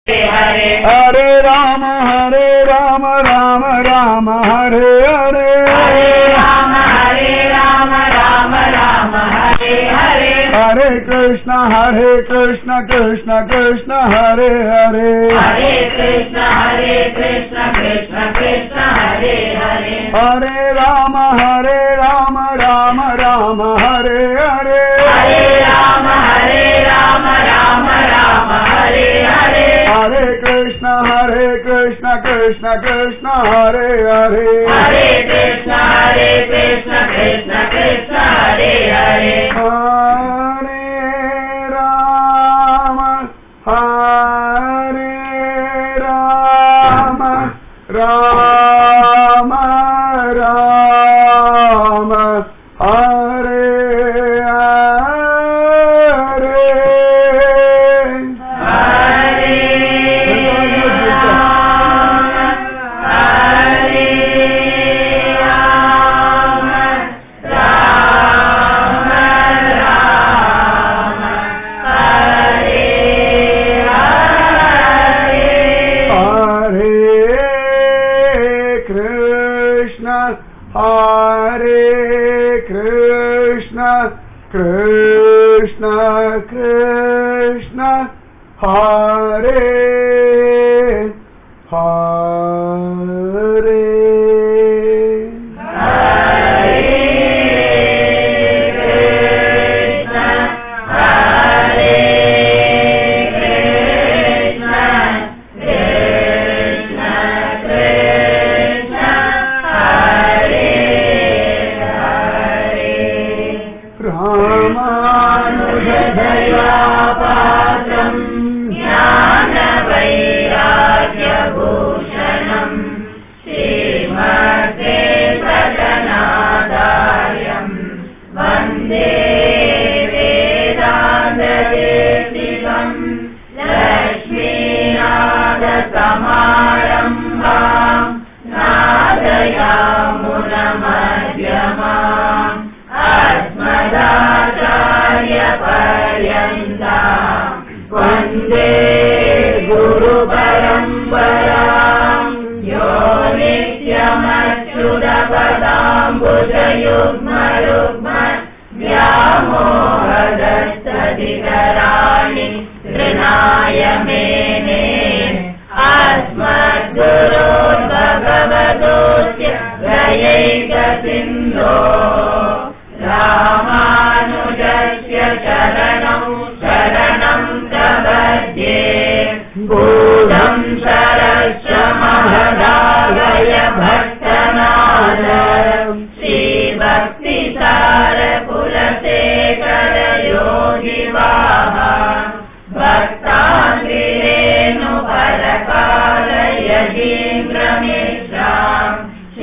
हरे हरे राम हरे राम राम राम हरे हरे हरे राम हरे राम राम राम हरे हरे हरे कृष्ण हरे कृष्ण कृष्ण कृष्ण हरे हरे हरे कृष्ण हरे कृष्ण कृष्ण कृष्ण हरे हरे हरे राम हरे राम राम राम हरे हरे हरे राम हरे राम राम राम हरे हरे हरे कृष्ण हरे कृष्ण कृष्ण कृष्ण हरे हरे हरे कृष्ण हरे कृष्ण कृष्ण कृष्ण हरे हरे हरे राम हरे राम राम राम हरे हरे हरे राम हरे राम राम राम हरे हरे हरे कृष्ण हरे कृष्ण कृष्ण कृष्ण हरे हरे रामानुजदयापात्रम् ज्ञानवैराग्यभूषणम् श्रीमते सदनादायम् वन्दे वेदान्तदेशिकम् लक्ष्मीनादसमारम्भाम् नादयामुनमध्यमाम् अस्मदाचार्यपर्यन्ताम् वन्दे गुरुपरम्पराम् यो नित्यमच्युतपदाम्बुजयुग्मयुग्म व्यामोहदस्तदितराणि तृणाय मेने अस्मद्गुरोर्भगवतोऽस्य दयैकसिन्धो रामानुजस्य चरणौ शरणम् प्रपद्ये भूतम् शरश्च महदालय भक्तनाद श्रीभक्तिसारकुलशेखर योगिवाः भक्ताङ्गिरेणुपरकालयजीन्द्रमिश्राम्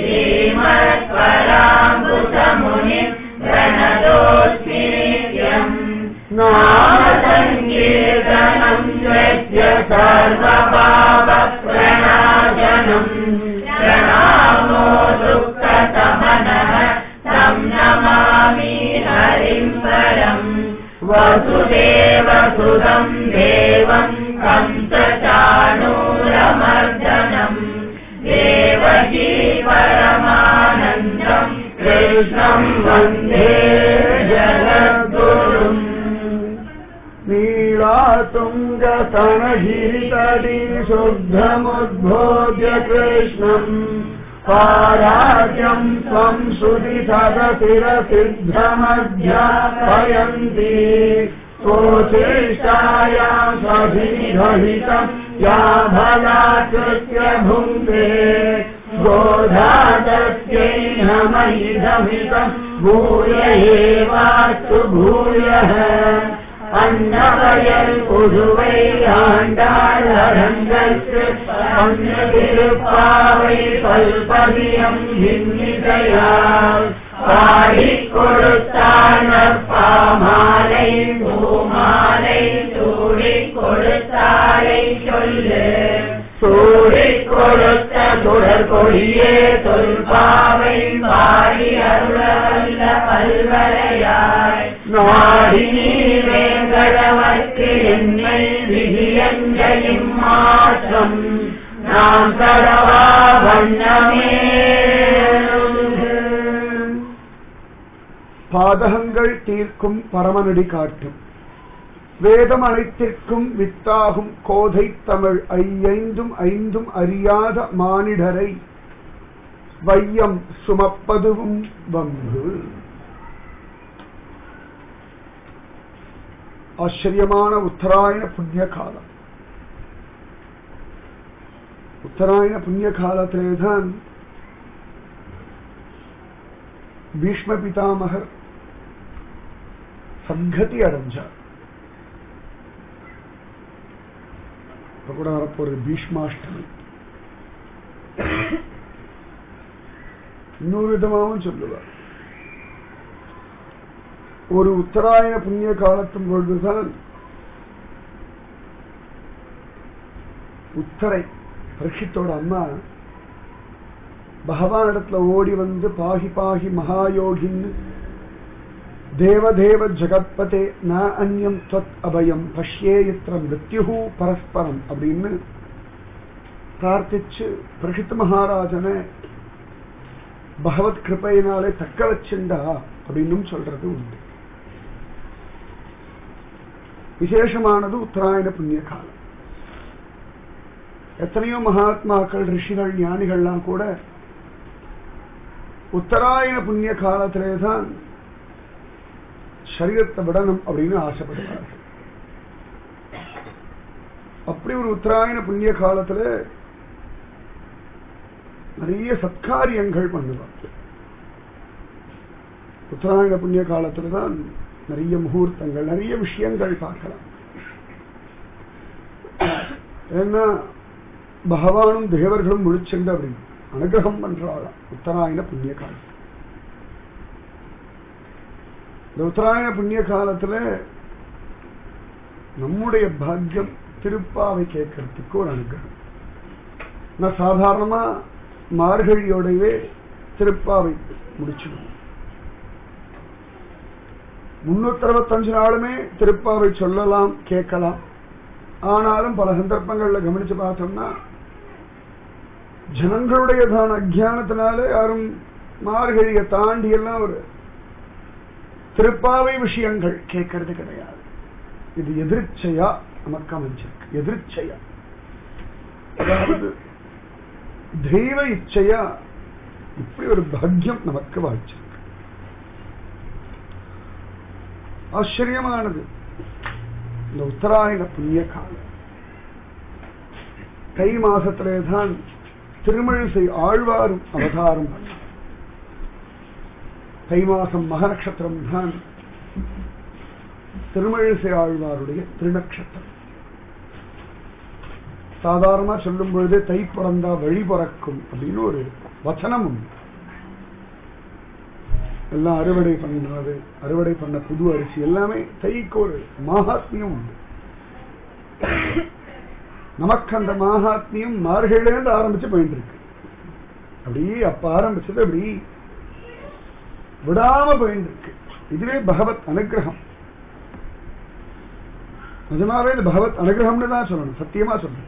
श्रीमत्पराम्बुसमुनिम् प्रणतोऽस्मि नित्यम् नाम सङ्कीर्तनम् यस्य सर्वपापप्रणाशनम् प्रणामो दुःखतमनः तं नमामि हरिम् परम् वसुदेवसुदम् देवम् कंसचाणूरमर्दनम् देवकी परमानन्दम् कृष्णम् वन्दे जगद्गुरुम् नीलातुङ्गसनगिरितटी शुद्धमुद्बोध्य कृष्णम् पाराज्यम् त्वम् श्रुतिसदशिरसिद्धमध्यापयन्ति स्वोचेष्टायाम् स्वधिनिधहितम् या भलाकृत्य भुङ्क्ते गोधातस्यैनमहिधमितम् भूय एवास्तु भूयः அன்னவயல் புதுவை ஆண்டாளரங்கற்கு அன்னதிருப்பாவை பல்பதியம் இன்னிசையால் பாடிக் கொடுத்தான பாமாலை பூமாலை சூடிக் கொடுத்தாலை சொல்லு சூடிக் கொடுத்த சுடர் கொடியே தொல்பாவை பாடி அருளவல்ல பல்வரையாய் நாடி நீ வேங்கடவர்க்கு என்னை விதியஞ்ச வினையையும் மாற்றம் நாம் கடவா வண்ணமே பாதகங்கள் தீர்க்கும் பரமனடி காட்டும் வேதம் அனைத்திற்கும் வித்தாகும் கோதை தமிழ் ஐயைந்தும் ஐந்தும் அறியாத மானிடரை வையம் சுமப்பதுவும் வம்பு ஆச்சரியமான உத்தராயண புண்ணிய காலம் உத்தராயண புண்ணிய காலத்திலே தான் பீஷ்ம பிதாமகர் சத்கதி அடைஞ்சார் இப்ப கூட வரப்போறது பீஷ்மாஷ்டமி இன்னொரு விதமாகவும் சொல்லுவார் ஒரு உத்தராயண புண்ணிய காலத்தின் பொழுதுதான் உத்தரை பரீட்சித்தோட அம்மா பகவான் இடத்துல ஓடி வந்து பாகி பாகி மகாயோகின்னு தேவதேவ ஜகத்பதே ந அந்யம் त्वत् அபயம் பஷ்யேயத்திர மிருத்யு பரஸ்பரம் அப்படின்னு பிரார்த்திச்சு பிரகித் மகாராஜனை பகவத் கிருப்பையினாலே தக்க வச்சுண்டா அப்படின்னும் சொல்றது உண்டு விசேஷமானது உத்தராயண புண்ணிய காலம் எத்தனையோ மகாத்மாக்கள் ரிஷிகள் ஞானிகள்லாம் கூட உத்தராயண புண்ணிய காலத்திலே தான் சரீரத்தை விடணும் அப்படின்னு ஆசைப்படுவார்கள் அப்படி ஒரு உத்தராயண புண்ணிய காலத்துல நிறைய சத்காரியங்கள் பண்ணுவாங்க உத்தராயண புண்ணிய காலத்துல தான் நிறைய முகூர்த்தங்கள் நிறைய விஷயங்கள் பார்க்கலாம் ஏன்னா பகவானும் தேவர்களும் முழிச்சுண்டு அப்படி அனுகிரகம் பண்றாளாம் உத்தராயண புண்ணிய காலம் இந்த உத்தராயண புண்ணிய காலத்துல நம்முடைய பாக்கியம் திருப்பாவை கேட்கறதுக்கு ஒரு அனுகிரகம் நான் சாதாரணமா மார்கழியோடவே திருப்பாவை முடிச்சிடுவோம் முன்னூத்தி அறுபத்தஞ்சு நாளுமே திருப்பாவை சொல்லலாம் கேட்கலாம் ஆனாலும் பல சந்தர்ப்பங்கள்ல கவனிச்சு பார்த்தோம்னா ஜனங்களுடையதான அஜானத்தினால யாரும் மார்கழியை தாண்டி எல்லாம் ஒரு திருப்பாவை விஷயங்கள் கேட்கறது கிடையாது இது எதிர்ச்சையா நமக்கு அமைஞ்சிருக்கு எதிர்ச்சையா அதாவது தெய்வ இச்சையா இப்படி ஒரு பாக்கியம் நமக்கு வாய்ச்சிருக்கு ஆச்சரியமானது இந்த உத்தராயண புண்ணிய காலம் தை மாசத்திலே தான் திருமழிசை ஆழ்வாரும் அவதாரம் பண்ணார் தை மாசம் மக நட்சத்திரம் தான் திருமழிசை ஆழ்வாருடைய திருநக்ஷத்திரம் சாதாரணமா சொல்லும் பொழுதே தை பிறந்தா வழி பிறக்கும் அப்படின்னு ஒரு வச்சனம் உண்டு எல்லாம் அறுவடை பண்ணது அறுவடை பண்ண புது அரிசி எல்லாமே தைக்கு ஒரு மாகாத்மியம் உண்டு நமக்கு அந்த மாகாத்மியம் மார்கழிலேருந்து ஆரம்பிச்சு போயிட்டு இருக்கு அப்படியே அப்ப ஆரம்பிச்சது அப்படி விடாம போயிட்டு இருக்கு இதுவே பகவத் அனுகிரகம் நிஜமாவே இது பகவத் அனுகிரகம்னு தான் சொல்லணும் சத்தியமா சொல்லணும்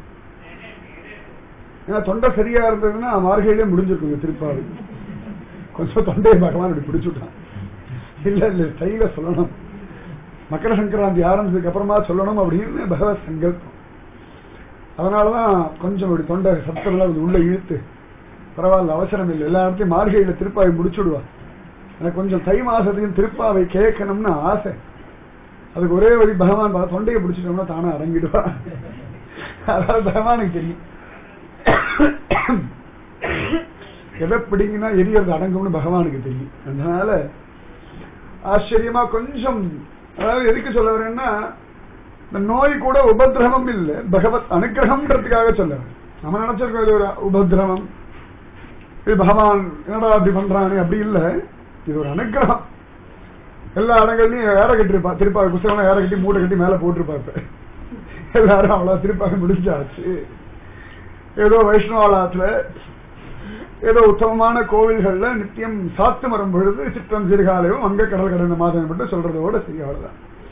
ஏன்னா தொண்டை சரியா இருந்ததுன்னா மார்கழியிலே முடிஞ்சிருக்குங்க திருப்பாவை கொஞ்சம் தொண்டையை பகவான் இப்படி பிடிச்சுட்டான் இல்ல இல்ல தைல சொல்லணும் மக்கர சங்கராந்தி ஆரம்பிச்சதுக்கு அப்புறமா சொல்லணும் அப்படின்னு பகவத் சங்கல்பம் அதனாலதான் கொஞ்சம் இப்படி தொண்டை சத்தமெல்லாம் கொஞ்சம் உள்ள இழுத்து பரவாயில்ல அவசரம் இல்லை எல்லா இடத்தையும் மார்கழியில திருப்பாவை முடிச்சுடுவா எனக்கு கொஞ்சம் தை மாசத்துக்கு திருப்பாவை கேட்கணும்னு ஆசை அதுக்கு ஒரே வழி பகவான் பா- தொண்டையை பிடிச்சிட்டோம்னா தானே அடங்கிடுவா அதாவது பகவானுக்கு தெரியும் எதை பிடிங்கினா எரியறது அடங்கும்னு பகவானுக்கு தெரியும் அதனால ஆச்சரியமா கொஞ்சம் அதாவது எதுக்கு சொல்ல வரேன்னா இந்த நோய் கூட உபதிரவம் இல்லை பகவத் அனுகிரகம்ன்றதுக்காக சொல்ல வரேன். நம்ம நினைச்சிருக்கோம் இது ஒரு உபதிரவம் இது பகவான் என்னடா அப்படி பண்றானே அப்படி இல்ல இது ஒரு அனுகிரகம் எல்லா இடங்கள்லயும் ஏற கட்டிருப்பா திருப்பாவை புத்தகம் ஏற கட்டி மூட்டை கட்டி மேல போட்டிருப்பா இப்ப எல்லாரும் அவ்வளவு திருப்பாவை முடிஞ்சாச்சு ஏதோ வைஷ்ணவாலயத்துல ஏதோ உத்தமமான கோவில்கள்ல நித்தியம் சாத்து மரம் பொழுது சிற்றம் சீர்காலையும் அங்க கடல் கடந்த மாதம் மட்டும் சொல்றதோட சரி அவ்வளவுதான்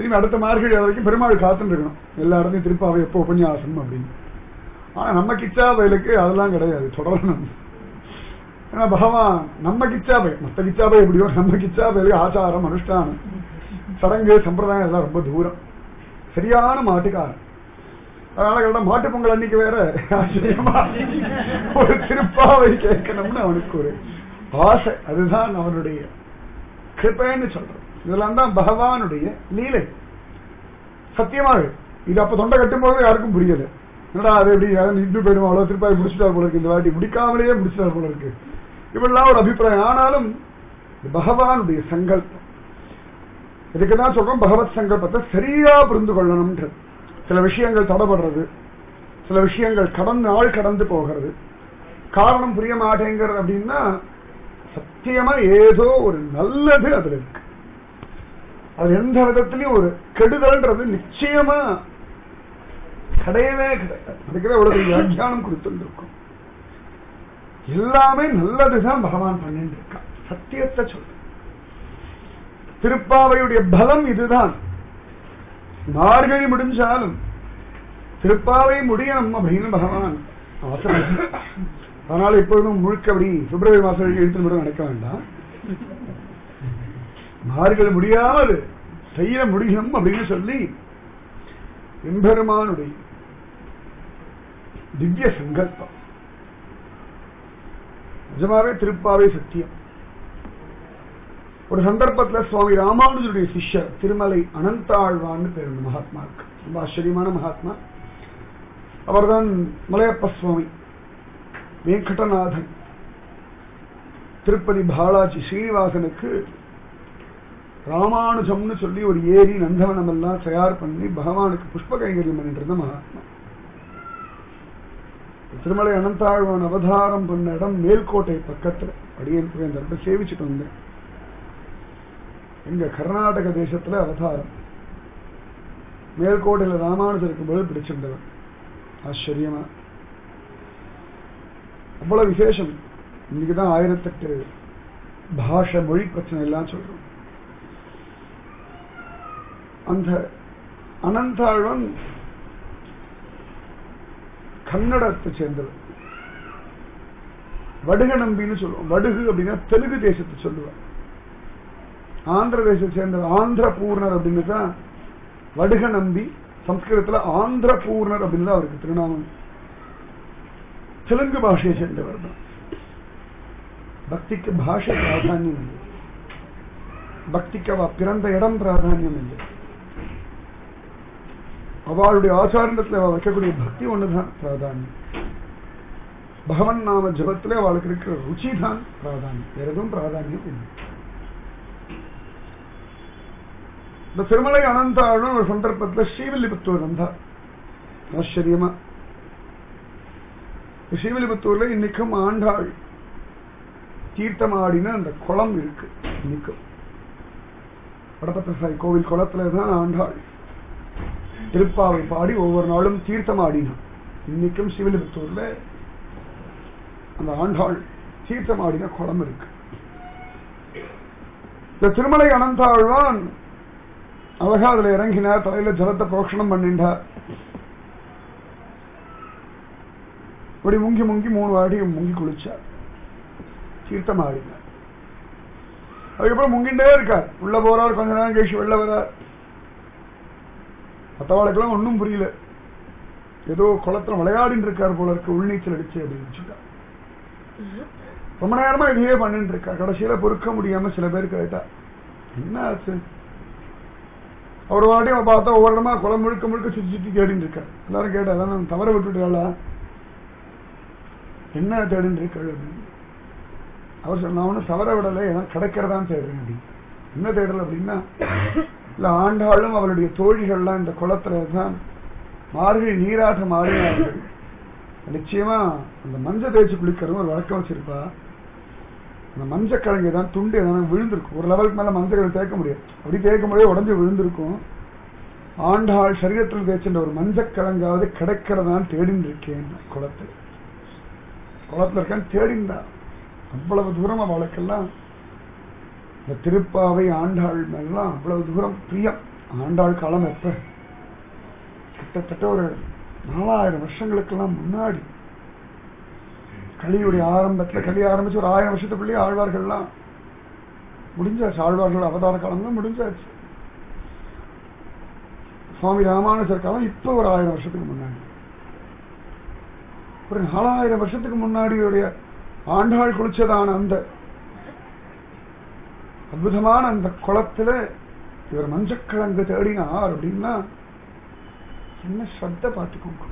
திரும்பி அடுத்த மார்கழி வரைக்கும் பெருமாள் காத்துட்டு இருக்கணும் எல்லா இடத்தையும் திருப்பாவை எப்போ உபன்யாசம் அப்படின்னு ஆனா நம்ம கிச்சா பயலுக்கு அதெல்லாம் கிடையாது தொடரணும் ஏன்னா பகவான் நம்ம கிச்சா பய மத்த கிச்சா பய எப்படியோ நம்ம கிச்சா பயலுக்கு ஆச்சாரம் அனுஷ்டானம் சடங்கு சம்பிரதாயம் எல்லாம் ரொம்ப தூரம் சரியான மாட்டுக்காரன் அதனால கேட்டா மாட்டு பொங்கல் அன்னைக்கு வேற ஆச்சரியமா ஒரு திருப்பாவை கேட்கணும்னு அவனுக்கு ஒரு ஆசை அதுதான் அவனுடைய கிருப்பைன்னு சொல்றோம் இதெல்லாம் தான் பகவானுடைய லீலை சத்தியமாக இது அப்ப தொண்டை கட்டும்போது யாருக்கும் புரியல என்னடா அது எப்படி யாரும் இட்டு போயிடும் அவ்வளவு திருப்பாவை முடிச்சுட்டார் போல இருக்கு இந்த வாட்டி முடிக்காமலேயே முடிச்சுட்டார் போல இருக்கு இப்படிலாம் ஒரு அபிப்பிராயம் ஆனாலும் இது பகவானுடைய சங்கல்பம் இதுக்கு தான் சொல்றோம் பகவத் சங்கல்பத்தை சரியா புரிந்து கொள்ளணும்ன்றது சில விஷயங்கள் தடைபடுறது சில விஷயங்கள் கடந்து நாள் கடந்து போகிறது காரணம் புரிய மாட்டேங்கிறது அப்படின்னா சத்தியமா ஏதோ ஒரு நல்லது அதுல இருக்கு அது எந்த விதத்திலையும் ஒரு கெடுதல்ன்றது நிச்சயமா கிடையவே கிடையாது அதுக்குதான் இவ்வளவு பெரிய வியாக்கியானம் கொடுத்துருக்கும் எல்லாமே நல்லதுதான் பகவான் பண்ணிட்டு இருக்கான் சத்தியத்தை சொல்ற திருப்பாவையுடைய பலம் இதுதான் மார்கழி முடிஞ்சாலும் திருப்பாவை முடியணும் அப்படின்னு பகவான் ஆசை அதனால இப்பொழுதும் முழுக்கபடி பிப்ரவரி மாசம் வரைக்கும் இழுத்து மட்டும் நடக்க வேண்டாம் மார்கழி முடியாமல் செய்ய முடியும் அப்படின்னு சொல்லி எம்பெருமானுடைய திவ்ய சங்கல்பம் நிஜமாவே திருப்பாவை சத்தியம் ஒரு சந்தர்ப்பத்துல சுவாமி ராமானுஜருடைய சிஷ்யர் திருமலை அனந்தாழ்வான்னு பேர் உண்டு மகாத்மாவுக்கு ரொம்ப ஆச்சரியமான மகாத்மா அவர்தான் மலையப்ப சுவாமி வெங்கடநாதன் திருப்பதி பாலாஜி ஸ்ரீனிவாசனுக்கு ராமானுஜம்னு சொல்லி ஒரு ஏரி நந்தவனம் எல்லாம் தயார் பண்ணி பகவானுக்கு புஷ்ப கைங்கரியம் பண்ணிட்டு இருந்த மகாத்மா திருமலை அனந்தாழ்வான் அவதாரம் பண்ண இடம் மேல்கோட்டை பக்கத்துல அடியனுக்கு அந்த இடத்த சேவிச்சுட்டு வந்தேன் எங்க கர்நாடக தேசத்துல அவதாரம் மேல்கோட்டையில ராமானுஜருக்கு பதில் பிடிச்சிருந்தவர் ஆச்சரியமா அவ்வளவு விசேஷம் இன்னைக்குதான் ஆயிரத்தெட்டு பாஷை மொழி பிரச்சனை எல்லாம் சொல்றோம் அந்த அனந்தாழ்வன் கன்னடத்தை சேர்ந்தவர் வடுக நம்பின்னு சொல்லுவோம் வடுகு அப்படின்னா தெலுங்கு தேசத்தை சொல்லுவார் ஆந்திர தேசத்தை சேர்ந்தவர் ஆந்திர பூர்ணர் அப்படின்னு தான் வடுக நம்பி சம்ஸ்கிருதத்துல ஆந்திர பூர்ணர் அப்படின்னு தான் அவருக்கு திருநாமம் தெலுங்கு பாஷையை சேர்ந்தவர் தான் பக்திக்கு பாஷை பிராதானியம் இல்லை பக்திக்கு அவ பிறந்த இடம் பிராதானியம் இல்லை அவளுடைய ஆச்சாரத்துல அவ வைக்கக்கூடிய பக்தி ஒண்ணுதான் பிராதானியம் பகவன் நாம ஜபத்துல அவளுக்கு இருக்கிற ருச்சி தான் பிராதானியம் வேற எதுவும் பிராதானியம் இல்லை இந்த திருமலை அனந்தாளும் ஒரு சந்தர்ப்பத்துல ஸ்ரீவில்லிபுத்தூர் வந்தார் ஆச்சரியமா ஸ்ரீவில்லிபுத்தூர்ல இன்னைக்கும் ஆண்டாள் தீர்த்தமாடின அந்த குளம் இருக்கு இன்னைக்கும் வடபத்திர சாய் கோவில் குளத்துல தான் ஆண்டாள் திருப்பாவை பாடி ஒவ்வொரு நாளும் தீர்த்தம் ஆடினான் இன்னைக்கும் சிவிலிபுத்தூர்ல அந்த ஆண்டாள் தீர்த்தம் ஆடின குளம் இருக்கு இந்த திருமலை அனந்தாழ்வான் அழகா அதுல இறங்கினார் தலையில ஜலத்தை புரோஷணம் பண்ணிட்டார் இப்படி முங்கி முங்கி மூணு வாடி முங்கி குளிச்சார் தீர்த்தம் ஆடினார் அதுக்கப்புறம் முங்கிண்டே இருக்கார் உள்ள போறார் கொஞ்ச நேரம் கழிச்சு வெளில வரார் மற்றவாளுக்கெல்லாம் ஒன்றும் புரியல ஏதோ குளத்துல விளையாடின்னு இருக்கார் போல இருக்கு உள்நீச்சல் அடிச்சு அப்படின்னு வச்சுட்டார் ரொம்ப நேரமா இதையே பண்ணிட்டு இருக்கா கடைசியில பொறுக்க முடியாம சில பேர் கேட்டா என்ன ஆச்சு ஒரு வாட்டி அவன் பார்த்தா ஒவ்வொரு இடமா குளம் முழுக்க முழுக்க சுத்தி சுத்தி தேடிட்டு இருக்கா எல்லாரும் கேட்டா அதான் தவற விட்டுட்டாளா என்ன தேடிட்டு இருக்காள் அப்படின்னு அவர் சொன்ன ஒன்னும் தவற விடலை ஏன்னா கிடைக்கிறதான் தேடுறேன் அப்படின்னு என்ன தேடல் அப்படின்னா இல்ல ஆண்டாளும் அவளுடைய தோழிகள்லாம் இந்த குளத்துல தான் மார்கழி நீராட்டம் ஆடினார்கள் நிச்சயமா அந்த மஞ்சள் தேய்ச்சி குளிக்கிறதும் ஒரு வழக்கம் வச்சிருப்பா அந்த மஞ்சள் கிழங்கு தான் துண்டு எதனா விழுந்திருக்கும் ஒரு லெவலுக்கு மேல மஞ்சள் கிழங்கு தேய்க்க முடியாது அப்படி தேய்க்கும் போதே உடஞ்சு விழுந்திருக்கும் ஆண்டாள் சரீரத்தில் தேய்ச்சின்ற ஒரு மஞ்சள் கிழங்காவது கிடைக்கிறதான் தேடின்னு இருக்கேன் குளத்தில் குளத்துல இருக்கேன் தேடிந்தா அவ்வளவு தூரம் அவளுக்கெல்லாம் இந்த திருப்பாவை ஆண்டாள் மேலாம் அவ்வளவு தூரம் பிரியம் ஆண்டாள் காலம் எப்ப கிட்டத்தட்ட ஒரு நாலாயிரம் வருஷங்களுக்கெல்லாம் முன்னாடி கலியுடைய ஆரம்பத்துல கலி ஆரம்பிச்சு ஒரு ஆயிரம் வருஷத்துக்குள்ளேயே ஆழ்வார்கள்லாம் முடிஞ்சாச்சு ஆழ்வார்கள் அவதார காலம்லாம் முடிஞ்சாச்சு சுவாமி ராமானுஜர் காலம் இப்ப ஒரு ஆயிரம் வருஷத்துக்கு முன்னாடி ஒரு நாலாயிரம் வருஷத்துக்கு முன்னாடியுடைய ஆண்டாள் குளிச்சதான அந்த அற்புதமான அந்த குளத்துல இவர் மஞ்சக்கிழங்கு தேடினார் அப்படின்னா என்ன ஸ்ரத்த பார்த்துக்கோங்க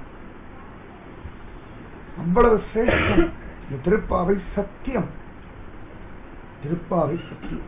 அவ்வளவு சிரேஷ்டம் இந்த திருப்பாவை சத்தியம் திருப்பாவை சத்தியம்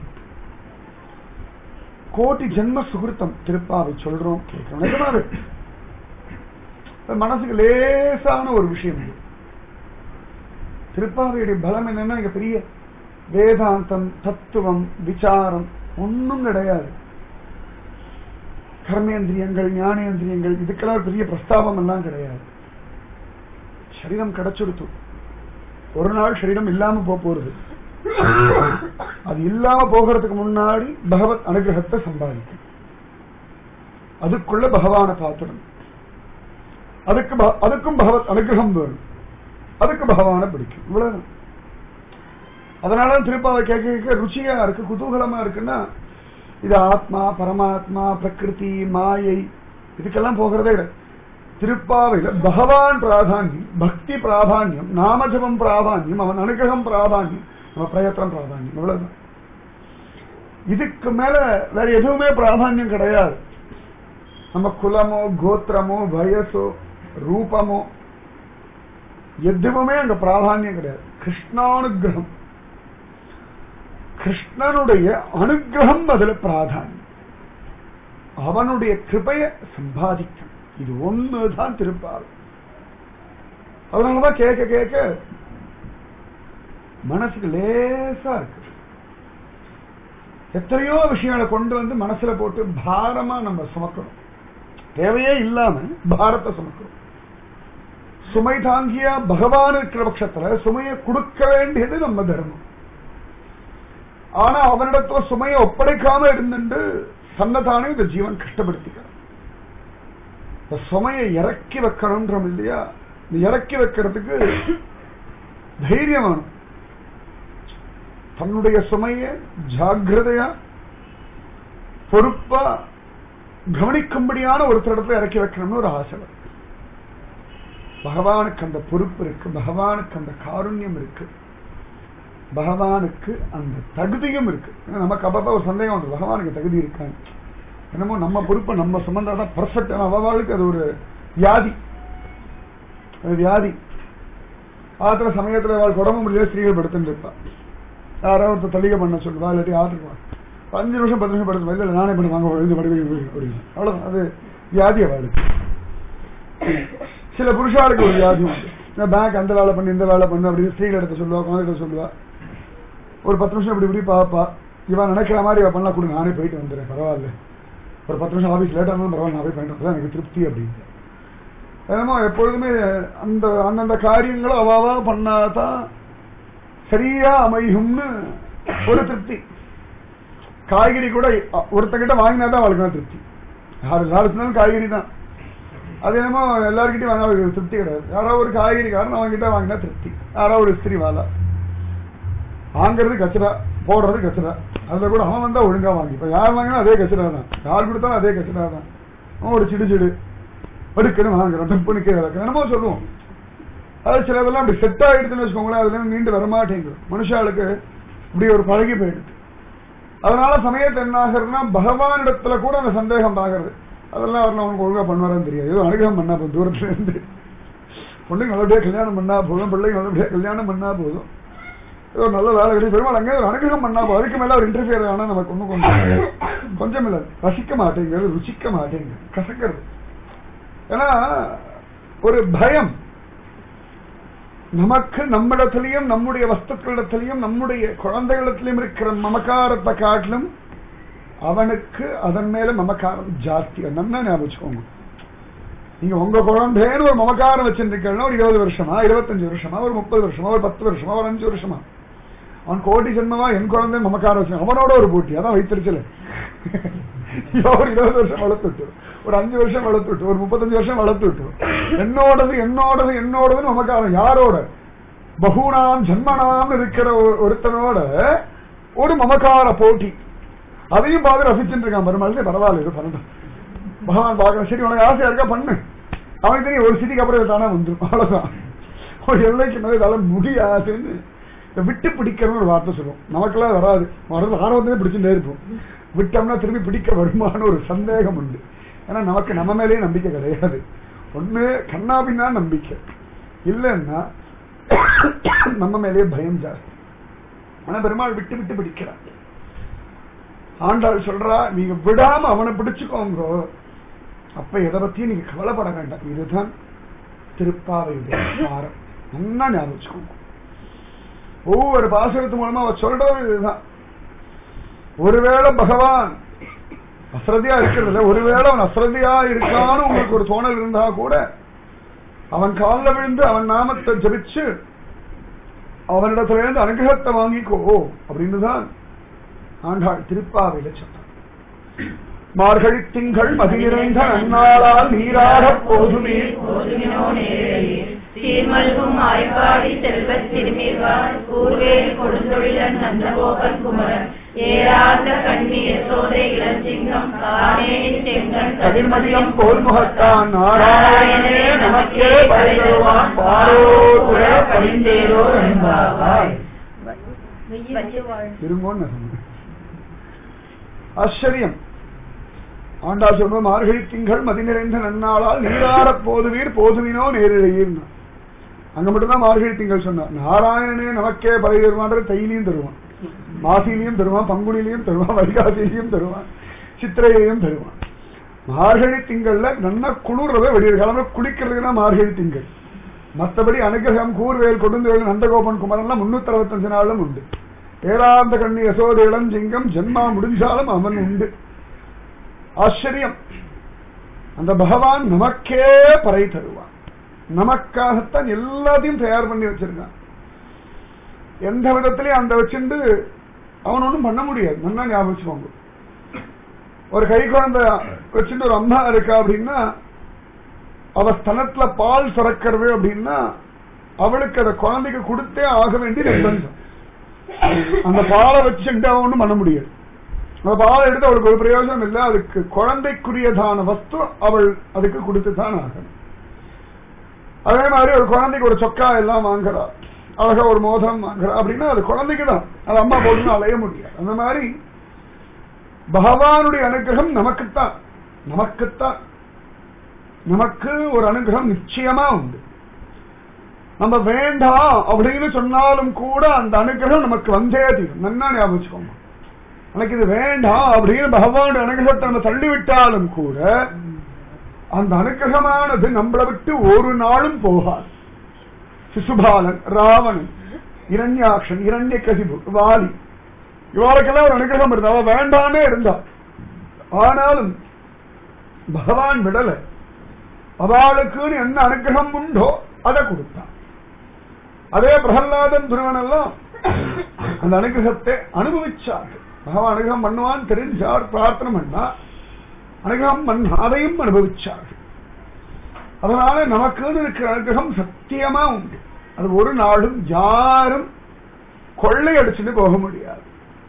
கோடி ஜென்ம சுகிருத்தம் திருப்பாவை சொல்றோம் கேட்கிறோம் நிஜமாவே அது மனசுக்கு லேசான ஒரு விஷயம் இது திருப்பாவையுடைய பலம் என்னன்னா இங்க பெரிய வேதாந்தம் தத்துவம் விசாரம் ஒன்றும் கிடையாது கர்மேந்திரியங்கள் ஞானேந்திரியங்கள் இதுக்கெல்லாம் ஒரு பெரிய பிரஸ்தாபம் எல்லாம் கிடையாது சரீரம் கிடைச்சிடுத்து ஒரு நாள் சரீரம் இல்லாம போக போறது அது இல்லாம போகிறதுக்கு முன்னாடி பகவத் அனுகிரகத்தை சம்பாதிக்கும் அதுக்குள்ள பகவான பாத்திரம் அதுக்கு ப- அதுக்கும் பகவத் அனுகிரகம் வேணும் அதுக்கு பகவானை பிடிக்கும் இவ்வளவு அதனால திருப்பாவை கேட்க கேட்க ருச்சியா இருக்கு குதூகலமா இருக்குன்னா இது ஆத்மா பரமாத்மா பிரகிருதி மாயை இதுக்கெல்லாம் போகிறதே கிடையாது திருப்பாவையில பகவான் பிராதானியம் பக்தி பிராதானியம் நாமஜபம் பிராதானியம் அவன் அனுகிரகம் பிராதானியம் நம்ம பிரயத்தனம் பிராதானியம் இவ்வளவுதான் இதுக்கு மேல வேற எதுவுமே பிராதானியம் கிடையாது நம்ம குலமோ கோத்திரமோ வயசோ ரூபமோ எதுவுமே அங்க பிராதானியம் கிடையாது கிருஷ்ணானுகிரகம் கிருஷ்ணனுடைய அனுகிரகம் அதுல பிராதானியம் அவனுடைய கிருபைய சம்பாதிக்கும் இது ஒண்ணுதான் திருப்பாவை அதனாலதான் கேட்க கேட்க மனசுக்கு லேசா இருக்கு எத்தனையோ விஷயங்களை கொண்டு வந்து மனசுல போட்டு பாரமா நம்ம சுமக்கணும் தேவையே இல்லாம பாரத்தை சுமக்கணும் சுமை தாங்கியா பகவான் இருக்கிற பட்சத்துல சுமையை கொடுக்க வேண்டியது நம்ம தர்மம் ஆனா அவனிடத்துல சுமையை ஒப்படைக்காம இருந்துட்டு தன்னைத்தானே இந்த ஜீவன் கஷ்டப்படுத்திக்கிறான் இந்த சுமையை இறக்கி வைக்கணும்ன்றோம் இல்லையா இந்த இறக்கி வைக்கிறதுக்கு தைரியம் வேணும் தன்னுடைய சுமையை ஜாக்கிரதையா பொறுப்பா கவனிக்கும்படியான ஒருத்தரிடத்துல இறக்கி வைக்கணும்னு ஒரு ஆசை வரும். பகவானுக்கு அந்த பொறுப்பு இருக்கு பகவானுக்கு அந்த காருண்யம் இருக்கு பகவானுக்கு அந்த தகுதியும் இருக்கு ஏன்னா நமக்கு அப்பப்ப ஒரு சந்தேகம் வந்து பகவானுக்கு தகுதி இருக்காங்க என்னமோ நம்ம பொறுப்பை நம்ம சுமந்தாதான் பர்ஃபெக்ட் அவளுக்கு அது ஒரு வியாதி அது வியாதி ஆத்திர சமயத்துல அவள் உடம்பு முடியல ஸ்திரீகள் படுத்துட்டு இருப்பா யாராவது ஒருத்தர் தள்ளிக பண்ண சொல்லுவா இல்லாட்டி ஆத்துக்குவா அஞ்சு நிமிஷம் பத்து நிமிஷம் படுத்து இல்லை நானே பண்ணி வாங்க எழுந்து படுக்க அப்படின்னு அவ்வளவுதான் அது வியாதி அவளுக்கு சில புருஷாளுக்கு ஒரு வியாதி உண்டு இந்த பேங்க் அந்த வேலை பண்ணு இந்த வேலை பண்ணு அப்படின்னு ஸ்திரீகள் எடுத்து சொல்லுவா குழந்தை சொல்லுவா ஒரு பத்து நிமிஷம் இப்படி இப்படி பாப்பா இவன் நினைக்கிற மாதிரி இவ பண்ணலாம் கொடுங்க நானே போயிட்டு வந்துடுறேன் பரவாயில்ல ஒரு பத்து நிமிஷம் ஆஃபீஸ் லேட்டாக இருந்தாலும் பரவாயில்ல நான் போய் பண்ணிட்டு வரேன் எனக்கு திருப்தி அப்படின்னு என்னமோ எப்பொழுதுமே அந்த அந்தந்த காரியங்களும் அவாவா பண்ணாதான் சரியா அமையும்னு ஒரு திருப்தி காய்கறி கூட அ- ஒருத்தங்கிட்ட வாங்கினா தான் அவளுக்கு திருப்தி யாரு நாலு காய்கறி தான் அது என்னமோ எல்லாருக்கிட்டையும் வாங்க அவருக்கு திருப்தி கிடையாது யாரோ ஒரு காய்கறிக்காரன் அவங்ககிட்ட வாங்கினா திருப்தி யாரோ ஒரு ஸ்திரி வாழா வாங்குறது கச்சரா போடுறது கச்சரா அதுல கூட அவன் வந்தா ஒழுங்கா வாங்கி இப்ப யார் வாங்கினா அதே கச்சரா தான் யார் கொடுத்தாலும் அதே கச்சரா தான் அவன் ஒரு சிடு சிடு அடுக்கணும் வாங்குறோம் டப்புன்னு கீழே வைக்கிறோம் என்னமோ சொல்லுவோம் அது சிலதெல்லாம் அப்படி செட் ஆகிடுதுன்னு வச்சுக்கோங்களேன் அதுல இருந்து மீண்டு வரமாட்டேங்குது மனுஷாளுக்கு இப்படி ஒரு பழகி போயிடுது அதனால சமயத்து என்ன ஆகுறதுன்னா பகவானிடத்துல கூட அந்த சந்தேகம் ஆகிறது அதெல்லாம் அவர் அவனுக்கு ஒழுங்கா பண்ணுவாரான்னு தெரியாது ஏதோ அனுகிரகம் பண்ணா போதும் தூரத்துல இருந்து பொண்ணுங்க நல்லபடியா கல்யாணம் பண்ணா போதும் பிள்ளைங்க நல்லபடியா கல்யாணம் பண்ணா போதும் ஏதோ நல்ல வேலை கிடையாது பெருமாள் அங்கே ஒரு அனுகிரகம் பண்ணா போதும் அதுக்கு மேல ஒரு இன்டர்ஃபியர் ஆனா நமக்கு ஒண்ணும் கொஞ்சம் கொஞ்சம் இல்ல ரசிக்க மாட்டேங்கிறது ருசிக்க மாட்டேங்குது கசக்கிறது ஏன்னா ஒரு பயம் நமக்கு நம்மிடத்திலையும் நம்முடைய வஸ்துக்களிடத்திலையும் நம்முடைய குழந்தைகளிடத்திலையும் இருக்கிற மமக்காரத்தை காட்டிலும் அவனுக்கு அதன் மேல மமக்காரம் ஜாஸ்தி நல்லா ஞாபகம் வச்சுக்கோங்க நீங்க உங்க குழந்தைன்னு ஒரு மமக்காரம் வச்சிருக்கீங்கன்னா ஒரு இருபது வருஷமா இருபத்தஞ்சு வருஷமா ஒரு முப்பது வருஷமா ஒரு பத்து வருஷமா ஒரு அஞ்சு வருஷமா அவன் கோடி ஜென்மமா என் குழந்தை மமக்காரம் வச்சு அவனோட ஒரு போட்டி அதான் வைத்திருச்சல இவ ஒரு இருபது வருஷம் வளர்த்துட்டு ஒரு அஞ்சு வருஷம் வளர்த்துட்டு ஒரு முப்பத்தஞ்சு வருஷம் வளர்த்துட்டு என்னோடது என்னோடது என்னோடதுன்னு நமக்கான யாரோட பகுனாம் ஜன்மனாம் இருக்கிற ஒரு- ஒருத்தனோட ஒரு மமக்கார போட்டி அதையும் பார்த்து ரசிச்சுட்டு இருக்கான் பெருமாள் பரவாயில்ல இது பண்ணட்டும் பகவான் பார்க்கணும் சரி உனக்கு ஆசையா இருக்கா பண்ணு அவனுக்கு தெரியும் ஒரு சிட்டிக்கு அப்புறம் இது தானே வந்துடும் அவ்வளவுதான் ஒரு எல்லைக்கு மேலே இதால முடியாதுன்னு இந்த விட்டு பிடிக்கிறன்னு ஒரு வார்த்தை சொல்லுவோம் நமக்கெல்லாம் வராது வரது ஆர்வத்திலே பிடிச்சுட்டே இருப்போம் விட்டோம்னா திரும்பி பிடிக்க வருமான்னு ஒரு சந்தேகம் உண்டு ஏன்னா நமக்கு நம்ம மேலேயே நம்பிக்கை கிடையாது ஒண்ணு கண்ணாபின்னா நம்பிக்கை இல்லைன்னா நம்ம மேலேயே பயம் ஜாஸ்தி ஆனா பெருமாள் விட்டு விட்டு பிடிக்கிறான் ஆண்டாள் சொல்றா நீங்க விடாம அவனை பிடிச்சுக்கோங்க அப்ப எதை பத்தியும் நீங்க கவலைப்பட வேண்டாம் இதுதான் திருப்பாவையுடைய சாரம் நல்லா ஞாபகம் வச்சுக்கோங்க ஒவ்வொரு பாசுரத்து மூலமா அவ சொல்றது இதுதான் ஒருவேளை பகவான் அஸ்ரதியா இருக்கிறதுல ஒருவேளை அவன் அஸ்ரதியா இருக்கான்னு உங்களுக்கு ஒரு தோணல் இருந்தா கூட அவன் காலில் விழுந்து அவன் நாமத்தை ஜபிச்சு அவனிடத்துல இருந்து அனுகிரகத்தை வாங்கிக்கோ அப்படின்னு தான் ஆண்டாள் திருப்பாவையில சொன்னான் மார்கழி திங்கள் மதியிறைந்த நன்னாளால் நீராடப் போதுமே போதுமினோ நேரிழையீர். சீர்மல்கும் ஆய்ப்பாடி செல்வத் திருமீர்வார் கூர்வேல் கொடுந்தொழிலன் நந்தகோபன் குமரன் ஏராந்த கண்ணி யசோதை இளஞ்சிங்கம் காணேனி செங்கன் கதிர்மதியம் போல் முகத்தான் நாராயணனே நமக்கே பரிதருவான் பாரோர் புற பரிந்தேரோ என்பாவாய் இருங்கோன்னு நான் சொன்னேன். ஆச்சரியம் ஆண்டா சொல்வோம் மார்கழி திங்கள் மதி நிறைந்த நன்னாளால் நீராடப் போதுவீர் போதுவினோ நேரிழையீர் அங்க மட்டும்தான் மார்கழி திங்கள் சொன்னார் நாராயணனே நமக்கே பறை தருவான்ற தையிலையும் தருவான் மாசிலையும் தருவான் பங்குனிலையும் தருவான் வைகாசிலையும் தருவான் சித்திரையிலையும் தருவான் மார்கழி திங்கள்ல நல்லா குளிர்றத வெளியே கிளம்ப குளிக்கிறதுக்கு தான் மார்கழி திங்கள் மற்றபடி அனுகிரகம் கூர்வேல் கொடுந்தவேல் நந்தகோபன் குமரன்லாம் முன்னூத்தி அறுபத்தஞ்சு நாளும் உண்டு ஏராந்த கண்ணி யசோத இளஞ்சிங்கம் ஜென்மா முடிஞ்சாலும் அவன் உண்டு ஆச்சரியம் அந்த பகவான் நமக்கே பறை தருவான் நமக்காகத்தான் எல்லாத்தையும் தயார் பண்ணி வச்சிருக்கான் எந்த விதத்திலையும் அந்த வச்சுண்டு அவன் ஒண்ணும் பண்ண முடியாது நல்லா ஞாபகம் வச்சுக்கோங்க ஒரு கை குழந்தை வச்சுட்டு ஒரு அம்மா இருக்கா அப்படின்னா அவ ஸ்தனத்துல பால் சுரக்கிறது அப்படின்னா அவளுக்கு அந்த குழந்தைக்கு கொடுத்தே ஆக வேண்டிய நிர்பந்தம் அந்த பாலை வச்சுட்டு அவன் ஒண்ணும் பண்ண முடியாது அந்த பாலை எடுத்து அவளுக்கு ஒரு பிரயோஜனம் இல்லை அதுக்கு குழந்தைக்குரியதான வஸ்து அவள் அதுக்கு கொடுத்து தான் ஆகணும் அதே மாதிரி ஒரு குழந்தைக்கு ஒரு சொக்கா எல்லாம் வாங்குறா அழகா ஒரு மோதிரம் வாங்குறா அப்படின்னா அது குழந்தைக்கு தான் அது அம்மா போட்டுன்னு அலைய முடியாது அந்த மாதிரி பகவானுடைய அனுகிரகம் நமக்குத்தான் நமக்குத்தான் நமக்கு ஒரு அனுகிரகம் நிச்சயமா உண்டு நம்ம வேண்டாம் அப்படின்னு சொன்னாலும் கூட அந்த அனுகிரகம் நமக்கு வந்தே தீரும் நன்னா ஞாபகம் வச்சுக்கோங்க எனக்கு இது வேண்டாம் அப்படின்னு பகவானுடைய அனுகிரகத்தை நம்ம தள்ளிவிட்டாலும் கூட அந்த அனுகிரகமானது நம்மளை விட்டு ஒரு நாளும் போகாது சிசுபாலன் ராவணன் இரண்யாக்ஷன் இரண்ய கசிபு வாலி இவளுக்கெல்லாம் ஒரு அனுகிரகம் இருந்தா அவ வேண்டாமே இருந்தா ஆனாலும் பகவான் விடல அவளுக்குன்னு என்ன அனுகிரகம் உண்டோ அதை கொடுத்தான் அதே பிரகல்லாதன் துருவன் எல்லாம் அந்த அனுகிரகத்தை அனுபவிச்சார்கள் பகவான் அனுகிரகம் பண்ணுவான் தெரிஞ்சார் பிரார்த்தனை பண்ணா அனுகிரகம் பண்ண அதையும் அனுபவிச்சார்கள் அதனால நமக்குன்னு இருக்கிற அனுகிரகம் சத்தியமா உண்டு அது ஒரு நாளும் யாரும் கொள்ளையடிச்சுட்டு போக முடியாது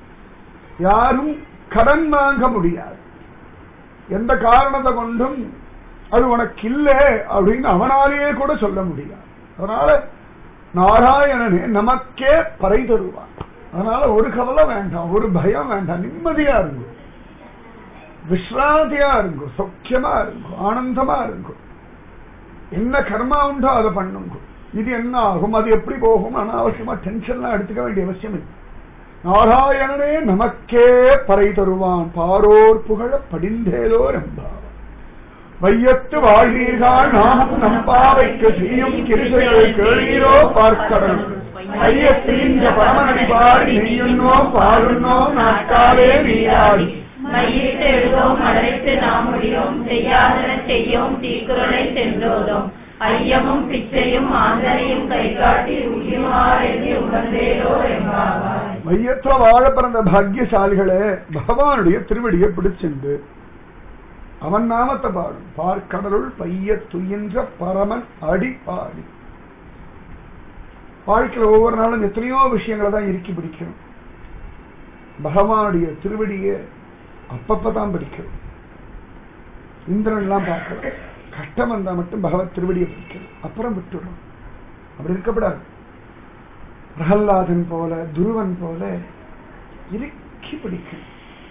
யாரும் கடன் வாங்க முடியாது எந்த காரணத்தை கொண்டும் அது உனக்கு இல்லை அப்படின்னு அவனாலேயே கூட சொல்ல முடியாது அதனால நாராயணனே நமக்கே பறை தருவான் அதனால ஒரு கவலை வேண்டாம் ஒரு பயம் வேண்டாம் நிம்மதியா இருக்கும் விஸ்ராந்தியா இருக்கும் சௌக்கியமா இருக்கும் ஆனந்தமா இருக்கும் என்ன கர்மா உண்டோ அதை பண்ணுங்க இது என்ன ஆகும் அது எப்படி போகும் அனாவசியமா டென்ஷன்லாம் எடுத்துக்க வேண்டிய அவசியம் இல்லை நாராயணனே நமக்கே பறை தருவான் பாரோர் புகழ படிந்தேலோர் என்பார் வையத்து வாழ்வீர்கள் நாமும் நம்பாவைக்கு செய்யும் கிருசைகளை கேளீரோ பார்க்கடல் ஐயத்தின் பரமனடி பாடி நெய்யுண்ணோ பாருண்ணோ நாட்காலே நீராடி மையிட்டு எழுதோம் மலரிட்டு நாம் முடியும் செய்யாதன செய்யோம் தீக்குறளை சென்றோதும் ஐயமும் பிச்சையும் ஆந்தரையும் கை காட்டி உயிமாறெண்ணி உணர்ந்தேரோ என்பாவாய் மையத்துல வாழ பிறந்த பாக்கியசாலிகளே பகவானுடைய திருவடியை பிடிச்சிண்டு அவன் நாமத்தை பாடும் பார்க்கடலுள் பைய துயின்ற பரமன் அடி பாடி வாழ்க்கையில ஒவ்வொரு நாளும் எத்தனையோ விஷயங்களை தான் இறுக்கி பிடிக்கணும் பகவானுடைய திருவடியை அப்பப்பதான் பிடிக்கணும் இந்திரன் எல்லாம் பார்க்கலாம் கஷ்டம் வந்தா மட்டும் பகவத் திருவடியை பிடிக்கணும் அப்புறம் விட்டுடும் அப்படி இருக்கப்படாது பிரகல்லாதன் போல துருவன் போல இறுக்கி பிடிக்கணும்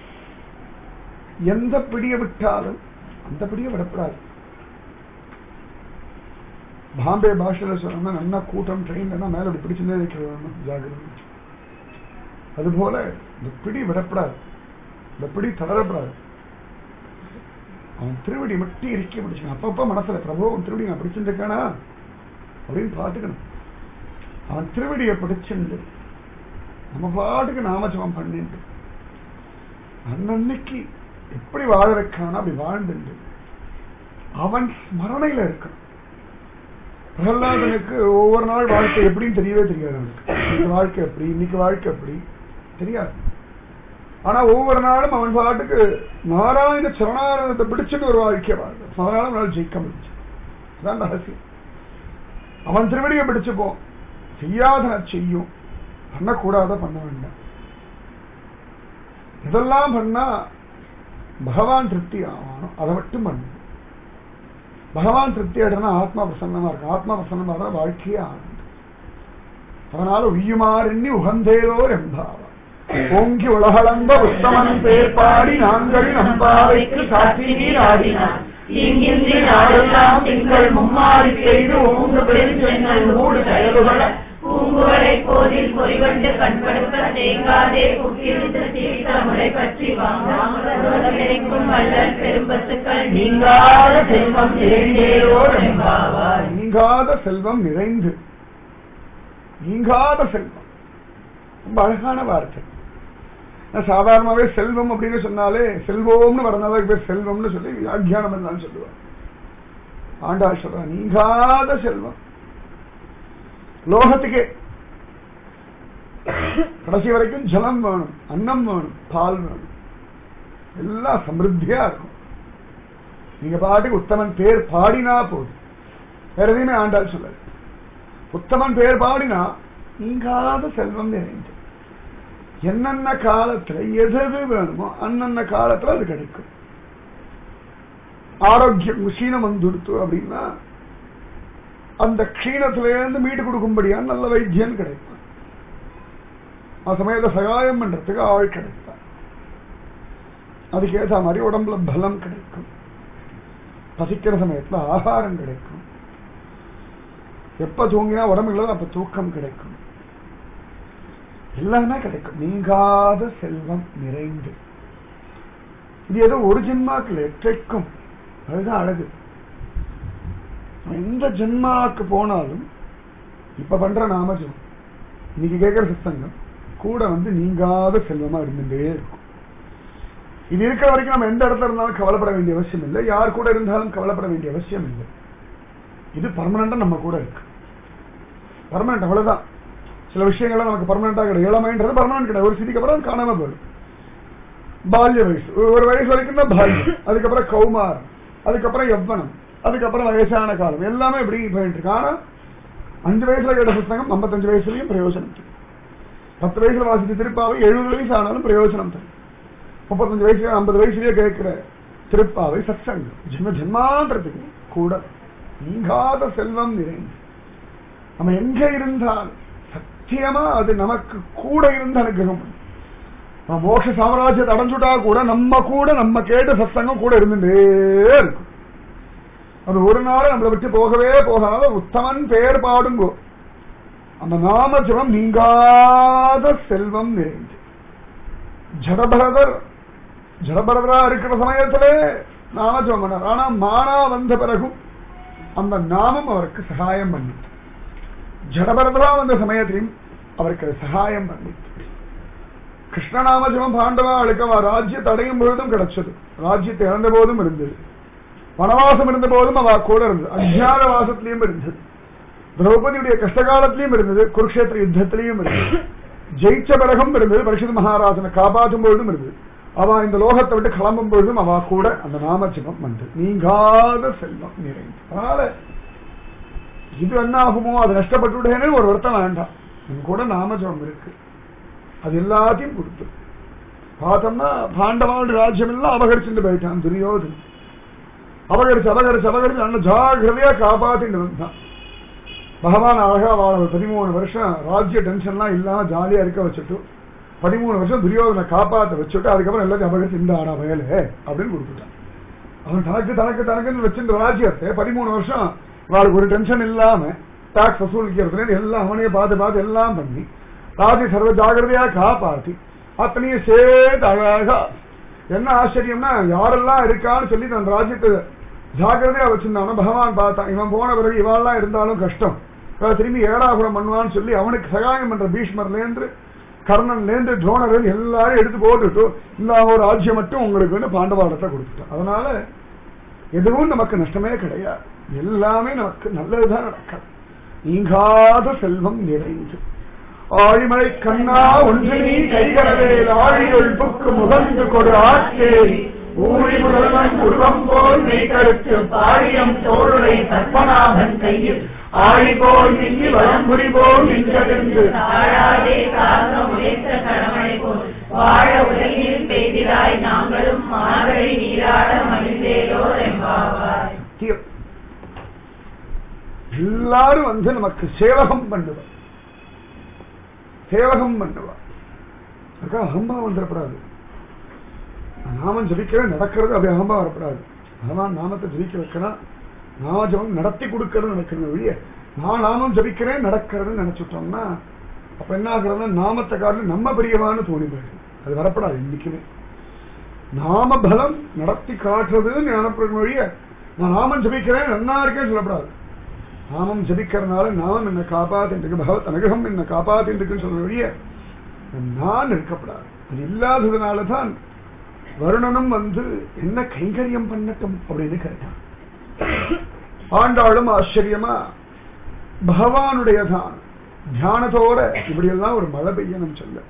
எந்த பிடியை விட்டாலும் அந்த பிடியை விடப்படாது பாம்பே பாஷையில சொன்னா நல்லா கூட்டம் ட்ரெயின் மேல அப்படி பிடிச்சுட்டே இருக்கிறது ஜாகிரதை அதுபோல இந்த பிடி விடப்படாது இந்த பிடி தளரப்படாது அவன் திருவடி மட்டும் இறுக்கி பிடிச்சுக்கணும் அப்பப்ப மனசுல பிரபு உன் திருவடி நான் பிடிச்சிருக்கானா அப்படின்னு பார்த்துக்கணும் அவன் திருவடியை பிடிச்சிருந்து நம்ம பாட்டுக்கு நாமஜபம் பண்ணிட்டு அன்னன்னைக்கு எப்படி வாழ வைக்கானோ அப்படி வாழ்ந்துண்டு அவன் ஸ்மரணையில இருக்கணும் பிரகலாதனுக்கு ஒவ்வொரு நாள் வாழ்க்கை எப்படின்னு தெரியவே தெரியாது அவனுக்கு இந்த வாழ்க்கை எப்படி இன்னைக்கு வாழ்க்கை எப்படி தெரியாது ஆனா ஒவ்வொரு நாளும் அவன் பாட்டுக்கு நாராயண சரணாரணத்தை பிடிச்சிட்டு ஒரு வாழ்க்கை வாழ்ந்து நாராயண நாள் ஜெயிக்க முடிச்சு அதான் ரகசியம் அவன் திருவடியை பிடிச்சுப்போம் செய்யாத செய்யும் பண்ணக்கூடாத பண்ண வேண்டாம் இதெல்லாம் பண்ணா பகவான் திருப்தி ஆகணும் அதை மட்டும் பண்ணணும் பகவான் திருப்தி ஆயிடுனா ஆத்மா பிரசன்னமா இருக்கும் ஆத்மா பிரசன்னமா இருந்தா வாழ்க்கையே ஆனந்தம் அதனால உய்யுமாறெண்ணி உகந்தேரோர் எம்பாவா ஓங்கி உலகளந்த உத்தமன் பேர் பாடி நாங்கள் நம்பாவைக்கு சாட்சி நீராடினார் இங்கின்றி நாடெல்லாம் திங்கள் மும்மாறி பெய்து ஊங்கு பெருஞ்சென்னல் மூடு செயல்பட பூங்குவரை போதில் பொறிவண்டு கண்படுத்த தேங்காதே குக்கிருந்து தீர்த்த முறை பற்றி வாங்கும் வல்லல் பெரும்பத்துக்கள் நீங்காத செல்வம் இரண்டேரோர் எம்பாவார் நீங்காத செல்வம் நிறைந்து நீங்காத செல்வம் ரொம்ப அழகான வார்த்தை நான் சாதாரணமாவே செல்வம் அப்படின்னு சொன்னாலே செல்வம்னு வரனால பேர் செல்வம்னு சொல்லி வியாக்கியானம் எல்லாம் சொல்லுவார் ஆண்டாள் சொல்றா நீங்காத செல்வம் லோகத்துக்கே கடைசி வரைக்கும் ஜலம் வேணும் அன்னம் வேணும் பால் வேணும் எல்லாம் சமிருத்தியா இருக்கும் நீங்க பாட்டுக்கு உத்தமன் பேர் பாடினா போதும் வேற எதையுமே ஆண்டாள் சொல்லாது உத்தமன் பேர் பாடினா நீங்காத செல்வம் நிறைந்து என்னென்ன காலத்துல எது எது வேணுமோ அன்னன்ன காலத்துல அது கிடைக்கும் ஆரோக்கியம் க்ஷீணம் வந்துடுத்து அப்படின்னா அந்த க்ஷீணத்துல இருந்து மீட்டு கொடுக்கும்படியா நல்ல வைத்தியம் கிடைக்கும் ஆ சமயத்துல சகாயம் பண்றதுக்கு ஆள் கிடைப்பார் அதுக்கு ஏற்ற மாதிரி உடம்புல பலம் கிடைக்கும் பசிக்கிற சமயத்துல ஆகாரம் கிடைக்கும் எப்ப தூங்கினா உடம்பு இல்லதோ அப்ப தூக்கம் கிடைக்கும் எல்லாமே கிடைக்கும் நீங்காத செல்வம் நிறைந்து இது ஏதோ ஒரு ஜென்மாக்கு எற்றைக்கும் அதுதான் அழகு எந்த ஜென்மாக்கு போனாலும் இப்ப பண்ற நாமஜம் இன்னைக்கு கேட்கிற சித்தங்கம் கூட வந்து நீங்காத செல்வமா இருந்துட்டே இருக்கும் இது இருக்கிற வரைக்கும் நம்ம எந்த இடத்துல இருந்தாலும் கவலைப்பட வேண்டிய அவசியம் இல்லை யார் கூட இருந்தாலும் கவலைப்பட வேண்டிய அவசியம் இல்லை இது பர்மனண்டா நம்ம கூட இருக்கு பர்மனண்ட் அவ்வளவுதான் சில விஷயங்கள்லாம் நமக்கு பர்மனண்டா கிடையாது இளமைன்றது பர்மனன்ட் கிடையாது ஒரு சிதிக்கு அப்புறம் காணாம போயிடும் பால்ய வயசு ஒரு வயசு வரைக்கும் தான் பால்யம் அதுக்கப்புறம் கௌமாரம் அதுக்கப்புறம் யவ்வனம் அதுக்கப்புறம் வயசான காலம் எல்லாமே இப்படி போயிட்டு இருக்கு ஆனா அஞ்சு வயசுல கேட்ட புத்தகம் ஐம்பத்தஞ்சு வயசுலயும் பிரயோஜனம் தரும் பத்து வயசுல வாசிச்ச திருப்பாவை எழுபது வயசு ஆனாலும் பிரயோஜனம் தரும் முப்பத்தஞ்சு வயசுல ஐம்பது வயசுலயே கேட்கிற திருப்பாவை சத்சங்கம் ஜென்ம ஜென்மாந்திரத்துக்கு கூட நீங்காத செல்வம் நிறைந்து நம்ம எங்க இருந்தாலும் சத்தியமா அது நமக்கு கூட இருந்து அனுகிரகம் பண்ணும். நம்ம மோட்ச சாம்ராஜ்யத்தை அடைஞ்சுட்டா கூட நம்ம கூட நம்ம கேட்ட சத்சங்கம் கூட இருந்துட்டே இருக்கும் அது ஒரு நாள் நம்மளை விட்டு போகவே போகாத உத்தமன் பெயர் பாடுங்கோ அந்த நாம ஜபம் நீங்காத செல்வம் நிறைந்து ஜடபரதர் ஜடபரதரா இருக்கிற சமயத்துல நாம ஜபம் பண்ணார் ஆனா மானா வந்த பிறகும் அந்த நாமம் அவருக்கு சகாயம் பண்ணிட்டு ஜடபரதரா வந்த சமயத்திலையும் அவருக்கு அது சகாயம் பண்ணிட்டு கிருஷ்ணநாம ஜபம் பாண்டவாளுக்கு அவ ராஜ்யத்தை அடையும் பொழுதும் கிடைச்சது ராஜ்யத்தை இழந்த போதும் இருந்தது வனவாசம் இருந்த போதும் அவ கூட இருந்தது அஜ்ஞான வாசத்திலையும் இருந்தது திரௌபதியுடைய கஷ்டகாலத்திலையும் இருந்தது குருக்ஷேத்திர யுத்தத்திலையும் இருந்தது ஜெயிச்ச பிறகும் இருந்தது பரிசுத்த மகாராஜனை காப்பாற்றும் பொழுதும் இருந்தது அவ இந்த லோகத்தை விட்டு கிளம்பும் பொழுதும் அவ கூட அந்த நாமஜபம் வந்து நீங்காத செல்வம் நிறைந்து அதனால இது என்ன ஆகுமோ அது நஷ்டப்பட்டுவிட்டேன்னு ஒரு வருத்தம் வேண்டாம் என் கூட நாமஜபம் இருக்கு அது எல்லாத்தையும் கொடுத்து பார்த்தோம்னா பாண்டவாளுடைய ராஜ்யம் எல்லாம் அபகரிச்சுட்டு போயிட்டான் துரியோதன் அபகரிச்சு அபகரிச்சு அபகரிச்சு நல்ல ஜாகிரதையா காப்பாத்திட்டு வந்தான் பகவான் அழகா வாழ பதிமூணு வருஷம் ராஜ்ய டென்ஷன்லாம் இல்லாம ஜாலியா இருக்க வச்சுட்டு பதிமூணு வருஷம் துரியோதனை காப்பாத்த வச்சுட்டு அதுக்கப்புறம் எல்லாத்தையும் அபகரிச்சு இந்த ஆடா வயலு அப்படின்னு கொடுத்துட்டான் அவன் தனக்கு தனக்கு தனக்குன்னு வச்சிருந்த ராஜ்யத்தை பதிமூணு வருஷம் இவாளுக்கு ஒரு டென்ஷன் இல்லாம டாக்ஸ் வசூலிக்கிறது எல்லாம் அவனையே பார்த்து பார்த்து எல்லாம் பண்ணி ராஜ்ய சர்வ ஜாகிரதையா காப்பாத்தி அத்தனையும் சேர்த்து அழகா என்ன ஆச்சரியம்னா யாரெல்லாம் இருக்கான்னு சொல்லி தன் ராஜ்யத்தை ஜாகிரதையா வச்சிருந்தானோ பகவான் பார்த்தான் இவன் போன பிறகு இவாள்லாம் இருந்தாலும் கஷ்டம் இவன் திரும்பி ஏடாபுரம் பண்ணுவான்னு சொல்லி அவனுக்கு சகாயம் பண்ற பீஷ்மர்லேருந்து கர்ணன்லேருந்து துரோணர் எல்லாரும் எடுத்து போட்டுட்டு இந்த ஒரு ராஜ்யம் மட்டும் உங்களுக்கு பாண்டவாளத்தை கொடுத்துட்டான் அதனால எதுவும் நமக்கு நஷ்டமே கிடையாது எல்லாமே நமக்கு நல்லதுதான் நடக்கும் நீங்காத செல்வம் நிறைந்து ஆழிமலை கண்ணா ஒன்று நீ கைகரவேல் ஆழியுள் புக்கு முகந்து கொடு ஆற்றேரி ஊழி முதல்வன் உருவம் போல் மெய்கருத்து பாழியம் தோளுரை பத்மநாபன் கையில் ஆழி போல் மின்னி வளம்புரி போல் நின்றதிருந்து தாழாதே காக்க உழைத்த கடமை போல் வாழ உலகில் பெய்திராய் நாங்களும் மார்கழி நீராட மகிழ்ந்தேலோ என்பாவாய் தீர். எல்லாரும் வந்து நமக்கு சேவகம் பண்ணுவா சேவகம் பண்ணுவா அதுக்காக அகம்பா வந்துடப்படாது நாமம் ஜபிக்கிறேன் நடக்கிறது அப்படி அகம்பா வரப்படாது பகவான் நாமத்தை ஜபிக்க வைக்கணும் நாம ஜபம் நடத்தி கொடுக்கறது நினைக்கணும் ஒழிய நான் நாமம் ஜபிக்கிறேன் நடக்கிறதுன்னு நினைச்சுட்டோம்னா அப்ப என்ன ஆகுறதுன்னா நாமத்தை காரணம் நம்ம பிரியமானு தோணி போயிடும் அது வரப்படாது இன்னைக்குமே நாம பலம் நடத்தி காட்டுறதுன்னு நினைப்பது வழிய நான் நாமம் ஜபிக்கிறேன் நன்னா இருக்கேன்னு சொல்லப்படாது நாமம் ஜபிக்கிறதுனால நாமம் என்ன காப்பாத்தின்றிருக்கு பகவத் அனுகிரகம் என்ன காப்பாத்தின்றிருக்குன்னு சொல்ற வழிய நான் இருக்கப்படாது அது இல்லாததுனால தான் வருணனும் வந்து என்ன கைங்கரியம் பண்ணட்டும் அப்படின்னு கேட்டான் ஆண்டாளும் ஆச்சரியமா பகவானுடைய தான் தியானத்தோட இப்படி எல்லாம் ஒரு மழை பெய்யணும் சொல்ல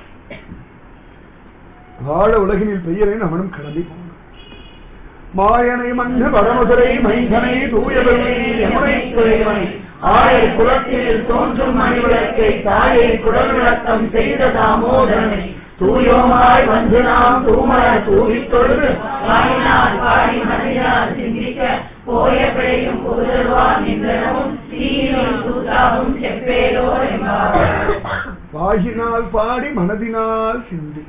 வாழ உலகினில் பெய்யறேன்னு அவனும் கிளம்பி போனான் மாயனை மண்ணு வடமதுரை மைந்தனை தூயவனை யமுனை துறைவனை ஆயை குலத்தில் தோன்றும் மணிவிளக்கை தாயை குடல் விளக்கம் செய்த தாமோதரனை தூயோமாய் வந்து நாம் தூமர தூவித் தொழுது வாயினால் பாடி மனிதனால் சிந்திக்க போய பிழையும் புகழ்வான் நின்றனவும் தீயினும் சூதாவும் செப்பேலோ என்பார் வாயினால் பாடி மனதினால் சிந்திக்க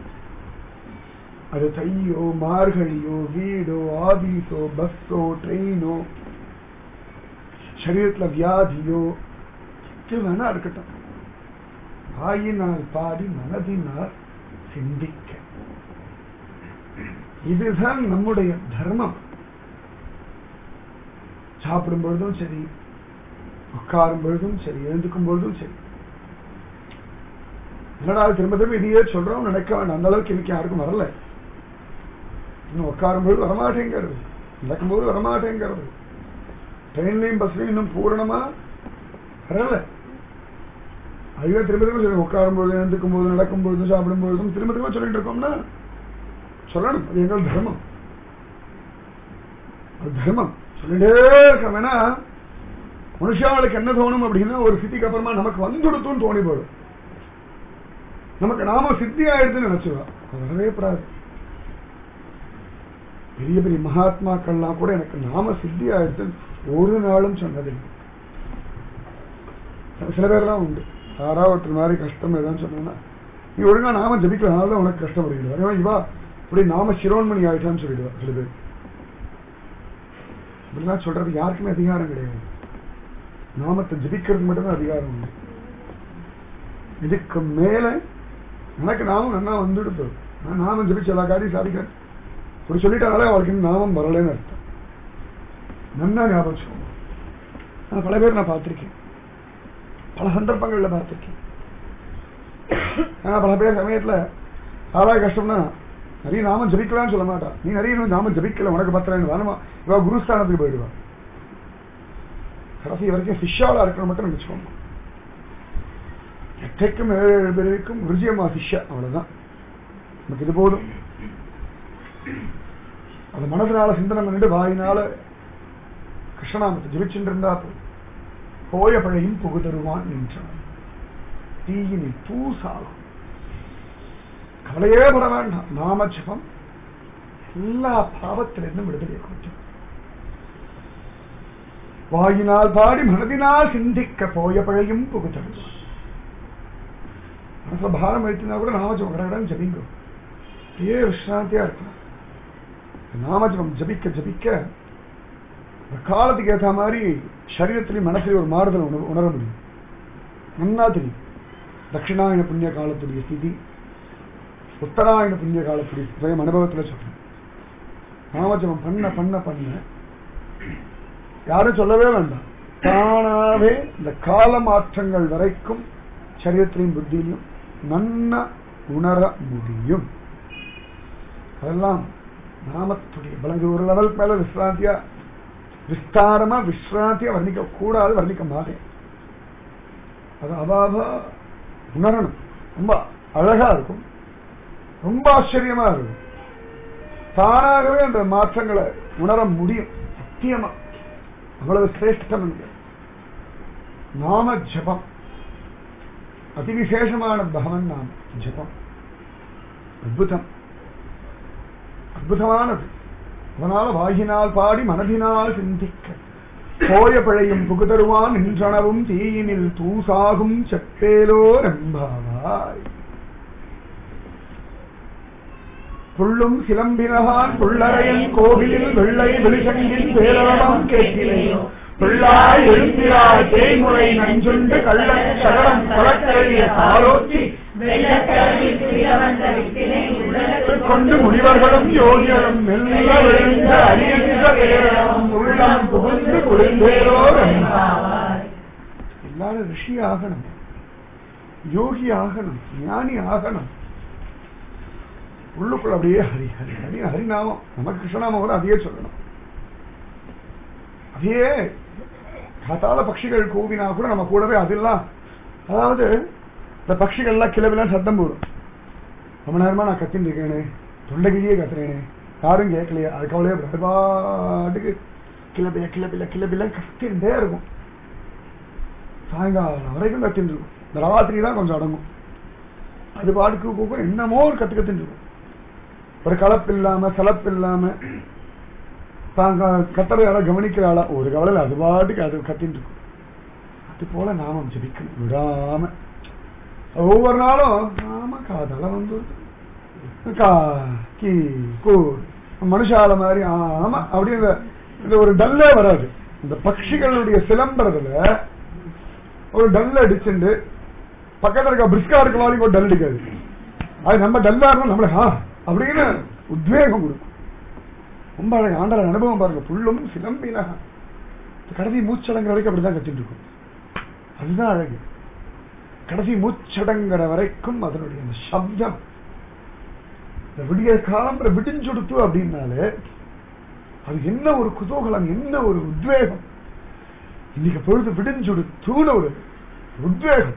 அது தையோ மார்கழியோ வீடோ ஆபீஸோ பஸ்ஸோ ட்ரெயினோ சரீரத்துல வியாதியோ இது வேணா இருக்கட்டும் வாயினால் பாடி மனதினால் சிந்திக்க இதுதான் நம்முடைய தர்மம் சாப்பிடும் பொழுதும் சரி உட்காரும் பொழுதும் சரி எழுந்துக்கும் பொழுதும் சரி என்னடா திரும்ப திரும்ப இதையே சொல்றோம் நினைக்க வேண்டாம் அந்த அளவுக்கு இன்னைக்கு யாருக்கும் வரல இன்னும் உட்காரும் பொழுது வரமாட்டேங்கிறது நடக்கும்போது வரமாட்டேங்கிறது ட்ரெயின்லையும் பஸ்லையும் இன்னும் பூரணமா வரல அதுவே திரும்ப திரும்ப சொல்லி உட்காரும் பொழுது எழுந்துக்கும் போது நடக்கும் பொழுதும் சாப்பிடும் பொழுதும் திரும்ப திரும்ப சொல்லிட்டு இருக்கோம்னா சொல்லணும் அது எங்கள் தர்மம் அது தர்மம் சொல்லிட்டே இருக்கோம் ஏன்னா மனுஷாளுக்கு என்ன தோணும் அப்படின்னா ஒரு சித்திக்கு அப்புறமா நமக்கு வந்துடுத்துன்னு தோணி போடும் நமக்கு நாம சித்தி ஆயிடுதுன்னு நினைச்சுவா அது வரவே படாது பெரிய பெரிய மகாத்மாக்கள்லாம் கூட எனக்கு நாம சித்தி ஆயிடுதுன்னு ஒரு நாளும் சொன்னதில்லை சில பேர்லாம் உண்டு யாராவது ஒருத்தர் மாதிரி கஷ்டம் ஏதாவது சொன்னா நீ ஒழுங்கா நாம ஜபிக்கிறதுனால தான் உனக்கு கஷ்டம் வருகிறது ஏன்னா இவா இப்படி நாம சிரோன்மணி ஆயிட்டான்னு சொல்லிடுவா சில பேர் இப்படிலாம் சொல்றது யாருக்குமே அதிகாரம் கிடையாது நாமத்தை ஜபிக்கிறதுக்கு மட்டும்தான் அதிகாரம் உண்டு இதுக்கு மேல எனக்கு நாமம் நல்லா வந்துடுது நான் நாமம் ஜபிச்சு எல்லா காரியம் சாதிக்கிறேன் இப்படி சொல்லிட்டாலே அவளுக்கு இன்னும் நாமம் வரலன்னு அர்த்தம் நன்னா ஞாபகம் வச்சுக்கோங்க. நான் பல பேர் நான் பார்த்திருக்கேன் பல சந்தர்ப்பங்கள்ல பார்த்திருக்கேன் ஆனா பல பேர் சமயத்துல யாராவது கஷ்டம்னா நிறைய நாமம் ஜபிக்கலாம்னு சொல்ல மாட்டா நீ நிறைய இன்னும் நாமம் ஜபிக்கல உனக்கு பத்திரம் வேணுமா இவ குருஸ்தானத்துக்கு போயிடுவா கடைசி வரைக்கும் சிஷ்யாவா இருக்கிற மட்டும் நினைச்சுக்கோங்க எட்டைக்கும் ஏழு ஏழு பேருக்கும் விருஜயமா சிஷ்யா அவ்வளவுதான் நமக்கு இது போதும் அது மனதினால சிந்தனை பண்ணிட்டு வாயினால கிருஷ்ணநாமத்தை ஜெபிச்சுட்டு இருந்தா போதும். போய பழையும் புகு தருவான் நின்றான் தீயினில் தூசாகும் கவலையே பட வேண்டாம் நாம ஜபம் எல்லா பாவத்திலிருந்தும் விடுதலை கொடுக்கும் வாயினால் பாடி மனதினால் சிந்திக்க போய பழையும் புகு தருவான் மனசுல பாரம் எடுத்துனா கூட நாமஜபம் கடகடன் ஜபிங்க ஏ விஸ்ராந்தியா இருக்கலாம் நாமஜபம் ஜபிக்க ஜபிக்க இந்த காலத்துக்கு ஏற்ற மாதிரி சரீரத்திலையும் மனசுலையும் ஒரு மாறுதல் உணர உணர முடியும் நன்னா தெரியும் தட்சிணாயன புண்ணிய காலத்துடைய ஸ்திதி உத்தராயண புண்ணிய காலத்துடைய ஸ்வயம் அனுபவத்துல சொல்றேன் நாமஜபம் பண்ண பண்ண பண்ண யாரும் சொல்லவே வேண்டாம் தானாவே இந்த கால மாற்றங்கள் வரைக்கும் சரீரத்திலையும் புத்தியிலையும் நன்ன உணர முடியும் அதெல்லாம் நாமத்துடைய பலங்க ஒரு லெவல் மேல விஸ்ராந்தியா விஸ்தாரமா விஸ்ராந்தியா வர்ணிக்க கூடாது வர்ணிக்க மாட்டேன் அது அவாவ உணரணும் ரொம்ப அழகா இருக்கும் ரொம்ப ஆச்சரியமா இருக்கும் தானாகவே அந்த மாற்றங்களை உணர முடியும் சத்தியமா அவ்வளவு சிரேஷ்டம் இருக்கு நாம ஜபம் அதிவிசேஷமான பகவன் நாம ஜபம் அற்புதம் அற்புதமானது அதனால வாயினால் பாடி மனதினால் சிந்திக்க போய பிழையும் புகுதருவான் நின்றனவும் தீயினில் தூசாகும் செப்பேலோ ரம்பாவாய் புள்ளும் சிலம்பினகான் புள்ளரையன் கோவிலில் வெள்ளை வெளிசங்கின் பேரளம் கேட்கிறேன் பிள்ளாய் எழுந்திராய் தேய்முறை நஞ்சுண்டு கள்ள சகடம் கலக்கறிய சாலோச்சி கொண்டு முனிவர்களும் யோகிகளும் மெல்ல விழுந்த அறிந்த பேரளம் உள்ளம் புகுந்து குளிர்ந்தேரோ எல்லாரும் ரிஷி ஆகணும் யோகி ஆகணும் ஞானி ஆகணும் உள்ளுக்குள்ள அப்படியே ஹரி ஹரி ஹரி ஹரிநாமம் நமக்கு கிருஷ்ணநாமம் கூட அதையே சொல்லணும் அதையே காத்தால பட்சிகள் கூவினா கூட நம்ம கூடவே அதெல்லாம் அதாவது இந்த பட்சிகள்லாம் கிளவிலாம் சத்தம் போடும் ரொம்ப நேரமா நான் கத்தின்னு இருக்கேனே தொண்டைகிரியே கத்துறேனே யாரும் கேட்கலையே அது கவலையே அது பாட்டுக்கு கிளபில கிளபில கிளபில கத்தின்ண்டே இருக்கும் சாயங்காலம் வரைக்கும் கத்தின்னு இருக்கும் இந்த ராத்திரி தான் கொஞ்சம் அடங்கும் அது பாட்டுக்கு கூக்கும் என்னமோ ஒரு கத்து கத்தின்னு இருக்கும் ஒரு கலப்பு இல்லாம சலப்பு இல்லாம தாங்க கத்துற யாரா கவனிக்கிறாளா ஒரு கவலையில் அது பாட்டுக்கு அது கத்தின்னு இருக்கும் அது போல நாமம் ஜபிக்கணும் விடாம ஒவ்வொரு நாளும் நாம காதால வந்து கா கீ கூ மனுஷால மாதிரி ஆமா அப்படி இந்த இந்த ஒரு டல்லே வராது இந்த பட்சிகளுடைய சிலம்பரதுல ஒரு டல் அடிச்சுண்டு பக்கத்துல இருக்க பிரிஸ்கா இருக்க மாதிரி ஒரு டல் அடிக்காது அது நம்ம டல்லா இருந்தா நம்மள ஆ அப்படின்னு உத்வேகம் கொடுக்கும் ரொம்ப அழகு ஆண்டல அனுபவம் பாருங்க புல்லும் சிலம்பினா கடைசி மூச்சடங்குற வரைக்கும் அப்படிதான் கத்திட்டு இருக்கும் அதுதான் அழகு கடைசி மூச்சடங்குற வரைக்கும் அதனுடைய அந்த சப்தம் இந்த விடிய காலம்புற விடிஞ்சுடுத்து அப்படின்னாலே அது என்ன ஒரு குதூகலம் என்ன ஒரு உத்வேகம் இன்னைக்கு பொழுது விடிஞ்சுடுத்துன்னு ஒரு உத்வேகம்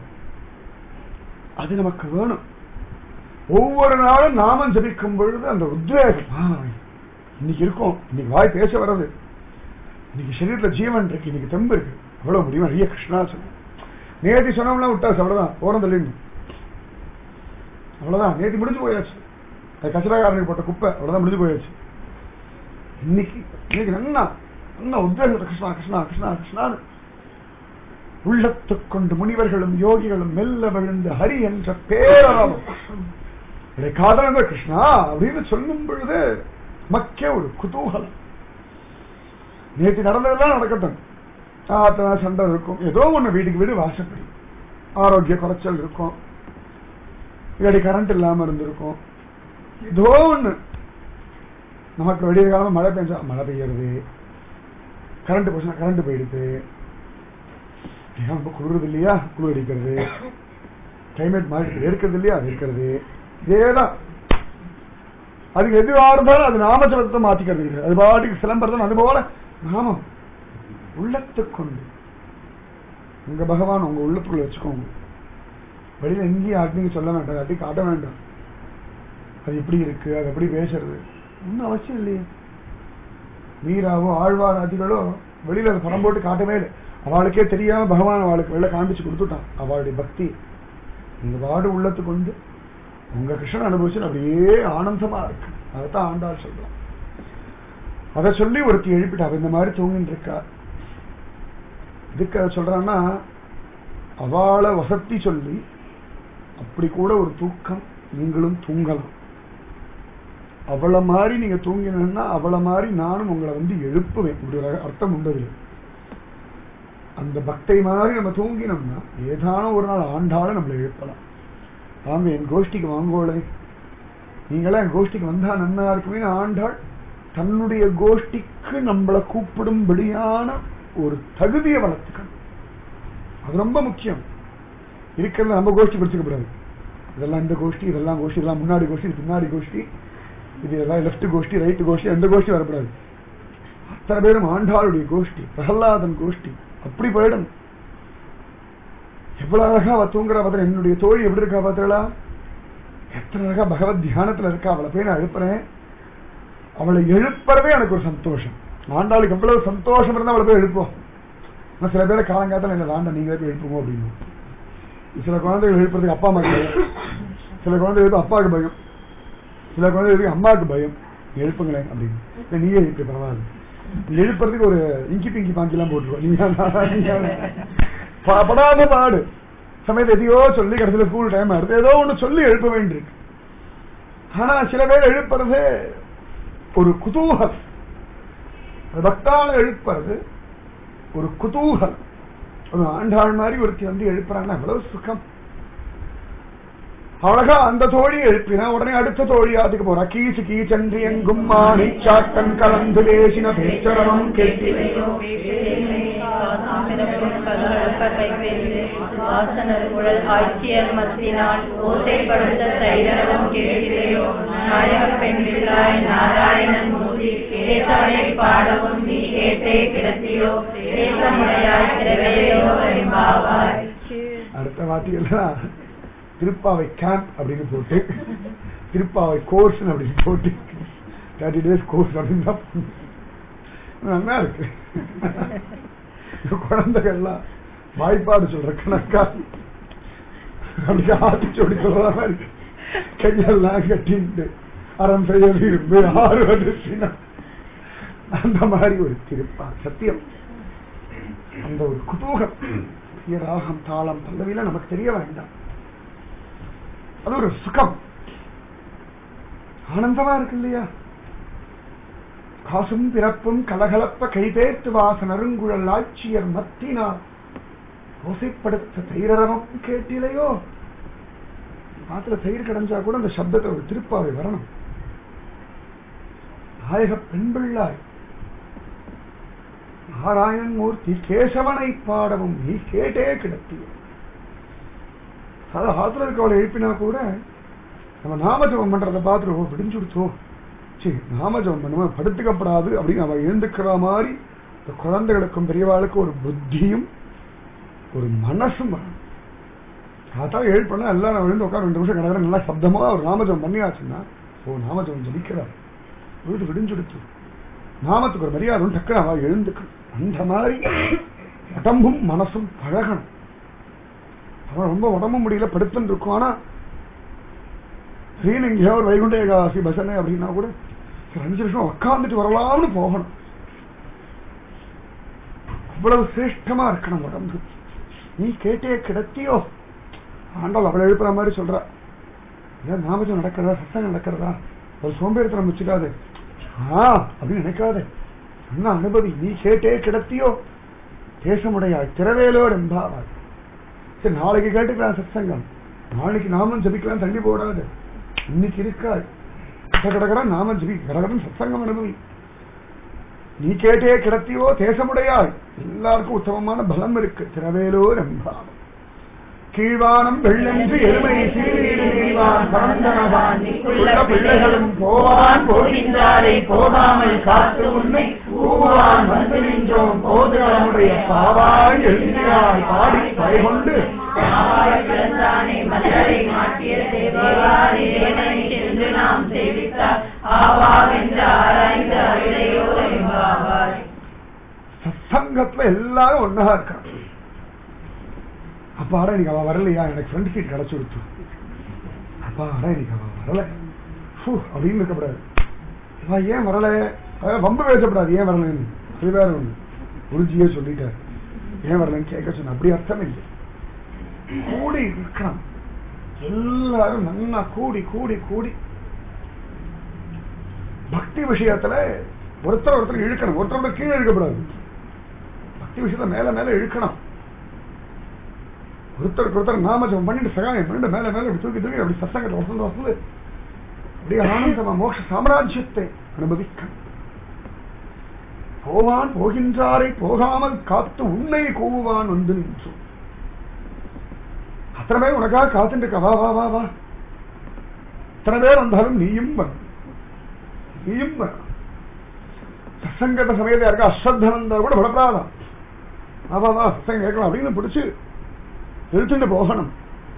அது நமக்கு வேணும் ஒவ்வொரு நாளும் நாமம் ஜபிக்கும் பொழுது அந்த உத்வேகம் ஆ, இன்னைக்கு இருக்கும் இன்னைக்கு வாய் பேச வர்றது இன்னைக்கு சரீரத்துல ஜீவன் இருக்கு இன்னைக்கு தெம்பு இருக்கு அவ்வளவு முடியும் நிறைய கிருஷ்ணா சொல்லு நேத்தி சொன்னோம்னா விட்டாச்சு அவ்வளவுதான் போறோம் தள்ளிடணும் அவ்வளவுதான் நேத்தி முடிஞ்சு போயாச்சு அது கச்சராக்காரனுக்கு போட்ட குப்பை அவ்வளவுதான் முடிஞ்சு போயாச்சு இன்னைக்கு இன்னைக்கு நல்லா நல்லா உத்வேகத்தை கிருஷ்ணா கிருஷ்ணா கிருஷ்ணா கிருஷ்ணான்னு உள்ளத்துக் கொண்டு முனிவர்களும் யோகிகளும் மெல்ல விழுந்து ஹரி என்ற பேரளவும் காதலங்க கிருஷ்ணா அப்படின்னு சொல்லும் பொழுது மக்கே ஒரு குதூகலம் நேற்று நடந்ததெல்லாம் நடக்கட்டும் ஆத்தனா சண்டை இருக்கும் ஏதோ ஒண்ணு வீட்டுக்கு வீடு வாசப்படி ஆரோக்கிய குறைச்சல் இருக்கும் இல்லாடி கரண்ட் இல்லாம இருந்திருக்கும் ஏதோ ஒண்ணு நமக்கு விடிய காலமா மழை பெஞ்சா மழை பெய்யறது கரண்ட் போச்சுன்னா கரண்ட் போயிடுது ஏன் ரொம்ப குளிருது இல்லையா குளிர் அடிக்கிறது கிளைமேட் மாறி இருக்கிறது இல்லையா அது இருக்கிறது இதேதான் அதுக்கு எதுவா இருந்தாலும் அது நாமச்சலத்தை மாத்திக்கிறது இல்லை அது பாட்டுக்கு சிலம்பரத்தன் அது போல நாமம் உள்ளத்துக் கொண்டு உங்க பகவான் உங்க உள்ளத்துக்குள்ள வச்சுக்கோங்க வெளியில எங்கேயும் யார்ட்டையும் சொல்ல வேண்டாம் யார்ட்டையும் காட்ட வேண்டாம் அது எப்படி இருக்கு அது எப்படி பேசுறது ஒன்றும் அவசியம் இல்லையே மீராவோ ஆழ்வார் அதிகளோ வெளியில அதை படம் போட்டு காட்டவே இல்லை அவளுக்கே தெரியாம பகவான் அவளுக்கு வெளில காண்பிச்சு கொடுத்துட்டான் அவளுடைய பக்தி இந்த பாடு உள்ளத்துக்கு கொண்டு உங்க கிருஷ்ணன் அனுபவிச்சு அப்படியே ஆனந்தமா இருக்கு அதைத்தான் ஆண்டாள் சொல்றான் அதை சொல்லி ஒருத்தி எழுப்பிட்டா அவ இந்த மாதிரி தூங்கிட்டு இருக்கா இதுக்கு அதை சொல்றான்னா அவளை வசத்தி சொல்லி அப்படி கூட ஒரு தூக்கம் நீங்களும் தூங்கலாம் அவளை மாதிரி நீங்க தூங்கினா அவளை மாதிரி நானும் உங்களை வந்து எழுப்புவேன் இப்படி ஒரு அர்த்தம் உண்டு அதுல. அந்த பக்தை மாதிரி நம்ம தூங்கினோம்னா ஏதான ஒரு நாள் ஆண்டாலும் நம்மளை எழுப்பலாம் வாங்க என் கோஷ்டிக்கு வாங்கோளே நீங்களா என் கோஷ்டிக்கு வந்தா நன்னா இருக்குமே ஆண்டாள் தன்னுடைய கோஷ்டிக்கு நம்மளை கூப்பிடும்படியான ஒரு தகுதியை வளர்த்துக்கணும் அது ரொம்ப முக்கியம் இருக்கிறத நம்ம கோஷ்டி படிச்சுக்க கூடாது இதெல்லாம் இந்த கோஷ்டி இதெல்லாம் கோஷ்டி இதெல்லாம் முன்னாடி கோஷ்டி இது பின்னாடி கோஷ்டி இது எல்லாம் லெஃப்ட் கோஷ்டி ரைட் கோஷ்டி அந்த கோஷ்டி வரக்கூடாது அத்தனை பேரும் ஆண்டாளுடைய கோஷ்டி பிரகலாதன் கோஷ்டி அப்படி போயிடும் எவ்வளவு அழகா அவ தூங்குறா பார்த்தா என்னுடைய தோழி எப்படி இருக்கா பார்த்தா எத்தனை அழகா பகவத் தியானத்துல இருக்கா அவளை போய் நான் எழுப்புறேன் அவளை எழுப்புறதே எனக்கு ஒரு சந்தோஷம் ஆண்டாளுக்கு எவ்வளவு சந்தோஷம் இருந்தா அவளை போய் எழுப்போம் ஆனா சில பேரை காலங்காலத்துல என்ன வேண்டாம் நீங்களே போய் எழுப்புங்க அப்படின்னு சில குழந்தைகள் எழுப்புறதுக்கு அப்பா அம்மாக்கு பயம் சில குழந்தைகளுக்கு அப்பாவுக்கு பயம் சில குழந்தைகளுக்கு அம்மாவுக்கு பயம் நீ எழுப்புங்களேன் அப்படின்னு இல்ல, நீயே எழுப்பு பரவாயில்ல நீ எழுப்புறதுக்கு ஒரு இங்கி பிங்கி பாங்கி எல்லாம் போட்டுருவோம் நீங்க ப- படாத பாடு சமயத்தை எதையோ சொல்லி கடைசியில ஸ்கூல் டைம் ஆயிடுது ஏதோ ஒண்ணு சொல்லி எழுப்ப வேண்டியிருக்கு ஆனா சில பேர் எழுப்புறது ஒரு குதூகல் அது பக்தால எழுப்புறது ஒரு குதூகல் ஒரு ஆண்டாள் மாதிரி ஒருத்தி வந்து எழுப்புறாங்கன்னா எவ்வளவு சுகம் அழகா அந்த தோழி எழுப்பினா உடனே அடுத்த தோழி அதுக்கு போறா கீச்சு கீச்சன்றி எங்கும் மாணி சாட்டன் கலந்து பேசின பேச்சரவம் கேட்டி வாசனருக்குழல் ஆட்சியர் மத்தினால் ஓசைப்படுத்த தைரவம் கேட்டிலையோ நாயக பெண் பிள்ளாய் நாராயணன் மூர்த்தி கேசவனை பாடவும் நீ கேட்டே கிடத்தியோ தேசமுடையாய் திரவையோ என்பாவாய் அடுத்த வார்த்தைகள்லாம் திருப்பாவை கேம்ப் அப்படின்னு போட்டு திருப்பாவை கோர்ஸ் அப்படின்னு போட்டு தேர்ட்டி டேஸ் கோர்ஸ் அப்படின்னு தான் போடணும். நல்லா இருக்கு குழந்தைகள்லாம் வாய்ப்பாடு சொல்ற கணக்கா அப்படி ஆட்டிச்சோடி சொல்ற மாதிரி கையெல்லாம் கட்டிட்டு அறம் செய்ய விரும்பு ஆறு வந்துச்சுன்னா அந்த மாதிரி ஒரு திருப்பா சத்தியம் அந்த ஒரு குதூகம் பெரிய ராகம் தாளம் பல்லவியில நமக்கு தெரிய வேண்டாம் அது ஒரு சுகம் ஆனந்தமா இருக்கு இல்லையா காசும் பிறப்பும் கலகலப்ப கைதேத்து வாச நறுங்குழல் ஆட்சியர் மத்தினார் ஓசைப்படுத்த தைரரவம் கேட்டிலையோ பாத்துல தயிர் கிடைஞ்சா கூட அந்த சப்தத்தை ஒரு திருப்பாவை வரணும் நாயக பெண் பிள்ளாய் நாராயணன் மூர்த்தி கேசவனை பாடவும் நீ கேட்டே கிடத்திய அதாவது ஆத்துல இருக்கவளை எழுப்பினா கூட நம்ம நாமஜபம் பண்றதை பார்த்துட்டு ஓ விடிஞ்சு கொடுத்தோ சரி நாமஜபம் பண்ணுவோம் படுத்துக்கப்படாது அப்படின்னு அவ எழுந்துக்கிற மாதிரி இந்த குழந்தைகளுக்கும் பெரியவாளுக்கும் ஒரு புத்தியும் ஒரு மனசும் வரணும் அதான் எழுப்பணும் எல்லாம் நான் விழுந்து உட்கார ரெண்டு நிமிஷம் கிடக்கிற நல்லா சப்தமா ஒரு நாமஜபம் பண்ணியாச்சுன்னா ஓ நாமஜபம் ஜபிக்கிறார் வீடு விடிஞ்சுடுத்து நாமத்துக்கு ஒரு மரியாதை உண்டு, டக்குனு அவ எழுந்துக்கணும் அந்த மாதிரி உடம்பும் மனசும் பழகணும் அவன் ரொம்ப உடம்பு முடியல படுத்துன்னு இருக்கும் ஆனா திடீர்னு எங்கேயோ ஒரு வைகுண்ட ஏகாதசி பசனை அப்படின்னா கூட சரி, அஞ்சு நிமிஷம் உட்காந்துட்டு வரலாம்னு போகணும் அவ்வளவு சிரேஷ்டமா இருக்கணும் உடம்பு நீ கேட்டே கிடத்தியோ ஆண்டாள் அவளை எழுப்புற மாதிரி சொல்றா ஏன் நாமஜம் நடக்கிறதா சத்தம் நடக்கிறதா ஒரு சோம்பேறித்தனம் வச்சுக்காது ஆ அப்படின்னு நினைக்காத என்ன அனுபவி நீ கேட்டே கிடத்தியோ தேசமுடையாய் திரவேலோடு என்பாவாய் சரி நாளைக்கு கேட்டுக்கலாம் சத்சங்கம் நாளைக்கு நாமம் ஜபிக்கலாம் தள்ளி போடாது இன்னைக்கு இருக்காய் கடகடா நாமம் ஜபி கடகடன் சத்சங்கம் அனுபவி நீ கேட்டே கிடத்தியோ தேசமுடையாய் எல்லாருக்கும் உத்தமமான பலம் இருக்கு திரவேலோர் என்பாவாய் கீழ்வானம் வெள்ளென்று எருமை சீரீடு நீவான் பரந்தனவான் உள்ள பிள்ளைகளும் போவான் போகின்றாரை போகாமல் காத்து உன்னை பூவான் வந்து நின்றோம் போது நம்முடைய பாவாய் எழுதினாய் பாடி பயகொண்டு மாவாய் பிறந்தானே மலரை மாற்றிய தேவாதி தேவனை சென்று நாம் சேவித்தார் ஆவாவென்று ஆராய்ந்து அருளையோ என்பாவாய் சத்சங்கத்துல எல்லாரும் ஒன்னா இருக்கான் அப்பாடா இன்னைக்கு அவ வரலையா எனக்கு ஃப்ரெண்ட் சீட் கிடைச்சு கொடுத்து அப்பாடா இன்னைக்கு அவ வரல ஃபு, அப்படின்னு இருக்கக்கூடாது அவ ஏன் வரல அதாவது வம்பு பேசப்படாது ஏன் வரலன்னு அது வேற ஒண்ணு குருஜியே சொல்லிட்டார் ஏன் வரலன்னு கேட்க சொன்ன அப்படி அர்த்தம் இல்லை கூடி இருக்கணும் எல்லாரும் நல்லா கூடி கூடி கூடி பக்தி விஷயத்துல ஒருத்தர் ஒருத்தர் இழுக்கணும் ஒருத்தர் ஒருத்தர் கீழே இழுக்கப்படாது பக்தி விஷயத்துல மேல மேல இழுக்கணும் ஒருத்தருக்கு ஒருத்தர் நாமஜம் பண்ணிட்டு சகாயம் பண்ணிட்டு மேல மேல இப்படி தூக்கி தூக்கி அப்படி சத்தங்கத்தை வசந்து வசந்து அப்படியே ஆனந்தமா மோட்ச சாம்ராஜ்யத்தை அனுபவிக்கணும் போவான் போகின்றாரை போகாமல் காத்து உன்னை கூவுவான் வந்து நின்று அத்தனை பேர் உனக்காக காத்துட்டு இருக்க வா வா வா வா எத்தனை பேர் வந்தாலும் நீயும் வா நீயும் வா சசங்கத சமயத்தை யாருக்கா அஸ்ரத்தனந்தா கூட விடப்படாதான் வா வா சசங்க கேட்கலாம் அப்படின்னு பிடிச்சு இழுத்துட்டு போகணும்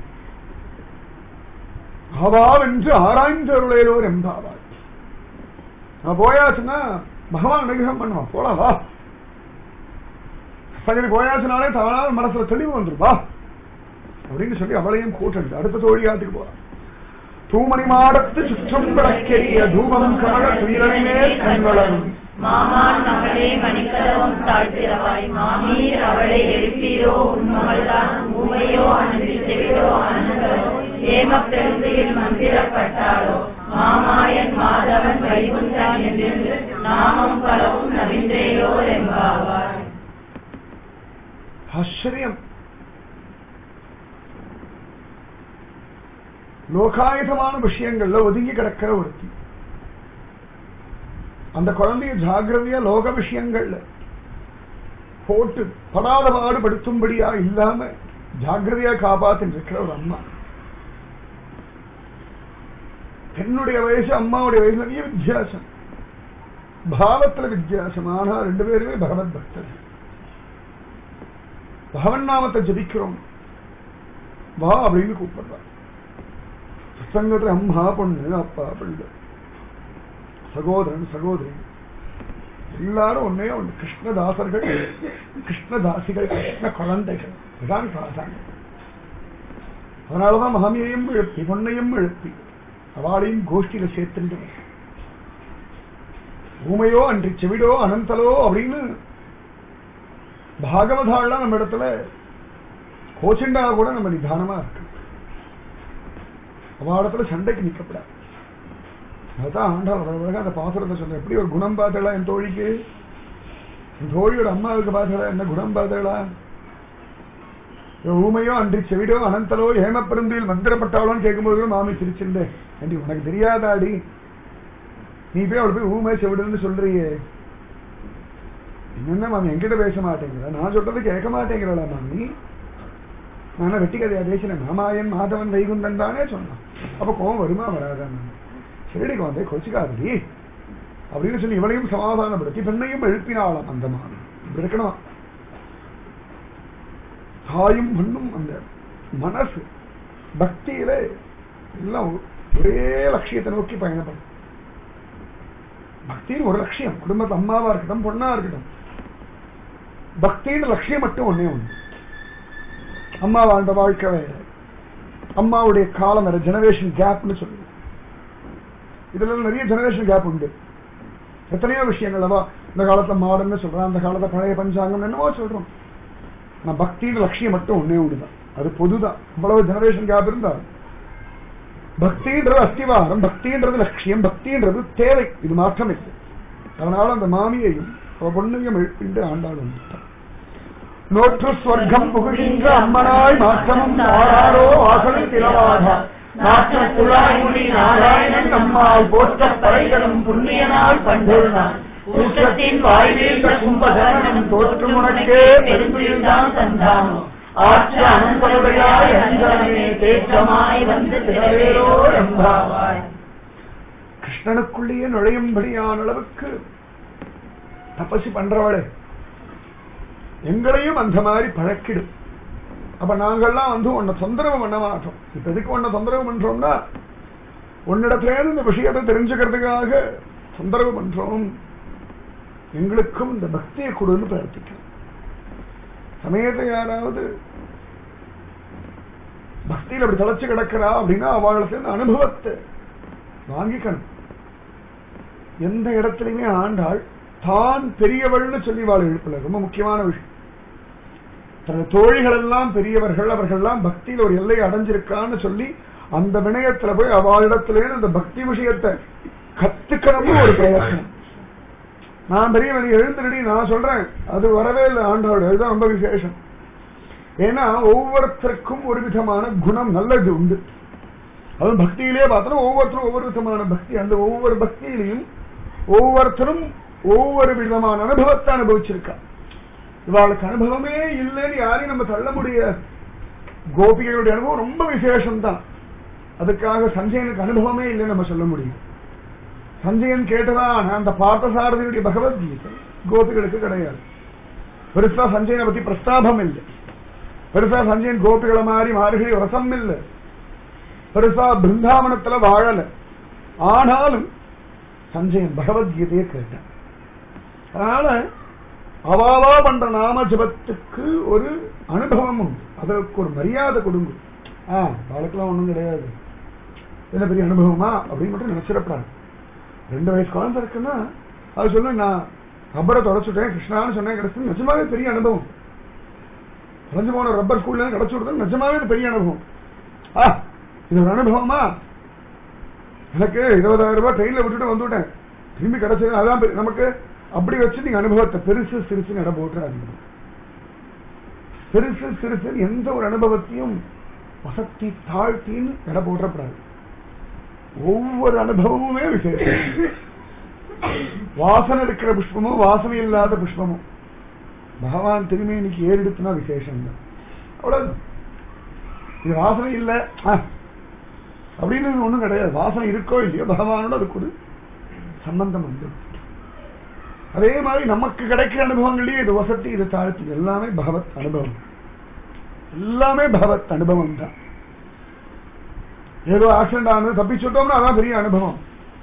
ஆவாவென்று ஆராய்ந்தருளையிலோர் எம்பாவாய் நான் போயாச்சுன்னா பகவான் அனுகிரகம் பண்ணுவான் போலாம் வா சகரி போயாச்சுனாலே தவறான மனசுல தெளிவு வந்துரும் வா அப்படின்னு சொல்லி அவளையும் கூட்டணும் அடுத்த தோழியாத்துக்கு போறான் தூமணி மாடத்து சுற்றம் விளக்கெரிய தூபம் கமல துயிலனை மேல் கண்வளரும் மாமான் மகளே மணிக்கதவம் தாழ்த்திரவாய் மாமீர் அவளை எழுப்பீரோ உண்மகள்தான் ஊமையோ அன்றி செவிடோ அனந்தரோ ஏம பெருந்தையில் மந்திரப்பட்டாளோ மாமாயன் மாதவன் வைகுந்தான் என்று நாமம் பலவும் நவின்றேயோ என்பாவாய் ஆச்சரியம் லோகாயுதமான விஷயங்கள்ல ஒதுங்கி கிடக்கிற ஒருத்தி அந்த குழந்தைய ஜாகிரதையா லோக விஷயங்கள்ல போட்டு படாத பாடுபடுத்தும்படியா இல்லாம ஜாகிரதையா காப்பாத்தின்னு இருக்கிற ஒரு அம்மா என்னுடைய வயசு அம்மாவுடைய வயசு நிறைய வித்தியாசம் பாவத்துல வித்தியாசம் ஆனா ரெண்டு பேருமே பகவத் பக்தர்கள் பகவன் நாமத்தை ஜபிக்கிறோம் வா அப்படின்னு கூப்பிடுறா சங்கத்துல அம்மா பொண்ணு அப்பா பிள்ளை சகோதரன் சகோதரி எல்லாரும் ஒன்னே ஒண்ணு கிருஷ்ணதாசர்கள் கிருஷ்ணதாசிகள் கிருஷ்ண குழந்தைகள் இதுதான் பிராதானியம் அதனாலதான் மாமியையும் எழுப்பி பொண்ணையும் எழுப்பி அவளையும் கோஷ்டியில சேர்த்துட்டு ஊமையோ அன்றி செவிடோ அனந்தலோ அப்படின்னு பாகவதாலாம் நம்ம இடத்துல கோச்சிண்டா கூட நம்ம நிதானமா இருக்கு அவ இடத்துல சண்டைக்கு நிக்கப்படாது அதான் ஆண்டாள் அழகா அந்த பாசுரத்தை சொன்ன எப்படி ஒரு குணம் பார்த்தளா என் தோழிக்கு என் தோழியோட அம்மாவுக்கு பார்த்தளா என்ன குணம் பார்த்தளா ஊமையோ அன்றி செவிடோ அனந்தலோ ஏமப்பெருந்தில் மந்திரப்பட்டாளோன்னு கேட்கும்போது மாமி சிரிச்சுண்டேன் ஏண்டி உனக்கு தெரியாதாடி நீ போய் அவள் போய் ஊமை செவிடுன்னு சொல்றியே என்ன மாமி என்கிட்ட பேச மாட்டேங்கிற நான் சொல்றது கேட்க மாட்டேங்கிறா மாமி நான் வெட்டி கதையா பேசினேன் மாமாயன் மாதவன் வைகுந்தன் தானே சொன்னான் அப்ப கோவம் வருமா வராதா மாமி சரிடிக்கு வந்தே கொச்சிக்காதடி அப்படின்னு சொல்லி இவளையும் சமாதானப்படுத்தி பெண்ணையும் எழுப்பினாளாம் அந்த மாமி இப்படி இருக்கணும் தாயும் மண்ணும் அந்த மனசு பக்தியில எல்லாம் ஒரே லட்சியத்தை நோக்கி பயணப்படும் பக்தின்னு ஒரு லட்சியம் குடும்பத்து அம்மாவா இருக்கட்டும் பொண்ணா இருக்கட்டும் பக்தின்னு லட்சியம் மட்டும் ஒன்னே ஒண்ணு அம்மா வாழ்ந்த வாழ்க்கை வேற அம்மாவுடைய காலம் வேற ஜெனரேஷன் கேப்னு சொல்லுவோம் இதுல நிறைய ஜெனரேஷன் கேப் உண்டு எத்தனையோ விஷயங்கள் அல்லவா இந்த காலத்துல மாடர்ன்னு சொல்றோம் அந்த காலத்துல பழைய பஞ்சாங்கம் என்னவோ சொல்றோம் ஆனா பக்தியின் லட்சியம் மட்டும் ஒன்னே ஒண்ணுதான் அது பொதுதான் அவ்வளவு ஜெனரேஷன் கேப் இருந்தா பக்தின்றது அஸ்திவாரம் பக்தின்றது லட்சியம் பக்தின்றது தேவை இது மாற்றம் இல்லை அதனால அந்த மாமியையும் அவ பொண்ணையும் எழுப்பிண்டு ஆண்டாள் வந்துட்டான் நோற்று ஸ்வர்க்கம் புகுகின்ற அம்மனாய் மாற்றமும் ஆறாரோ வாசல் திரவாதா நாற்ற துளாய்முடி நாராயணன் நம்மால் போற்ற பறைகளும் புண்ணியனால் பண்டொருநாள் ஊற்றத்தின் வாய்வீழ்ந்த கும்பகரணம் தோற்று உனக்கே பெருந்துயில்தான் தந்தானோ ஆற்ற அனந்தருடையாய் அஞ்சலமே தேற்றமாய் வந்து திரவேரோ எம்பாவாய் கிருஷ்ணனுக்குள்ளேயே நுழையும்படியான அளவுக்கு தபசு பண்றவளே எங்களையும் அந்த மாதிரி பழக்கிடும் அப்ப நாங்கள்லாம் வந்து உன்னை தொந்தரவு பண்ண மாட்டோம் இப்ப எதுக்கு உன்னை தொந்தரவு பண்றோம்னா உன்னிடத்துல இருந்து இந்த விஷயத்தை தெரிஞ்சுக்கிறதுக்காக தொந்தரவு பண்றோம் எங்களுக்கும் இந்த பக்தியை கொடுன்னு பிரார்த்திக்கிறோம் சமயத்தை யாராவது பக்தியில் அப்படி தலைச்சு கிடக்கிறா அப்படின்னா அவளுக்கு இந்த அனுபவத்தை வாங்கிக்கணும் எந்த இடத்துலயுமே ஆண்டாள் தான் பெரியவள்னு சொல்லி வாழ் எழுப்பல ரொம்ப முக்கியமான விஷயம் தனது தோழிகள் எல்லாம் பெரியவர்கள் அவர்கள்லாம் பக்தியில் ஒரு எல்லை அடைஞ்சிருக்கான்னு சொல்லி அந்த வினயத்துல போய் அவளிடத்திலே அந்த பக்தி விஷயத்தை கத்துக்கணும்னு ஒரு பிரயத்தனம் நான் பெரியவன் நீ எழுந்துடி நான் சொல்றேன் அது வரவே இல்லை ஆண்டோட அதுதான் ரொம்ப விசேஷம் ஏன்னா ஒவ்வொருத்தருக்கும் ஒரு விதமான குணம் நல்லது உண்டு அதுவும் பக்தியிலே பார்த்தோம்னா ஒவ்வொருத்தரும் ஒவ்வொரு விதமான பக்தி அந்த ஒவ்வொரு பக்தியிலையும் ஒவ்வொருத்தரும் ஒவ்வொரு விதமான அனுபவத்தை அனுபவிச்சிருக்கா இவாளுக்கு அனுபவமே இல்லைன்னு யாரையும் நம்ம தள்ள முடியாது கோபிகைகளுடைய அனுபவம் ரொம்ப விசேஷம் தான் அதுக்காக சஞ்சயனுக்கு அனுபவமே இல்லைன்னு நம்ம சொல்ல முடியும் சஞ்சயன் கேட்டதான் அந்த பார்த்தசாரதியுடைய பகவத்கீதை கோபிகளுக்கு கிடையாது பெருசா சஞ்சயனை பத்தி பிரஸ்தாபம் இல்லை பெருசா சஞ்சயன் கோபிகளை மாதிரி மாறுகிற ரசம் இல்லை பெருசா பிருந்தாவனத்துல வாழல ஆனாலும் சஞ்சயன் பகவத்கீதையை கேட்டான் அதனால அவாவா பண்ற நாம ஜபத்துக்கு ஒரு அனுபவம் உண்டு அதற்கு ஒரு மரியாதை கொடுங்க ஆ அவளுக்கெல்லாம் ஒண்ணும் கிடையாது என்ன பெரிய அனுபவமா அப்படின்னு மட்டும் நினைச்சிடப்படாது ரெண்டு வயசு குழந்தை இருக்குன்னா அது சொல்லு நான் ரப்பரை தொடச்சுட்டேன் கிருஷ்ணான்னு சொன்னேன் கிடைச்சது நிஜமாவே பெரிய அனுபவம் தொலைஞ்சு போன ரப்பர் ஸ்கூல்ல கிடைச்சு கொடுத்தது நிஜமாவே இது பெரிய அனுபவம் ஆ இது ஒரு அனுபவமா எனக்கு இருபதாயிரம் ரூபாய் ட்ரெயின்ல விட்டுட்டு வந்துவிட்டேன் திரும்பி கிடைச்சது அதான் பெரிய- நமக்கு அப்படி வச்சு நீங்க அனுபவத்தை பெருசு சிறுசு நட போட்டுறாதீங்க பெருசு சிறுசு எந்த ஒரு அனுபவத்தையும் வசத்தி தாழ்த்தின்னு நட போட்டுறப்படாது ஒவ்வொரு அனுபவமுமே விசேஷம் வாசனை இருக்கிற புஷ்பமும் வாசனை இல்லாத புஷ்பமும் பகவான் திருமேனிக்கு ஏறெடுத்துனா விசேஷம் தான் அவ்வளவு இது வாசனை இல்ல ஆ, அப்படின்னு ஒண்ணும் கிடையாது வாசனை இருக்கோ இல்லையோ பகவானோட அதுக்கு ஒரு சம்பந்தம் உண்டு அதே மாதிரி நமக்கு கிடைக்கிற அனுபவங்களையே இது வசதி இது தாழ்த்தி எல்லாமே பகவத் அனுபவம் எல்லாமே பகவத் அனுபவம் தான் ஏதோ ஆக்சிடென்ட் ஆனது தப்பிச்சுட்டோம்னா அதான் பெரிய அனுபவம்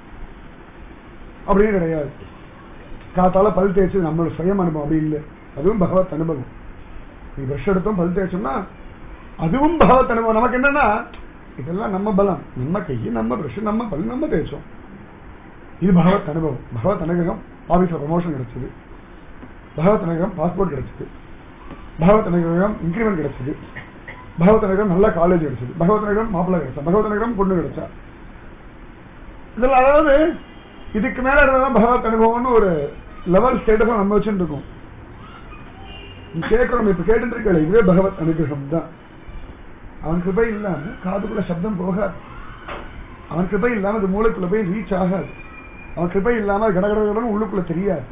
அப்படின்னு கிடையாது காத்தால பல் தேய்ச்சி நம்மளோட சுயம் அனுபவம் அப்படி இல்லை அதுவும் பகவத் அனுபவம் நீ பிரஷ் எடுத்தோம் பல் தேய்ச்சோம்னா அதுவும் பகவத் அனுபவம் நமக்கு என்னன்னா இதெல்லாம் நம்ம பலம் நம்ம கை நம்ம பிரஷ் நம்ம பல் நம்ம தேய்ச்சோம் இது பகவத் அனுபவம் பகவத் அனுகிரகம் ஆபீஸ்ல ப்ரமோஷன் கிடைச்சது பகவத் அனுகிரகம் பாஸ்போர்ட் கிடைச்சது பகவத் அனுகிரகம் இன்கிரிமெண்ட் கிடைச்சது பகவத் அனுகிரகம் நல்ல காலேஜ் கிடைச்சது பகவத் அனுகிரகம் மாப்பிள்ளை கிடைச்சா பகவத் அனுகிரகம் பொண்ணு கிடைச்சா இதெல்லாம் அதாவது இதுக்கு மேல இருந்தாதான் பகவத் அனுபவம்னு ஒரு லெவல் ஸ்டேட்டஸ் நம்ம வச்சுட்டு இருக்கோம் நீ கேட்கிறோம் இப்ப கேட்டுட்டு இருக்கல இதுவே பகவத் அனுகிரகம் தான் அவன் கிருபை இல்லாம காதுக்குள்ள சப்தம் போகாது அவன் கிருபை இல்லாம அது மூளைக்குள்ள போய் ரீச் ஆகாது அவன் கிருபை இல்லாம அது கடகடகடன்னு உள்ளுக்குள்ள தெரியாது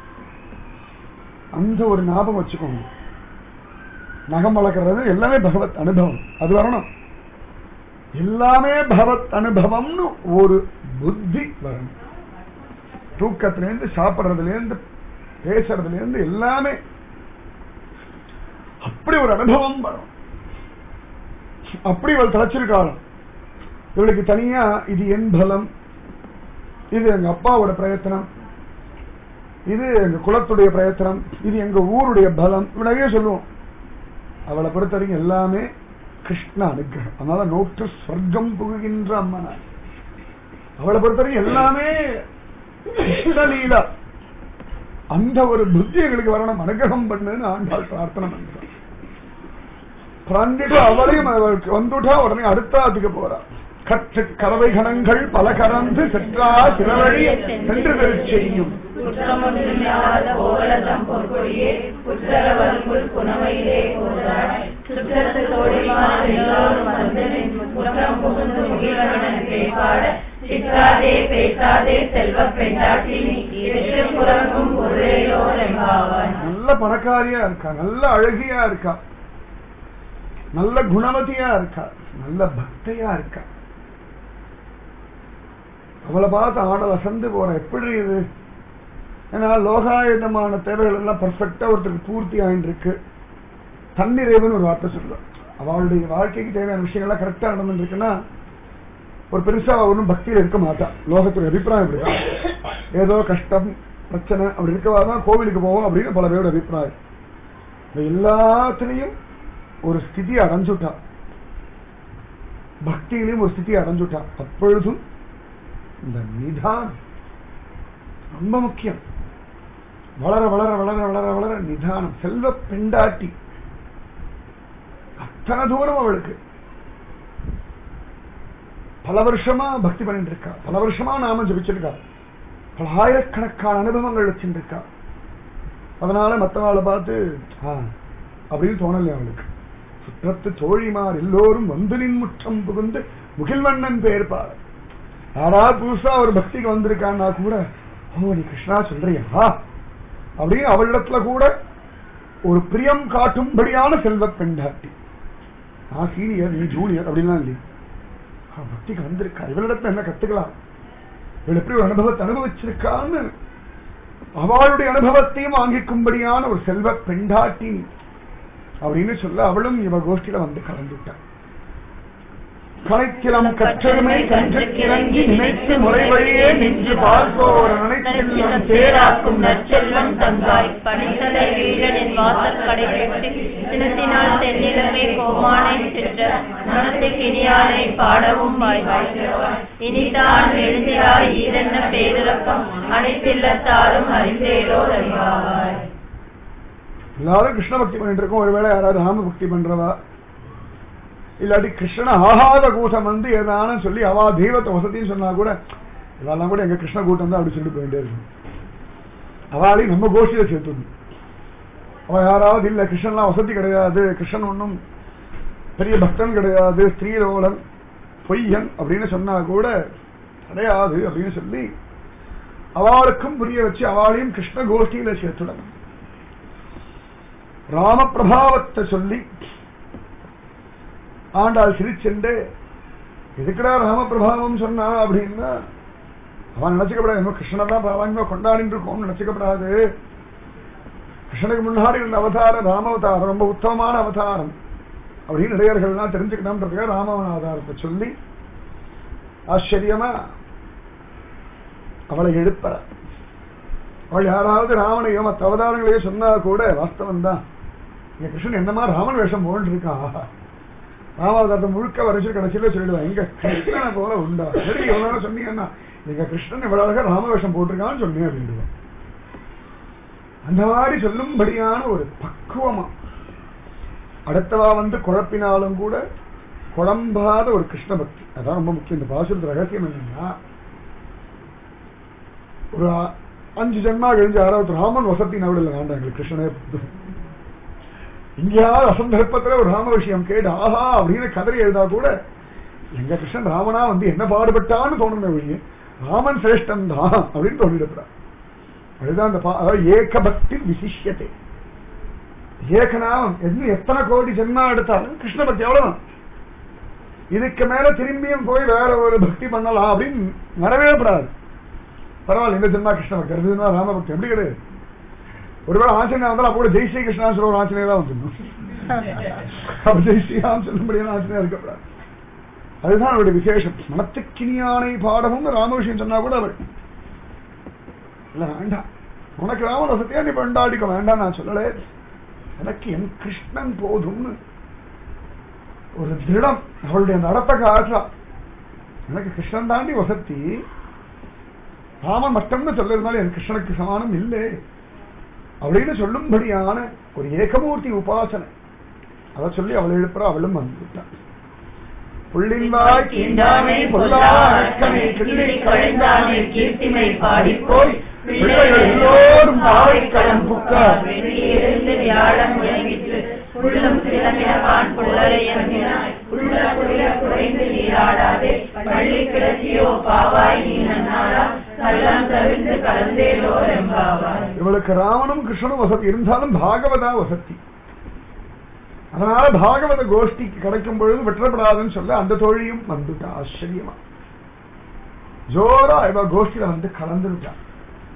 அந்த ஒரு ஞாபகம் வச்சுக்கோங்க நகம் வளர்க்கறது எல்லாமே பகவத் அனுபவம் அது வரணும் எல்லாமே பகவத் அனுபவம்னு ஒரு புத்தி வரணும் தூக்கத்துல இருந்து சாப்பிடுறதுல இருந்து பேசுறதுல இருந்து எல்லாமே அப்படி ஒரு அனுபவம் வரும் அப்படி இவள் தலைச்சிருக்காளாம் இவளுக்கு தனியா இது என் பலம் இது எங்க அப்பாவோட பிரயத்தனம் இது எங்க குலத்துடைய பிரயத்தனம் இது எங்க ஊருடைய பலம் இப்படி நிறைய சொல்லுவோம் அவளை பொறுத்த வரைக்கும் எல்லாமே கிருஷ்ண அனுகிரகம் அதனால நோற்று சொர்க்கம் புகுகின்ற அம்மனார் அவளை பொறுத்த வரைக்கும் எல்லாமே கிருஷ்ணலீலா அந்த ஒரு புத்தி எங்களுக்கு வரணும் அனுகிரகம் பண்ணுன்னு ஆண்டாள் பிரார்த்தனை பண்றான் பண்ணிட்டு அவளையும் அவளுக்கு வந்துட்டா உடனே அடுத்த ஆத்துக்கு போறா கற்று கறவை கணங்கள் பல கறந்து சென்றா சிறவழி சென்று பெருச் செய்யும் குற்றமொன்றுமில்லாத ஓவலதம் பொற்கொடியே குற்றவரங்குள் புனமையிலே போதாய் சுற்றத்து தோழிமார் எல்லோரும் வந்து நின் முற்றம் புகுந்து முகிலவனன் பேபாட சிற்றாதே பேசாதே செல்வப் பெண்டாட்டி நீ எட்டு புறங்கும் பொருளையோ எம்பாவான் நல்ல பணக்காரியா இருக்கா நல்ல அழகியா இருக்கா நல்ல குணவதியா இருக்கா நல்ல பக்தையா இருக்கா அவளை பார்த்து ஆட வசந்து போற எப்படி இது ஏன்னா லோகாயுதமான தேவைகள் எல்லாம் பர்ஃபெக்டா ஒருத்தருக்கு பூர்த்தி ஆயிட்டு இருக்கு தன்னிறைவுன்னு ஒரு வார்த்தை சொல்லுவார் அவளுடைய வாழ்க்கைக்கு தேவையான விஷயங்கள்லாம் கரெக்டா நடந்துருக்குன்னா ஒரு பெருசா ஒன்றும் பக்தியில இருக்க மாட்டா லோகத்துடைய அபிப்பிராயம் இப்படிதான் ஏதோ கஷ்டம் பிரச்சனை அப்படி இருக்கவாதான் கோவிலுக்கு போவோம் அப்படின்னு பல பேரோட அபிப்பிராயம் இந்த எல்லாத்துலயும் ஒரு ஸ்திதி அடைஞ்சுட்டா பக்தியிலையும் ஒரு ஸ்திதி அடைஞ்சுட்டா அப்பொழுதும் இந்த நிதானம் ரொம்ப முக்கியம் வளர வளர வளர வளர வளர நிதானம் செல்வ பெண்டாட்டி அத்தனை தூரம் அவளுக்கு பல வருஷமா பக்தி பண்ணிட்டு இருக்கா பல வருஷமா நாம ஜபிச்சிருக்கா பல ஆயிரக்கணக்கான அனுபவங்கள் வச்சுருக்கா அதனால மற்றவாளை பார்த்து ஆ, அப்படின்னு தோணலையா அவளுக்கு சுற்றத்து தோழிமார் எல்லோரும் வந்து நின் முற்றம் புகுந்து முகில்வண்ணன் பேர்பார் யாராவது புதுசா ஒரு பக்திக்கு வந்திருக்கான்னா கூட ஓ நீ கிருஷ்ணா சொல்றியா அப்படின்னு அவளிடத்துல கூட ஒரு பிரியம் காட்டும்படியான செல்வ பெண்டாட்டி நான் சீனியர் நீ ஜூனியர் அப்படின்லாம் இல்லையா அவ பக்திக்கு வந்திருக்கா இவளிடத்துல என்ன கத்துக்கலாம் இவள் எப்படி ஒரு அனுபவத்தை அனுபவிச்சிருக்கான்னு அவளுடைய அனுபவத்தையும் வாங்கிக்கும்படியான ஒரு செல்வ பெண்டாட்டி அப்படின்னு சொல்ல அவளும் இவ கோஷ்டியில வந்து கலந்துட்டான் கலைக்கிலம் கற்றெருமை கன்றுக்கிறங்கி நினைத்து முறை வழியே நின்று பார்ப்போர் நினைச்செல்லம் சேராக்கும் நற்செல்வம் தந்தாய் பணித்தலை வீரனின் வாசல் கடைபெற்று சினத்தினால் தென்னிலமே கோமானை சென்ற மனத்தை கிணியானை பாடவும் வாய்வாய் இனிதான் எழுந்திராய் ஈதென்ன பேரிறக்கம் அனைத்தில்லத்தாரும் அறிந்தேரோ அறிவாவாய் எல்லாரும் கிருஷ்ண பக்தி பண்ணிட்டு இருக்கோம் ஒருவேளை யாராவது ராம பக்தி பண்றவா இல்லாட்டி கிருஷ்ண ஆகாத கூட்டம் வந்து ஏதானும் சொல்லி அவா தெய்வத்தை வசதின்னு சொன்னா கூட இதெல்லாம் கூட எங்க கிருஷ்ண கூட்டம் தான் அப்படி சொல்லிட்டு போயிட்டே இருக்கும் அவளையும் நம்ம கோஷ்டியில சேர்த்துடணும் அவ யாராவது இல்ல கிருஷ்ணன்லாம் வசதி கிடையாது கிருஷ்ணன் ஒன்றும் பெரிய பக்தன் கிடையாது ஸ்ரீரோலன் பொய்யன் அப்படின்னு சொன்னா கூட கிடையாது அப்படின்னு சொல்லி அவளுக்கும் புரிய வச்சு அவளையும் கிருஷ்ண கோஷ்டியில சேர்த்துடணும் ராமபிரபாவத்தை சொல்லி ஆண்டாள் சிரிச்செண்டு எதுக்குடா ராமபிரபாவம் சொன்னா அப்படின்னா அவன் நினைச்சுக்கப்படாது இன்னும் கிருஷ்ணனை தான் பகவான் கொண்டாடிட்டு இருக்கோம்னு நினைச்சுக்கப்படாது கிருஷ்ணனுக்கு முன்னாடி இருந்த அவதாரம் ராமவதாரம் ரொம்ப உத்தமமான அவதாரம் அப்படின்னு இடையர்கள்லாம் தெரிஞ்சுக்கணும்ன்றதுக்காக ராமவன அவதாரத்தை சொல்லி ஆச்சரியமா அவளை எழுப்ப அவள் யாராவது ராமனையோ மற்ற அவதாரங்களையோ சொன்னா கூட வாஸ்தவம் தான் இங்க கிருஷ்ணன் என்னமா ராமன் வேஷம் போன்று இருக்கா ராமாவதாரத்தை முழுக்க வரைச்சு கடைசியில சொல்லிடுவான் எங்க கிருஷ்ணனை போல உண்டா சரி எவ்வளவு நேரம் சொன்னீங்கன்னா எங்க கிருஷ்ணன் இவ்வளவு அழகா ராம வேஷம் போட்டிருக்கான்னு சொன்னேன் அப்படின்டுவான் அந்த மாதிரி சொல்லும்படியான ஒரு பக்குவமா அடுத்தவா வந்து குழப்பினாலும் கூட குழம்பாத ஒரு கிருஷ்ண பக்தி அதான் ரொம்ப முக்கியம் இந்த பாசுரத்து ரகசியம் என்னன்னா ஒரு அஞ்சு ஜென்மா கழிஞ்சு யாராவது ராமன் வசதி நவடில் வேண்டாம் எங்களுக்கு கிருஷ்ணனே போதும். எங்கேயாவது அசந்தர்ப்பத்துல ஒரு ராம விஷயம் கேடு ஆஹா அப்படின்னு கதறி எழுதா கூட எங்க கிருஷ்ணன் ராமனா வந்து என்ன பாடுபட்டான்னு தோணுமே ஒழிய ராமன் சிரேஷ்டன் தான் அப்படின்னு தோணிடப்படா அதுதான் அந்த பா- அதாவது ஏக பக்தி விசிஷ்யத்தை ஏகநாமம் இன்னும் எத்தனை கோடி ஜென்மா எடுத்தாலும் கிருஷ்ண பக்தி அவ்வளவுதான் இதுக்கு மேல திரும்பியும் போய் வேற ஒரு பக்தி பண்ணலாம் அப்படின்னு வரவேற்படாது பரவாயில்ல இந்த ஜென்மா கிருஷ்ண பக்தி அடுத்த ஜென்மா ராம பக்தி அப்படி கிடையாது ஒருவேளை ஆஞ்சநேயர் வந்தாலும் அப்போ கூட ஜெய் ஸ்ரீ கிருஷ்ணா சொல்ல ஒரு ஆஞ்சநேயர் தான் வந்துடணும் அப்ப ஜெய் ஸ்ரீராம் சொல்லும்படியான ஆஞ்சநேயர் இருக்கக்கூடாது அதுதான் அவருடைய விசேஷம் மனத்துக்கினியானை பாடமும் ராம விஷயம் சொன்னா கூட அவர் இல்ல வேண்டாம் உனக்கு ராம வசதியா நீ கொண்டாடிக்க வேண்டாம் நான் சொல்லல எனக்கு என் கிருஷ்ணன் போதும்னு ஒரு திருடம் அவளுடைய நடத்தை காட்டுறா எனக்கு கிருஷ்ணன் தாண்டி வசதி ராமன் மட்டும்னு சொல்லிருந்தாலும் என் கிருஷ்ணனுக்கு சமானம் இல்லை அப்படின்னு சொல்லும்படியான ஒரு ஏகமூர்த்தி உபாசனை அதை சொல்லி அவளை எழுப்புறா அவளும் வந்துவிட்டான் புள்ளின்வாய் கீண்டானை பொல்லா அர்க்கனை கிள்ளி கழிந்தானை கீர்த்திமை பாடிப்போய் பிள்ளைகள் எல்லோரும் பாவைக்களம் புக்கார் வெளியிருந்து வியாழம் முழங்கிற்று உள்ளம் சிலமினவான் புள்ளரை இறங்கினாய் உள்ள குள்ள குறைந்து நீராடாதே பள்ளி கிளச்சியோ பாவாய் நீ நன்னாரா கள்ளம் தவிர்த்து கலந்தேலோ ரெம்பாவாய் இவளுக்கு ராவணும் கிருஷ்ணனும் வசதி இருந்தாலும் பாகவதா வசதி அதனால பாகவத கோஷ்டிக்கு கிடைக்கும் பொழுது வெற்றப்படாதுன்னு சொல்ல அந்த தோழியும் வந்துட்டா ஆச்சரியமா ஜோரா இவ கோஷ்டியில வந்து கலந்துட்டா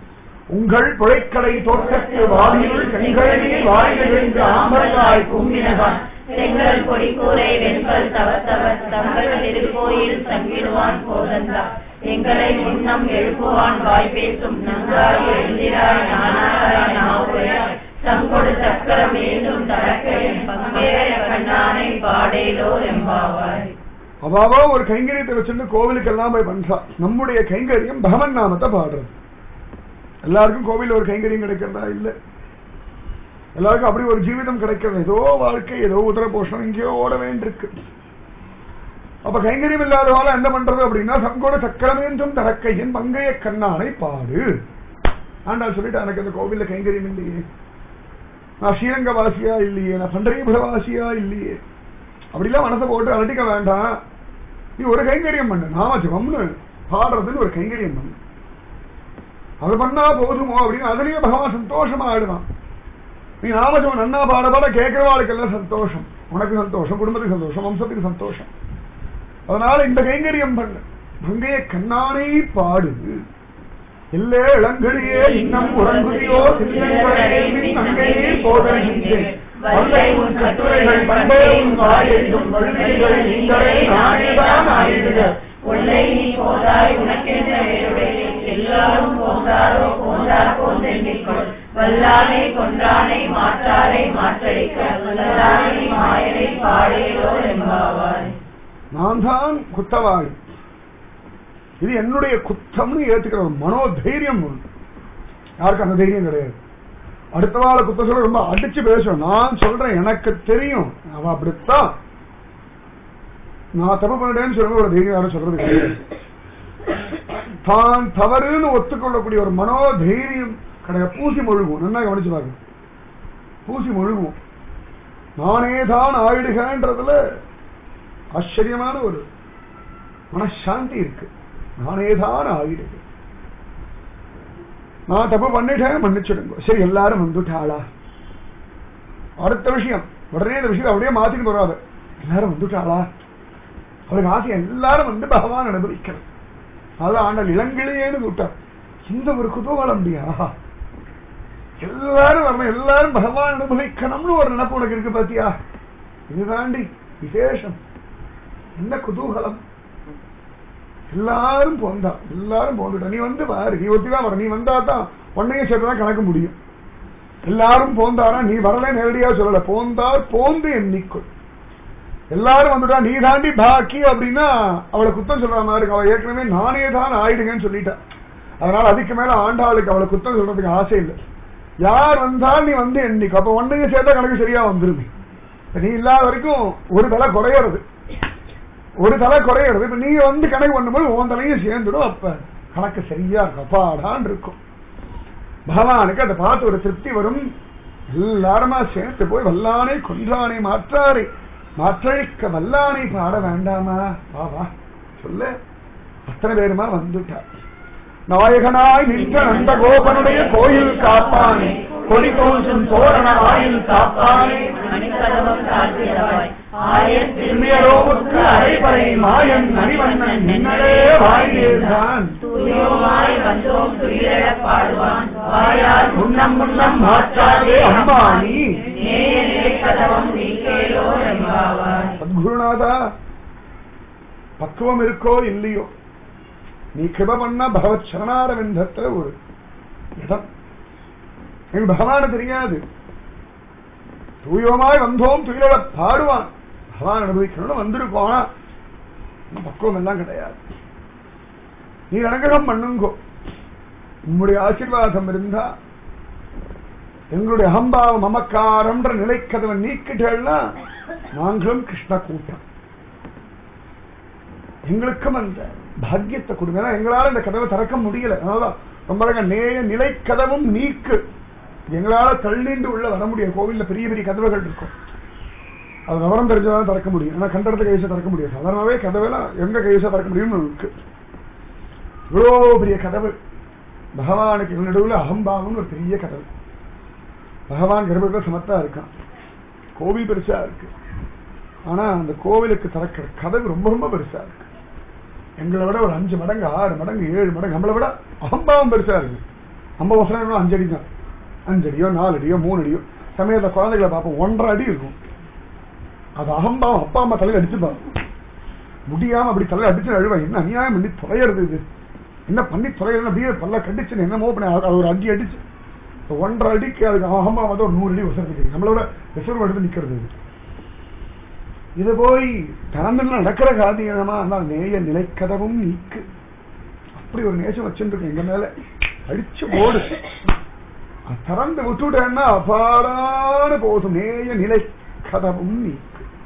உங்கள் புழைக்கடை தோற்றத்து வாதியுள் கண்களில் வாய்கிழிந்து ஆம்பலாய் கும்பினகான் செங்கல் கொடிக்கூரை வெண்கல் தவத்தவர் தங்கள் திருக்கோயில் தங்கிடுவான் போதந்தா எங்களை முன்னம் எழுப்புவான் வாய் பேசும் நங்காய் எழுந்திராய் நானாராய் நாவுரையாய் சங்கொடு சக்கரம் ஏந்தும் தடக்கையின் பங்கேற கண்ணானை பாடேலோ எம்பாவாய் அவாவா ஒரு கைங்கரியத்தை வச்சிருந்து கோவிலுக்கெல்லாம் போய் பண்றா நம்முடைய கைங்கரியம் பகவன் நாமத்தை பாடுறது எல்லாருக்கும் கோவில்ல ஒரு கைங்கரியம் கிடைக்கிறதா இல்ல எல்லாருக்கும் அப்படி ஒரு ஜீவிதம் கிடைக்கிறது ஏதோ வாழ்க்கை ஏதோ உதர போஷணம் எங்கேயோ ஓட வேண்டியிருக்கு அப்ப கைங்கரியம் இல்லாதவால என்ன பண்றது அப்படின்னா சங்கோட சக்கரமேன்றும் தடக்கையின் பங்கைய கண்ணானை பாடு ஆண்டாள் சொல்லிட்டு எனக்கு அந்த கோவில்ல கைங்கரியம் இல்லையே நான் ஸ்ரீரங்க வாசியா இல்லையே நான் பண்டரிபுர வாசியா இல்லையே அப்படிலாம் மனசை போட்டு அலட்டிக்க வேண்டாம் நீ ஒரு கைங்கரியம் பண்ணு நாம ஜபம்னு பாடுறதுன்னு ஒரு கைங்கரியம் பண்ணு அது பண்ணா போதுமோ அப்படின்னு அதுலயே பகவான் சந்தோஷமா ஆடுவான் நீ நாமஜபம் நன்னா பாட பாட கேட்கிறவாளுக்கெல்லாம் சந்தோஷம் உனக்கு சந்தோஷம் குடும்பத்துக்கு சந்தோஷம் வம்சத்துக்கு சந்தோஷம் அதனால இந்த கைங்கரியம் பண்ணு மங்கைய கண்ணானை பாடு எல்லே இளங்கடியே இன்னம் உறங்குதியோ சின்னங்கடையின் அங்கையே போதகின்றேன் வல்லை உன் கட்டுரைகள் பண்பே உன் வாயெழுதும் வல்லைகள் நீங்களே நானேதான் ஆயிடுக உள்ளே நீ போதாய் உனக்கென்ன வேறுடைய எல்லாரும் போந்தாரோ போந்தார் போந்தெண்ணிக்கொள் வல்லானை கொன்றானை மாற்றாரை மாற்றடிக்க வல்லானை மாயனை பாடேலோ என்பாவாய் நான் தான் குத்தவாளி இது என்னுடைய குத்தம்னு ஏத்துக்கிற ஒரு மனோதைரியம் உண்டு யாருக்கும் அந்த தைரியம் கிடையாது அடுத்த வாழ குத்த சொல்ல ரொம்ப அடிச்சு பேசுவேன் நான் சொல்றேன் எனக்கு தெரியும் அவன் அப்படித்தான் நான் தப்பு பண்ணிட்டேன்னு சொல்லுங்க ஒரு தைரியம் யாரும் சொல்றது கிடையாது தான் தவறுன்னு ஒத்துக்கொள்ளக்கூடிய ஒரு மனோதைரியம் கிடையாது பூசி முழுகும் நல்லா கவனிச்சு பாருங்க பூசி முழுகும் நானே தான் ஆயிடுகன்றதுல ஆச்சரியமான ஒரு மனசாந்தி இருக்கு நானே தான் ஆயிடுது நான் தப்பு பண்ணிட்டேன் மன்னிச்சிடுங்க சரி எல்லாரும் வந்துட்டாளா அடுத்த விஷயம் உடனே இந்த விஷயம் அப்படியே மாத்திட்டு போறாது எல்லாரும் வந்துட்டாளா அவருக்கு ஆசை எல்லாரும் வந்து பகவான் அனுபவிக்கிறது அதான் ஆண்டல் இளங்கிலேயேன்னு விட்டார் இந்த ஒரு குதூகலம் முடியா எல்லாரும் வரணும் எல்லாரும் பகவான் அனுபவிக்கணும்னு ஒரு நினைப்பு உனக்கு இருக்கு பாத்தியா இதுதாண்டி விசேஷம் என்ன குதூகலம் எல்லாரும் போந்தா எல்லாரும் போந்துட்டா நீ வந்து பாரு நீ ஒத்திதான் வர நீ வந்தா தான் உன்னையும் சேர்த்துதான் கணக்க முடியும் எல்லாரும் போந்தாரா நீ வரல நேரடியா சொல்லல போந்தார் போந்து எண்ணிக்கொள் எல்லாரும் வந்துட்டா நீ தாண்டி பாக்கி அப்படின்னா அவளை குத்தம் சொல்ற மாதிரி இருக்கு அவள் ஏற்கனவே நானே தான் ஆயிடுங்கன்னு சொல்லிட்டா அதனால அதுக்கு மேல ஆண்டாளுக்கு அவளை குத்தம் சொல்றதுக்கு ஆசை இல்லை யார் வந்தால் நீ வந்து எண்ணிக்கோ அப்ப ஒன்னையும் சேர்த்தா கணக்கு சரியா வந்துருமே இப்ப நீ இல்லாத வரைக்கும் ஒரு தலை குறையறது ஒரு தலை குறையிறது இப்ப நீங்க வந்து கணக்கு பண்ணும்போது உன் தலையும் சேர்ந்துடும் அப்ப கணக்கு சரியா இருக்கும் அப்பாடான் இருக்கும் பகவானுக்கு அதை பார்த்து ஒரு திருப்தி வரும் எல்லாருமா சேர்த்து போய் வல்லானை கொன்றானை மாற்றாரை மாற்றழிக்க வல்லானை பாட வேண்டாமா வா வா சொல்லு அத்தனை பேருமா வந்துட்டா நாயகனாய் நின்ற நந்த கோபனுடைய கோயில் காப்பானே கொடி தோன்றும் தோரண ஆயில் காப்பானே மணிக்கதவம் தாழ்த்திடவாய் ஆயன் திரும்பியரோவுக்கு அரைபறை மாயன் நரிவண்ணன் நின்னலே வாழ்கிறான் தூயோமாய் வந்தோம் துயிலெழ பாடுவான் வாயால் முன்னம் முன்னம் மாற்றாதே அம்பானி நேய நிலைக்கதவம் நீக்கேலோ என்பாவாய் சத்குருநாதா பக்குவம் இருக்கோ இல்லையோ நீ கிருப பண்ணா பகவத் சரணாரவிந்தத்துல ஒரு இடம் எனக்கு பகவான தெரியாது தூயமாய் வந்தோம் துயிலோட பாடுவான் பகவான் அனுபவிக்கணும்னு வந்திருக்கோம் ஆனா நம்ம பக்குவம் எல்லாம் கிடையாது நீ அனுகிரகம் பண்ணுங்கோ உம்முடைய ஆசீர்வாதம் இருந்தா எங்களுடைய அகம்பாவம் மமக்காரம்ன்ற நிலைக்கதவை நீக்கிட்டேன்னா நாங்களும் கிருஷ்ண கூட்டம் எங்களுக்கும் அந்த பாக்கியத்தை கொடுங்க ஏன்னா எங்களால இந்த கதவை திறக்க முடியல அதனால ரொம்ப அழகா நேய நிலை கதவும் நீக்கு எங்களால தள்ளிண்டு உள்ள வர முடியும் கோவில்ல பெரிய பெரிய கதவுகள் இருக்கும் அது விவரம் தெரிஞ்சதான் திறக்க முடியும் ஆனா கண்டடத்தை கைவசம் திறக்க முடியாது சாதாரணமாவே கதவெல்லாம் எங்க கைவசம் திறக்க முடியும்னு இருக்கு இவ்வளோ பெரிய கதவு பகவானுக்கு நடுவில் அகம்பாவம்னு ஒரு பெரிய கதவு பகவான் கர்ப்பத்தில் சமத்தா இருக்கான் கோவில் பெருசா இருக்கு ஆனா அந்த கோவிலுக்கு திறக்கிற கதவு ரொம்ப ரொம்ப பெருசா இருக்கு எங்களை விட ஒரு அஞ்சு மடங்கு ஆறு மடங்கு ஏழு மடங்கு நம்மளை விட அகம்பாவம் பெருசா இருக்கு ஐம்பது வருஷம் இருக்கணும் அஞ்சு அடி தான் அஞ்சு அடியோ நாலு அடியோ மூணு அடியோ சமயத்தில் குழந்தைகளை பார்ப்போம் ஒன்றரை அடி இருக்கும் அது அகம்பாவம் அப்பா அம்மா தலையில அடிச்சுப்பாங்க முடியாம அப்படி தலையில அடிச்சு அழுவா என்ன அநியாயம் பண்ணி தொலைகிறது இது என்ன பண்ணி தொலைகிறது அப்படியே பல்ல கடிச்சு என்னமோ பண்ணி அது ஒரு அடி அடிச்சு இப்ப ஒன்றரை அடிக்கு அதுக்கு அகம்பா வந்து ஒரு நூறு அடி உசரத்துக்கு நம்மளோட ரிசர்வ் எடுத்து நிக்கிறது இது. இது போய் திறந்து நடக்கிற காரியமா அந்த நேய நிலைக்கதவும் நீக்கு அப்படி ஒரு நேசம் வச்சுருக்கு எங்க மேல அடிச்சு ஓடு அது திறந்து விட்டுட்டேன்னா அபாரான போதும் நேய நிலை கதவும் நீக்கு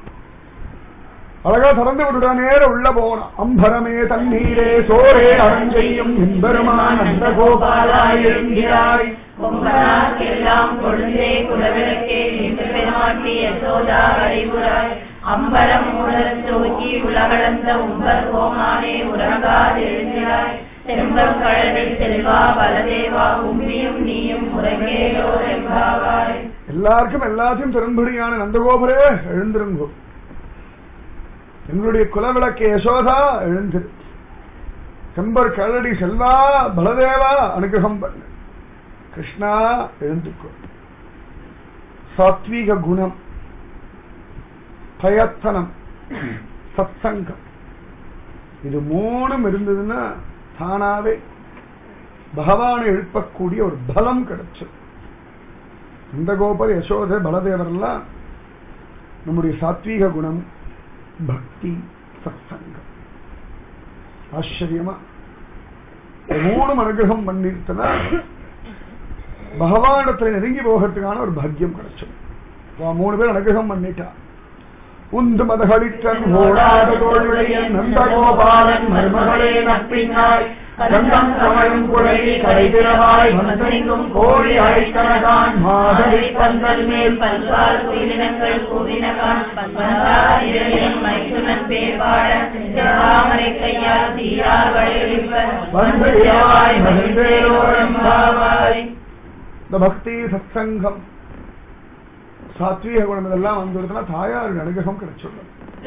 அழகா திறந்து விட்டுட்டா நேர உள்ள போன அம்பரமே தண்ணீரே சோரே அரஞ்செய்யும் எம்பெருமான் அந்த கோபாலாயிருந்தாய் கொம்பனார்க்கெல்லாம் கொழுந்தே குலவிளக்கே நின்று பெருமாட்டி யசோதா அறிவுராய் அம்பரம் உடல் தூக்கி உலகளந்த உம்பர் கோமானே உறங்காதெழுந்திராய் செம்பம் கழலை செல்வா பலதேவா உம்பியும் நீயும் உறங்கேலோ எம்பாவாய் எல்லாருக்கும் எல்லாத்தையும் பெரும்படியான நந்தகோபுரே எழுந்திருங்கோ எங்களுடைய குலவிளக்கு யசோதா எழுந்திரு செம்பர் கழடி செல்வா பலதேவா அனுகிரகம் பண்ணு கிருஷ்ணா எழுந்துக்கோ சாத்வீக குணம் பிரயத்தனம் சத்சங்கம் இது மூணும் இருந்ததுன்னா தானாவே பகவானை எழுப்பக்கூடிய ஒரு பலம் கிடைச்சது நந்தகோபர் யசோதை பலதேவர் எல்லாம் நம்முடைய சாத்வீக குணம் பக்தி சத்சங்கம் ஆச்சரியமா இந்த மூணும் அனுகிரகம் பண்ணிருத்தனா பகவானிடத்துல நெருங்கி போகிறதுக்கான ஒரு பாக்கியம் கிடைச்சது அவன் மூணு பேர் அனுகிரகம் பண்ணிட்டா உந்து மதகளிற்றன் ஓடாத தோளுடைய நந்தகோபாலன் மருமகளே நப்பினாய் கந்தம் கமழும் குழலி கரைதிரவாய் வந்தெங்கும் கோழி அழைத்தனகான் மாதவி பந்தல் மேல் பல்வார் குயிலினங்கள் கூவினகான் பந்தாரியம் மைத்துனன் பேர்பாட தாமரை கையால் தீரார் வழியளிப்ப வந்து இளவாய் மகிழ்ந்தேலோரம் பாவாய் இந்த பக்தி சத்சங்கம் சாத்வீக குணம் இதெல்லாம் வந்துருதுன்னா தாயார் அனுகிரகம் கிடைச்சிடும்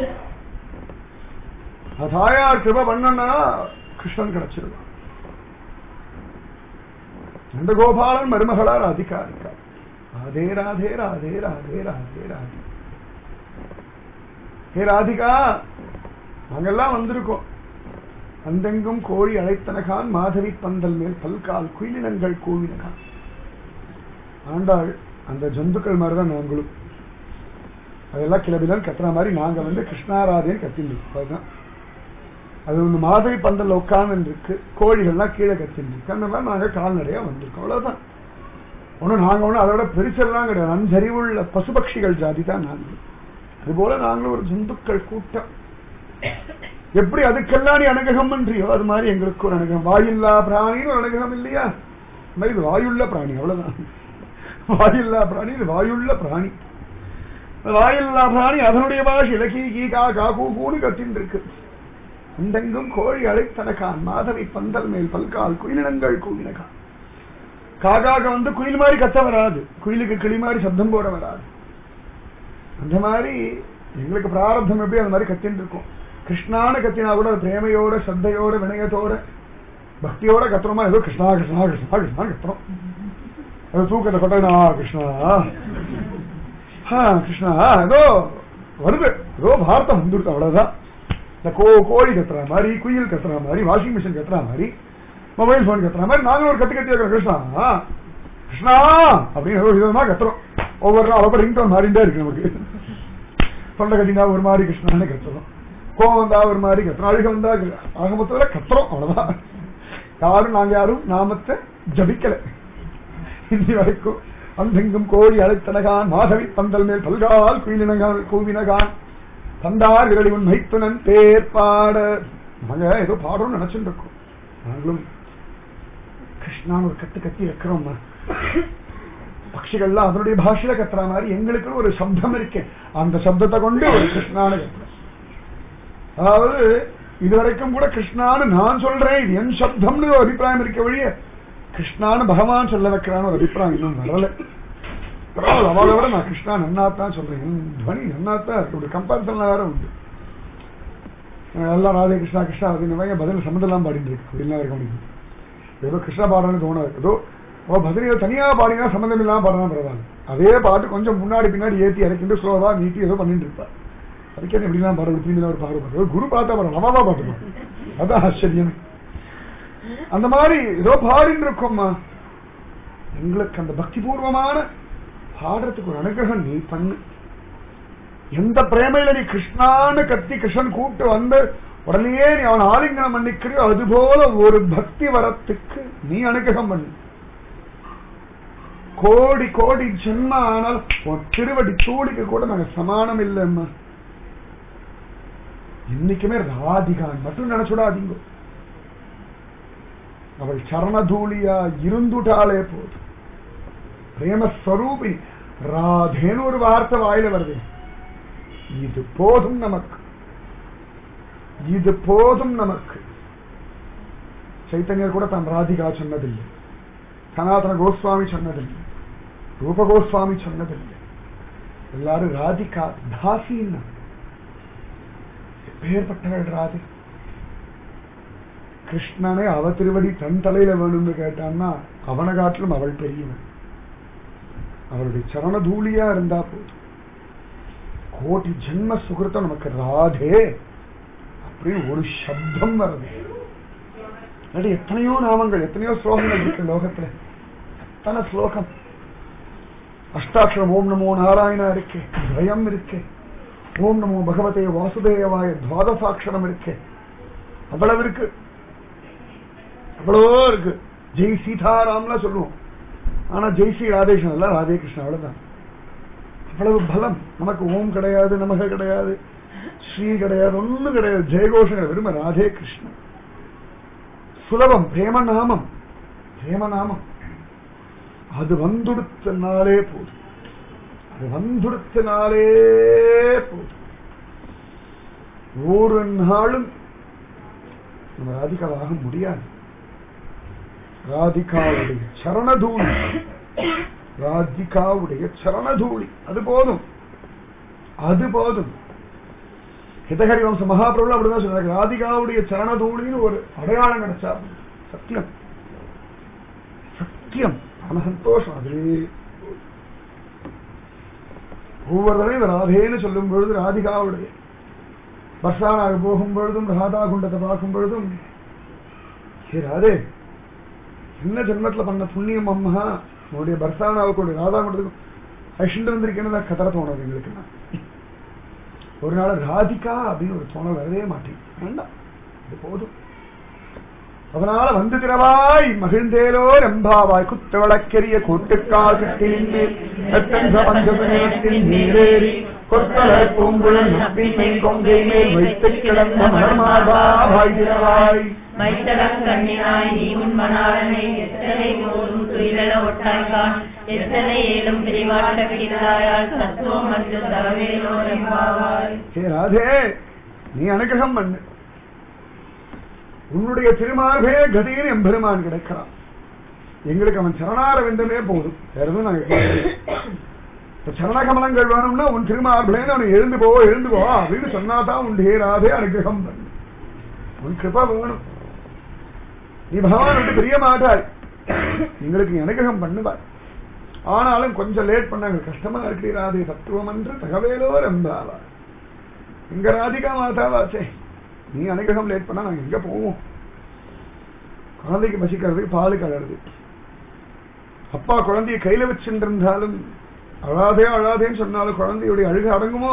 அது தாயார் கிருப பண்ணனா கிருஷ்ணன் கிடைச்சிருவான் நந்தகோபாலன் மருமகளா ராதிகா இருக்கா ராதே ராதே ராதே ராதே ராதே ராதே ஹே ராதிகா நாங்கெல்லாம் வந்திருக்கோம் அந்தெங்கும் கோழி அழைத்தனகான் மாதவி பந்தல் மேல் பல்கால் குயிலினங்கள் கூவினகான் ஆண்டாள் அந்த ஜந்துக்கள் மாதிரிதான் நாங்களும் அதெல்லாம் கிளபிதான் கத்துற மாதிரி நாங்க வந்து கிருஷ்ணாராதேன்னு கத்தின்னு அதுதான் அது ஒன்று மாதவி பந்தல்ல உட்கார்ந்து இருக்கு கோழிகள்லாம் கீழே கத்தின்னு இருக்கு அந்த மாதிரி நாங்க கால்நடையா வந்திருக்கோம் அவ்வளவுதான் ஒன்றும் நாங்க ஒன்றும் அதோட பெருசெல்லாம் கிடையாது நஞ்சறிவுள்ள பசுபக்ஷிகள் ஜாதி தான் நாங்கள் அதுபோல நாங்களும் ஒரு ஜந்துக்கள் கூட்டம் எப்படி அதுக்கெல்லாம் நீ அனுகிரகம் பண்றியோ அது மாதிரி எங்களுக்கு ஒரு அனுகிரகம் வாயில்லா பிராணின்னு ஒரு அனுகிரகம் இல்லையா இந்த மாதிரி இது வாயுள்ள பிராணி அவ்வளவுதான் வாயில்லா பிராணி இது வாயுள்ள பிராணி வாயில்லா பிராணி அதனுடைய பாஷையில கீ கீ கா கா கூ கூன்னு கத்தின்னு இருக்கு அந்தெங்கும் கோழி அழைத்தனகான் மாதவி பந்தல் மேல் பல்கால் குயிலினங்கள் கூவினகான் காக்காக வந்து குயில் மாதிரி கத்த வராது குயிலுக்கு கிளி மாதிரி சப்தம் போட வராது அந்த மாதிரி எங்களுக்கு பிராரப்தம் எப்படி அந்த மாதிரி கத்தின்னு இருக்கும் கிருஷ்ணான்னு கத்தினா கூட அது பிரேமையோட சத்தையோட வினயத்தோட பக்தியோட கத்துறோமா ஏதோ கிருஷ்ணா கிருஷ்ணா கிருஷ்ணா கிருஷ்ணா கத்துறோம் அது தூக்கத்தை கொட்டா கிருஷ்ணா ஆ, கிருஷ்ணா ஏதோ வருது ஏதோ பாரதம் வந்துடுது அவ்வளவுதான் இந்த கோ கோழி கத்துற மாதிரி குயில் கத்துற மாதிரி வாஷிங் மிஷின் கத்துற மாதிரி மொபைல் போன் கத்துற மாதிரி நாங்களும் ஒரு கத்து கத்தி வைக்கிறோம் கிருஷ்ணா கிருஷ்ணா அப்படின்னு ஏதோ விதமா கத்துறோம் ஒவ்வொரு நாள் அவ்வளோ ரிங்டோன் மாறிண்டே இருக்கு நமக்கு தொண்டை கட்டினா ஒரு மாதிரி கிருஷ்ணான்னு கத்துறோம் கோவம் வந்தா ஒரு மாதிரி கத்துறோம் அழுக வந்தா கி- ஆக மொத்தத்துல கத்துறோம் அவ்வளவுதான் யாரும் நாங்க யாரும் நாமத்தை ஜபிக்கல இன்னி வரைக்கும் அந்தெங்கும் கோழி அழைத்தனகான் மாதவி பந்தல் மேல் பல்கால் குயிலினகான் கூவினகான் தந்தார் விரலி உன் மைத்துனன் பேர் பாட நாங்க ஏதோ பாடுறோம்னு நினைச்சுட்டு இருக்கோம் நாங்களும் கிருஷ்ணான்னு ஒரு கத்து கத்தி வைக்கிறோம்மா பட்சிகள்லாம் அதனுடைய பாஷையில கத்துற மாதிரி எங்களுக்கு ஒரு சப்தம் இருக்கு அந்த சப்தத்தை கொண்டு ஒரு கிருஷ்ணான்னு கத்துறோம் அதாவது இதுவரைக்கும் கூட கிருஷ்ணான்னு நான் சொல்றேன் இது என் சப்தம்னு ஒரு அபிப்பிராயம் இருக்க வழிய கிருஷ்ணான்னு பகவான் சொல்ல வைக்கிறான்னு ஒரு அபிப்பிராயம் இன்னும் வரல பரவாயில்ல அவளை விட நான் கிருஷ்ணா நன்னாத்தான் சொல்றேன் என் துவனி நன்னாத்தான் இருக்கு ஒரு கம்பேரிசன்ல வேற உண்டு எல்லாம் ராதே கிருஷ்ணா கிருஷ்ணா அப்படின்னு பதில் சம்மந்தெல்லாம் பாடிட்டு இருக்கு அப்படின்லாம் இருக்க முடியும் ஏதோ கிருஷ்ணா பாடுறேன்னு தோணாது ஏதோ ஓ பஜனையை தனியா பாடினா சம்மந்தம் இல்லாம பாடினா பரவாயில்ல அதே பாட்டு கொஞ்சம் முன்னாடி பின்னாடி ஏத்தி இறக்கிட்டு ஸ்லோவா நீட்டி ஏதோ பண்ணிட்டு இருப்பார் அதுக்கே எப்படிலாம் பாடுறது திரும்பி ஒரு பாடு பாடுறது குரு பார்த்தா பாரு நவாவா பாட்டுமா அதான் ஆச்சரியம் அந்த மாதிரி ஏதோ பாடிட்டு இருக்கோம்மா எங்களுக்கு அந்த பக்தி பூர்வமான பாடுறதுக்கு ஒரு அனுகிரகம் நீ பண்ணு எந்த பிரேமையில நீ கிருஷ்ணான்னு கத்தி கிருஷ்ணன் கூப்பிட்டு வந்து உடனே நீ அவன் ஆலிங்கனம் பண்ணிக்கிறியோ அது போல ஒரு பக்தி வரத்துக்கு நீ அனுகிரகம் பண்ணு கோடி கோடி ஜென்ம ஆனால் உன் திருவடி தூளிக்கு கூட நாங்க சமானம் இல்லைம்மா இன்னைக்குமே ராதிகான் மட்டும் நினைச்சுடாதீங்க அவள் சரணதூளியா இருந்துட்டாலே போதும் பிரேமஸ்வரூபி ராதேன்னு ஒரு வார்த்தை வாயில வருது இது போதும் நமக்கு இது போதும் நமக்கு சைத்தன்யர் கூட தான் ராதிகா சொன்னதில்லை சனாதன கோஸ்வாமி சொன்னதில்லை ரூப கோஸ்வாமி சொன்னதில்லை எல்லாரும் ராதிகா தாசின்னா எப்பேற்பட்டவள் ராதி கிருஷ்ணனே அவ திருவடி தன் தலையில வேணும்னு கேட்டான்னா அவனை காட்டிலும் அவள் பெரியவன் அவளுடைய சரண தூளியா இருந்தா போதும் கோடி ஜென்ம சுகிருத்தம் நமக்கு ராதே அப்படின்னு ஒரு சப்தம் வருது இல்லாட்டி எத்தனையோ நாமங்கள் எத்தனையோ ஸ்லோகங்கள் இருக்கு லோகத்துல எத்தனை ஸ்லோகம் அஷ்டாட்சரம் ஓம் நமோ நாராயணா இருக்கு துவயம் இருக்கு ஓம் நமோ பகவதே வாசுதேவாய துவாதசாட்சரம் இருக்கு அவ்வளவு இருக்கு அவ்வளவோ இருக்கு ஜெய் சீதாராம்லாம் சொல்லுவோம் ஆனா ஜெய் ஸ்ரீ ராதேஷன் இல்ல ராதே கிருஷ்ணன் அவ்வளவுதான் அவ்வளவு பலம் நமக்கு ஓம் கிடையாது நமக கிடையாது ஸ்ரீ கிடையாது ஒண்ணும் கிடையாது ஜெயகோஷம் கிடையாது வெறும் ராதே கிருஷ்ணன் சுலபம் பிரேம நாமம் பிரேம நாமம் அது வந்துடுத்தனாலே போதும் அது வந்துடுத்தனாலே போதும் ஒரு நாளும் நம்ம ராதிகாவாக முடியாது ராதிகாவுடைய சரணதூளி ராதிகாவுடைய சரணதூளி அது போதும் அது போதும் ஹிதஹரி வம்ச மகாபிரபு அப்படிதான் சொல்றாங்க ராதிகாவுடைய சரணதூளின்னு ஒரு அடையாளம் கிடைச்சா சத்தியம் சத்தியம் பரம சந்தோஷம் அதிலே ஒவ்வொரு தடவை இந்த ராதேன்னு சொல்லும் பொழுது ராதிகாவுடைய பர்சானாக போகும் பொழுதும் ராதா குண்டத்தை பார்க்கும் பொழுதும் ஹே ராதே என்ன ஜென்மத்துல பண்ண புண்ணியம் அம்மா உன்னுடைய பர்சானாவுக்கு ராதா குண்டத்துக்கும் அழிச்சுட்டு வந்திருக்கேன்னு தான் கதற தோணுது எங்களுக்கு நான் ஒரு நாள் ராதிகா அப்படின்னு ஒரு தோணல் வரவே மாட்டேங்குது வேண்டாம் இது போதும் அதனால வந்து திரவாய் மகிழ்ந்தேலோ ரெம்பாவாய் குத்து வழக்கெரிய கூட்டுக்கால் கட்டிலிந்து எத்தன் பஞ்சபுரத்தின் நீரேறி கொத்தலர் பூங்குழல் நப்பின்மை கொங்கை மேல் வைத்து கிடந்த மலர்மாதாவாய் திரவாய் மைத்தடம் கண்ணினாய் நீ உன் மணாளனை எத்தனை போதும் துயிலெழ ஒட்டாய்கான் எத்தனை ஏலும் பிரிவாட்ட பிரிந்தாயால் தத்துவம் என்று தரவேலோ எம்பாவாய் ஹே ராதே நீ அனுகிரகம் பண்ணு உன்னுடைய திருமார்பே கதின்னு எம்பெருமான் கிடைக்கிறான் எங்களுக்கு அவன் சரணார வென்றமே போதும் வேற எதுவும் நாங்க கேட்கல. இப்ப சரணகமலங்கள் வேணும்னா உன் திருமார்பேன்னு அவன் எழுந்து போ எழுந்து போ அப்படின்னு சொன்னாதான் உன் ஹே ராதே அனுகிரகம் பண்ணு உன் கிருபா வேணும் நீ பகவான் விட்டு பிரிய மாட்டாய் எங்களுக்கு நீ அனுகிரகம் பண்ணுவாய் ஆனாலும் கொஞ்சம் லேட் பண்ணாங்க கஷ்டமா இருக்கு ராதே தத்துவம் என்று தகவேலோ ரெம்பாவா எங்க ராதிகா மாதாவாச்சே நீ அனுகிரகம் லேட் பண்ணா நாங்க எங்க போவோம் குழந்தைக்கு பசிக்கிறதுக்கு பால் கலருது அப்பா குழந்தைய கையில வச்சுட்டு இருந்தாலும் அழாதே அழாதேன்னு சொன்னாலும் குழந்தையுடைய அழுக அடங்குமோ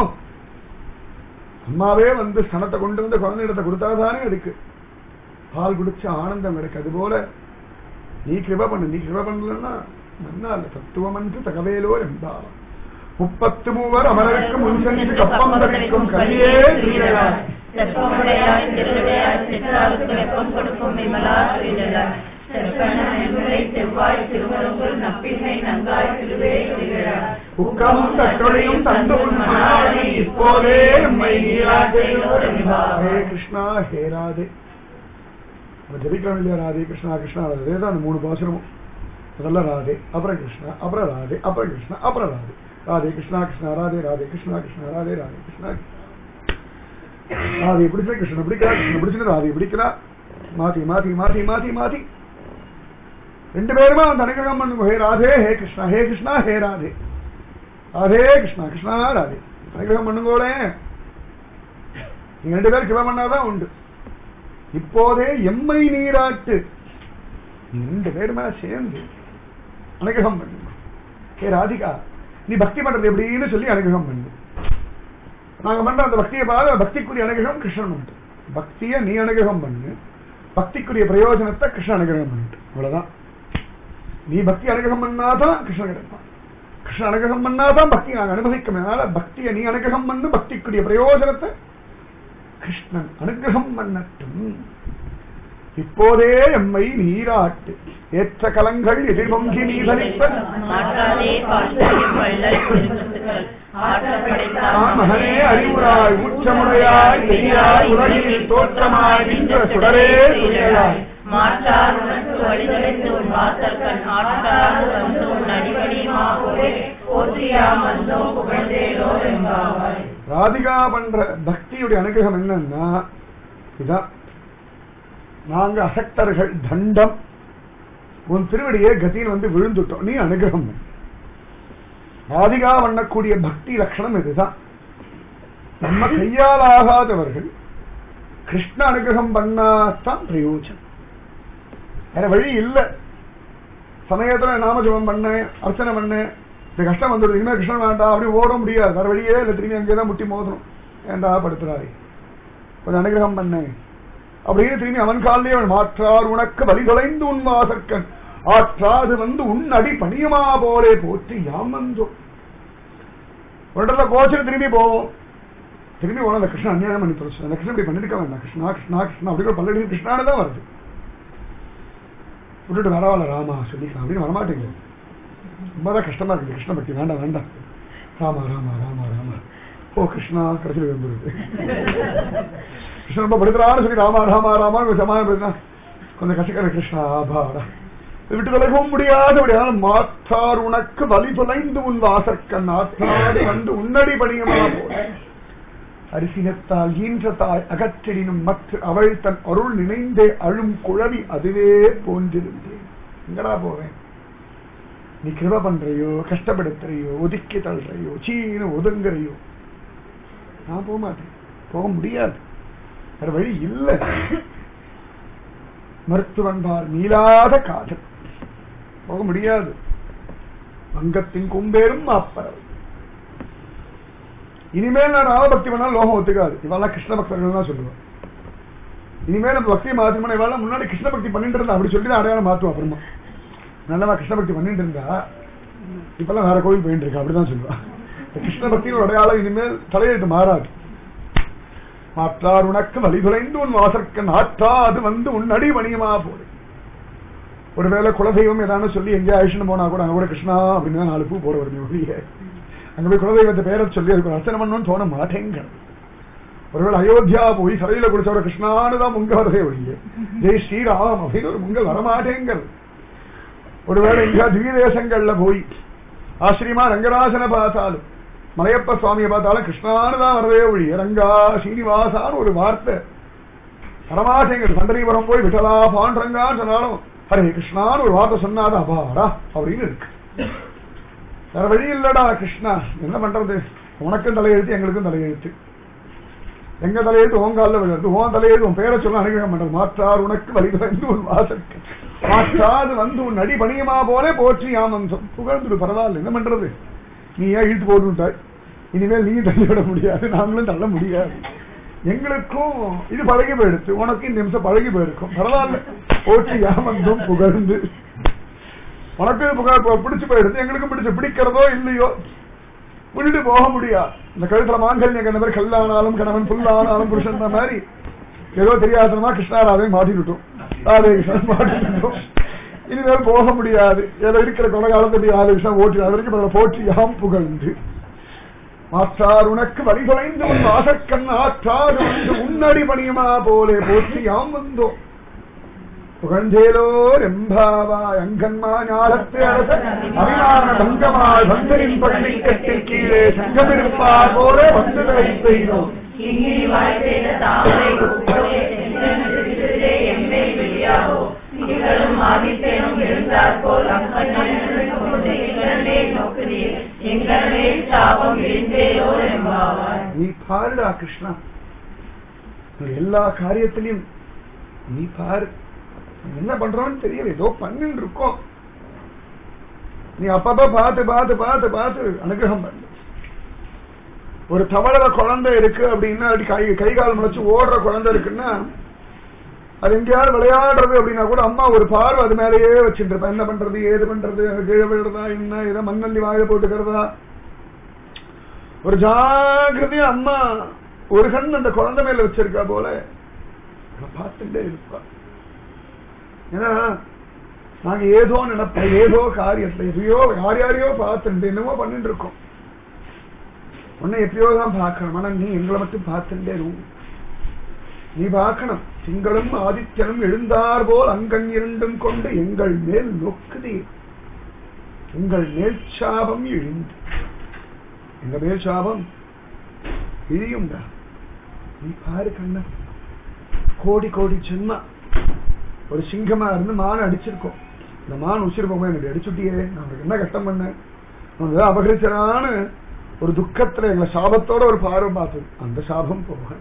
அம்மாவே வந்து ஸ்தனத்தை கொண்டு வந்து குழந்தையிடத்தை கொடுத்தாதானே இருக்கு பால் குடிச்ச ஆனந்தம் இருக்கு அதுபோல நீ கிருப பண்ணு நீ கிருப பண்ணலன்னா நன்னா இல்ல தத்துவம் என்று தகவேலோ என்பார் முப்பத்து மூவர் அமரருக்கு முன் சென்று கப்பம் தவிக்கும் கலியே தீரலாய் செப்பமுடையாய் திருவிடையாய் சிற்றாருக்கு வெப்பம் கொடுக்கும் விமலா ஸ்ரீதராய் செப்பன என்பதை செவ்வாய் திருமருங்குள் நப்பின்மை நங்காய் திருவே திகழாய் உக்கமும் தட்டொழியும் தந்து உன் மணாளனை இப்போதே நம்மை நீராஜையோ ஹே கிருஷ்ணா ஹே ராதே நம்ம ஜபிக்கிறோம் இல்லையா ராதே கிருஷ்ணா கிருஷ்ணா ராதே தான் அந்த மூணு பாசனமும் முதல்ல ராதே அப்புறம் கிருஷ்ணா அப்புறம் ராதே அப்புறம் கிருஷ்ணா அப்புறம் ராதே ராதே கிருஷ்ணா கிருஷ்ணா ராதே ராதே கிருஷ்ணா கிருஷ்ணா ராதே ராதே கிருஷ்ணா ராதை பிடிச்சா கிருஷ்ணன் பிடிக்கிறா கிருஷ்ணன் பிடிச்சுன்னு ராதை பிடிக்கிறா மாத்தி மாத்தி மாத்தி மாத்தி மாத்தி ரெண்டு பேருமே அந்த அனுகிரகம் பண்ணுங்க ஹே ராதே ஹே கிருஷ்ணா ஹே கிருஷ்ணா ஹே ராதே ராதே கிருஷ்ணா கிருஷ்ணா ராதே அனுகிரகம் பண்ணுங்கோளே நீங்க ரெண்டு பேரும் கிருப பண்ணாதான் உண்டு இப்போதே எம்மை நீராட்டு நீ ரெண்டு பேருமே சேர்ந்து அனுகிரகம் பண்ணுங்க ஹே ராதிகா நீ பக்தி பண்றது எப்படின்னு சொல்லி அனுகிரகம் பண்ணு நாங்க பண்ற அந்த பக்தியை பார்த்து பக்திக்குரிய அனுகிரகம் கிருஷ்ணன் உண்டு பக்தியை நீ அனுகிரகம் பண்ணு பக்திக்குரிய பிரயோஜனத்தை கிருஷ்ணன் அனுகிரகம் பண்ணிட்டு அவ்வளவுதான் நீ பக்தி அனுகிரகம் பண்ணாதான் கிருஷ்ணன் கிடைப்பான் கிருஷ்ணன் அனுகிரகம் பண்ணாதான் பக்தி நாங்க அனுபவிக்கணும் அதனால பக்தியை நீ அனுகிரகம் பண்ணு பக்திக்குரிய பிரயோஜனத்தை கிருஷ்ணன் அனுகிரகம் பண்ணட்டும் இப்போதே எம்மை நீராட்டு ஏற்ற கலங்கள் எதிர்பொங்கி நீதளிப்ப மாற்றாதே பாழ்த்தறியும் வள்ளல் பெருமத்துக்கள் ஆற்றல் படைத்தான் நான் மகனே அறிவுராய் ஊற்றமுடையாய் பெரியாய் உலகில் தோற்றமாய் நின்ற சுடரே துணையாய் மாற்றார் உனக்கு வழிதடைந்து உன் வாசற்கண் ஆற்றாது வந்து உன் அடிபடியுமா போலே போற்றியாம் வந்தோம் புகழ்ந்தேலோ என்பாவாய் ராதிகா பண்ற பக்தியுடைய அனுகிரகம் என்னன்னா இதான் நாங்க அசக்தர்கள் தண்டம் உன் திருவடியே கதியில் வந்து விழுந்துட்டோம் நீ அனுகிரகம் பண்ணு. ராதிகா பண்ணக்கூடிய பக்தி லட்சணம் இதுதான் நம்ம கையால் ஆகாதவர்கள் கிருஷ்ண அனுகிரகம் பண்ணாதான் பிரயோஜனம் வேற வழி இல்ல சமயத்துல நாமஜபம் பண்ணேன் அர்ச்சனை பண்ணேன் இந்த கஷ்டம் வந்துடுது இனிமே கிருஷ்ணன் வேண்டாம் அப்படி ஓட முடியாது வேற வழியே இல்லை திரும்பி அங்கேதான் முட்டி மோதணும் ஏண்டா படுத்துறாரு கொஞ்சம் அனுகிரகம் பண்ணேன் அப்படின்னு திரும்பி அவன் காலிலே அவன் மாற்றார் உனக்கு வழி தொலைந்து உன் வாசற்கண் ஆற்றாது வந்து உன் அடி பணியுமா போலே போற்றி யாம் வந்தோம் ஒரு இடத்துல கோச்சில் திரும்பி போவோம் திரும்பி போன அந்த கிருஷ்ணன் அநியாயம் பண்ணி போச்சு அந்த கிருஷ்ணன் இப்படி பண்ணிருக்க வேண்டாம் கிருஷ்ணா கிருஷ்ணா கிருஷ்ணா அப்படி கூட பல்லடி கிருஷ்ணானு தான் வருது விட்டுட்டு வரவால ராமா சொல்லிக்கலாம் அப்படின்னு வரமாட்டேங்குது ரொம்பதான் கஷ்டமா இருக்குது கிருஷ்ண பக்தி வேண்டாம் வேண்டாம் ராமா ராமா ராமா ராமா ஓ கிருஷ்ணா கடைசியில் வந்துருது கிருஷ்ணன் ரொம்ப படுத்துறான்னு சொல்லி ராமா ராமா ராமா சமாளினா கொஞ்சம் கஷ்டக்கார கிருஷ்ணா ஆபாடா இதை விட்டு விலகவும் முடியாது அப்படியான மாற்றார் உனக்கு வலி தொலைந்து உன் வாசற்கண் ஆற்றாடு வந்து உன்னடி பணியமா போல அரிசினத்தால் ஈன்ற தாய் அகற்றினும் மற்ற அவள் தன் அருள் நினைந்தே அழும் குழவி அதுவே போன்றிருந்தேன் எங்கடா போவேன் நீ கிருப பண்றையோ கஷ்டப்படுத்துறையோ ஒதுக்கி தள்ளுறையோ சீனு ஒதுங்குறையோ நான் போக மாட்டேன் போக முடியாது வேற வழி இல்லை மருத்துவன் பார் மீளாத காதல் போக முடியாது வங்கத்தின் கும்பேரும் மாப்பறவை இனிமேல் நான் ராமபக்தி பண்ணாலும் லோகம் ஒத்துக்காது இவெல்லாம் கிருஷ்ண பக்தர்கள் தான் சொல்லுவேன் இனிமேல் நம்ம பக்தியை மாற்றணும் இவெல்லாம் முன்னாடி கிருஷ்ண பக்தி பண்ணிட்டு இருந்தா அப்படி சொல்லி தான் அடையாளம் மாற்றுவோம் அப்புறமா நல்லவா கிருஷ்ண பக்தி பண்ணிட்டு இருந்தா இப்பெல்லாம் வேற கோவில் போயிட்டு இருக்கா அப்படிதான் சொல்லுவா இந்த கிருஷ்ண பக்தியோட அடையாளம் இனிமேல் தலையெழுத்து மாறாது மாற்றார் உனக்கு வழி குலைந்து உன் வாசற்கன் ஆற்றா அது வந்து உன் அடி வணியமா போடு ஒருவேளை குலதெய்வம் ஏதானு சொல்லி எங்கேயா அழிச்சுன்னு போனா கூட அங்க கூட கிருஷ்ணா அப்படின்னு தான் நாலு பூ போட வருது ஒழிய அங்க போய் குலதெய்வத்தை பேரை சொல்லி அதுக்கு அர்ச்சனை பண்ணணும்னு தோண மாட்டேங்க ஒருவேளை அயோத்தியா போய் சரையில குடிச்சவர கிருஷ்ணான்னு தான் முங்க வரதே ஒழிய ஜெய் ஸ்ரீராம் அப்படின்னு ஒரு முங்கல் வரமாட்டேங்கிறது ஒருவேளை எங்கேயா திவ்ய தேசங்கள்ல போய் ஆச்சரியமா ரங்கராசனை பார்த்தாலும் மலையப்ப சுவாமியை பார்த்தாலும் கிருஷ்ணான்னு தான் வரதே ஒழிய ரங்கா ஸ்ரீனிவாசான்னு ஒரு வார்த்தை வரமாட்டேங்குது பண்டரிபுரம் போய் விட்டலா பாண்டரங்கான்னு சொன்னாலும் ஹரே கிருஷ்ணான்னு ஒரு வார்த்தை சொன்னாதான் அபாடா அப்படின்னு இருக்கு வேற வழி இல்லடா கிருஷ்ணா என்ன பண்றது உனக்கும் தலையெழுத்து எங்களுக்கும் தலையெழுத்து எங்க தலையெழுத்து உன் காலில் விழுது உன் தலையெழுத்து உன் பேரை சொல்ல அனுகிரகம் பண்றது மாற்றார் உனக்கு வழி வந்து உன் வாசற்கு மாற்றாது வந்து உன் அடி பணியமா போலே போற்றி ஆமந்தம் புகழ்ந்துடு பரவாயில்ல என்ன பண்றது நீ ஏன் இழுத்து போட்டுட்டாய் இனிமேல் நீ தள்ளிவிட முடியாது நாங்களும் தள்ள முடியாது எங்களுக்கும் இது பழகி போயிடுச்சு உனக்கு இந்த நிமிஷம் பழகி போயிருக்கும் பரவாயில்ல போற்றி யாமந்தம் புகழ்ந்து உனக்கு இது புகழ் ப- பிடிச்சு போயிடுது எங்களுக்கும் பிடிச்சு பிடிக்கிறதோ இல்லையோ விட்டுட்டு போக முடியாது இந்த கழுத்துல மாங்கல்யம் கண்ட மாதிரி கல்லானாலும் கணவன் புல்லானாலும் புருஷன் மாதிரி ஏதோ தெரியாதனமா கிருஷ்ணாராவை மாட்டிவிட்டோம் ராதே கிருஷ்ணன் மாட்டிவிட்டோம் இனிமேல் போக முடியாது ஏதோ இருக்கிற கொலை காலத்துடைய ஆறு விஷயம் ஓட்டி அது வரைக்கும் பதிலா போற்றி யாம் புகழ்ந்து மாற்றார் உனக்கு வழி தொலைந்து உன் வாசற்கண் ஆற்றார் வந்து உன்னடி பணியுமா போலே போற்றி யாம் வந்தோம் புகழ்ந்தேலோ ரெம்பாவா அங்கன்மா ஞாலத்து அரச அபிமான பங்கமாய் வந்தரின் பள்ளி கட்டில் கீழே சங்கமிருப்பார் போல வந்து பெய்தோம் இங்கிரி வாய்த்தேன தாமரை பூக்களே, செந்தமிழ் சிறிதே எம்மை விழியாவோ, திங்களும் ஆதித்தனும் எழுந்தாற்போல் அங்கண்ணே நோக்குதீர் எங்கள் மேல் சாபம் விழுந்தேயோ என்பாவார் நீ பாருடா கிருஷ்ணா உன் எல்லா காரியத்திலையும் நீ பாரு நீ என்ன பண்றோம்னு தெரியல ஏதோ பண்ணிட்டு இருக்கோம் நீ அப்பப்ப பார்த்து பார்த்து பார்த்து பார்த்து அனுகிரகம் பண்ணு ஒரு தவளர குழந்தை இருக்கு அப்படின்னா அப்படி கை கை கால் முளைச்சு ஓடுற குழந்தை இருக்குன்னா அது எங்கேயாவது விளையாடுறது அப்படின்னா கூட அம்மா ஒரு பார்வை அது மேலேயே வச்சுட்டு இருப்பா என்ன பண்றது ஏது பண்றது அது கீழே விழுறதா என்ன ஏதோ மண்ணள்ளி வாயில போட்டுக்கிறதா ஒரு ஜாகிரதையா அம்மா ஒரு கண் அந்த குழந்தை மேல வச்சிருக்கா போல அவ பார்த்துட்டே இருப்பா ஏன்னா நாங்க ஏதோ நினைப்போம் ஏதோ காரியத்துல எதையோ யார் யாரையோ பார்த்துட்டு என்னமோ பண்ணிட்டு இருக்கோம் உன்னை எப்பயோ தான் பார்க்கணும் ஆனா நீ எங்களை மட்டும் பார்த்துட்டே இரு நீ பார்க்கணும் திங்களும் ஆதித்யனும் எழுந்தார் போல் அங்கன் இரண்டும் கொண்டு எங்கள் மேல் நோக்குதீர் எங்கள் மேல் சாபம் இழிந்து எங்க மேல் சாபம் இழியும்டா நீ பாரு கண்ணா கோடி கோடி ஜென்மா ஒரு சிங்கமா இருந்து மான் அடிச்சிருக்கோம் இந்த மான் உச்சிருப்போமா எனக்கு அடிச்சுட்டியே நான் உனக்கு என்ன கஷ்டம் பண்ணேன் உனக்கு ஏதாவது அபகரிச்சரான்னு ஒரு துக்கத்துல எங்களை சாபத்தோட ஒரு பார்வை பார்த்தது அந்த சாபம் போக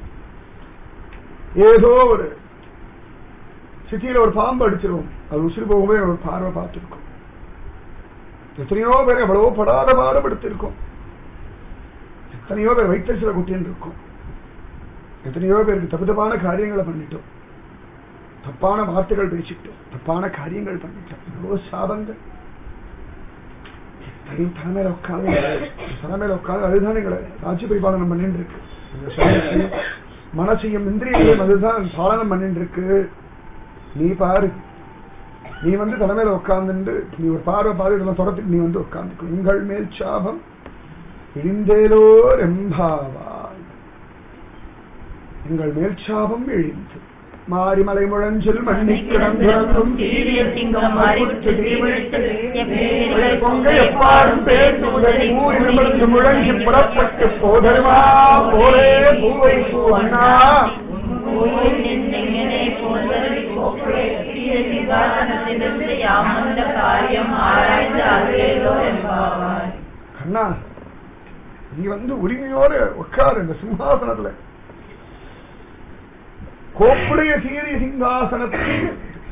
ஏதோ ஒரு சிட்டியில ஒரு பாம்பு அடிச்சிருவோம் அது உசிறு போகவே ஒரு பார்வை பார்த்திருக்கோம் எத்தனையோ பேர் எவ்வளவோ படாத பாடுபடுத்திருக்கோம் எத்தனையோ பேர் வைத்தறிச்சல குட்டின்னு இருக்கோம் எத்தனையோ பேருக்கு தப்பு தப்பான காரியங்களை பண்ணிட்டோம் தப்பான வார்த்தைகள் பேசிட்டோம் தப்பான காரியங்கள் பண்ணிட்டோம் எவ்வளோ சாபங்கள் தலையும் தலைமையில உட்காந்து தலைமையில உட்காந்து அதுதானுங்களை ராஜ்ய பரிபாலனம் பண்ணிட்டு இருக்கு இந்த சரீரத்தையும் மனசையும் இந்திரியங்களையும் அதுதான் பாலனம் பண்ணிட்டு இருக்கு நீ பாரு நீ வந்து தலைமையில உட்கார்ந்துட்டு நீ ஒரு பார்வை பார்வை இதெல்லாம் தொடர்த்துட்டு நீ வந்து உட்கார்ந்துக்கோ எங்கள் மேல் சாபம் இழிந்தேலோ ரெம்பாவாய் எங்கள் மேல் சாபம் இழிந்து மாரிமலை முழஞ்சில் மண்ணி கிடந்துறங்கும் தீரிய சிங்கம் மாறிவிட்டு தீவிழித்தது மழை பொங்க எப்பாடும் பேர்ந்து உதறி ஊர் நிமிர்ந்து முழங்கி புறப்பட்டு போதருமா போலே பூவை பூ அண்ணா சிங்காசனத்திலிருந்து யாமந்த காரியம் ஆராய்ந்து அருளேலோ என்பாவார் கண்ணா நீ வந்து உரிமையோட உட்காரு இந்த சிம்ஹாசனத்துல கோப்புடைய சீரிய சிங்காசனத்தில்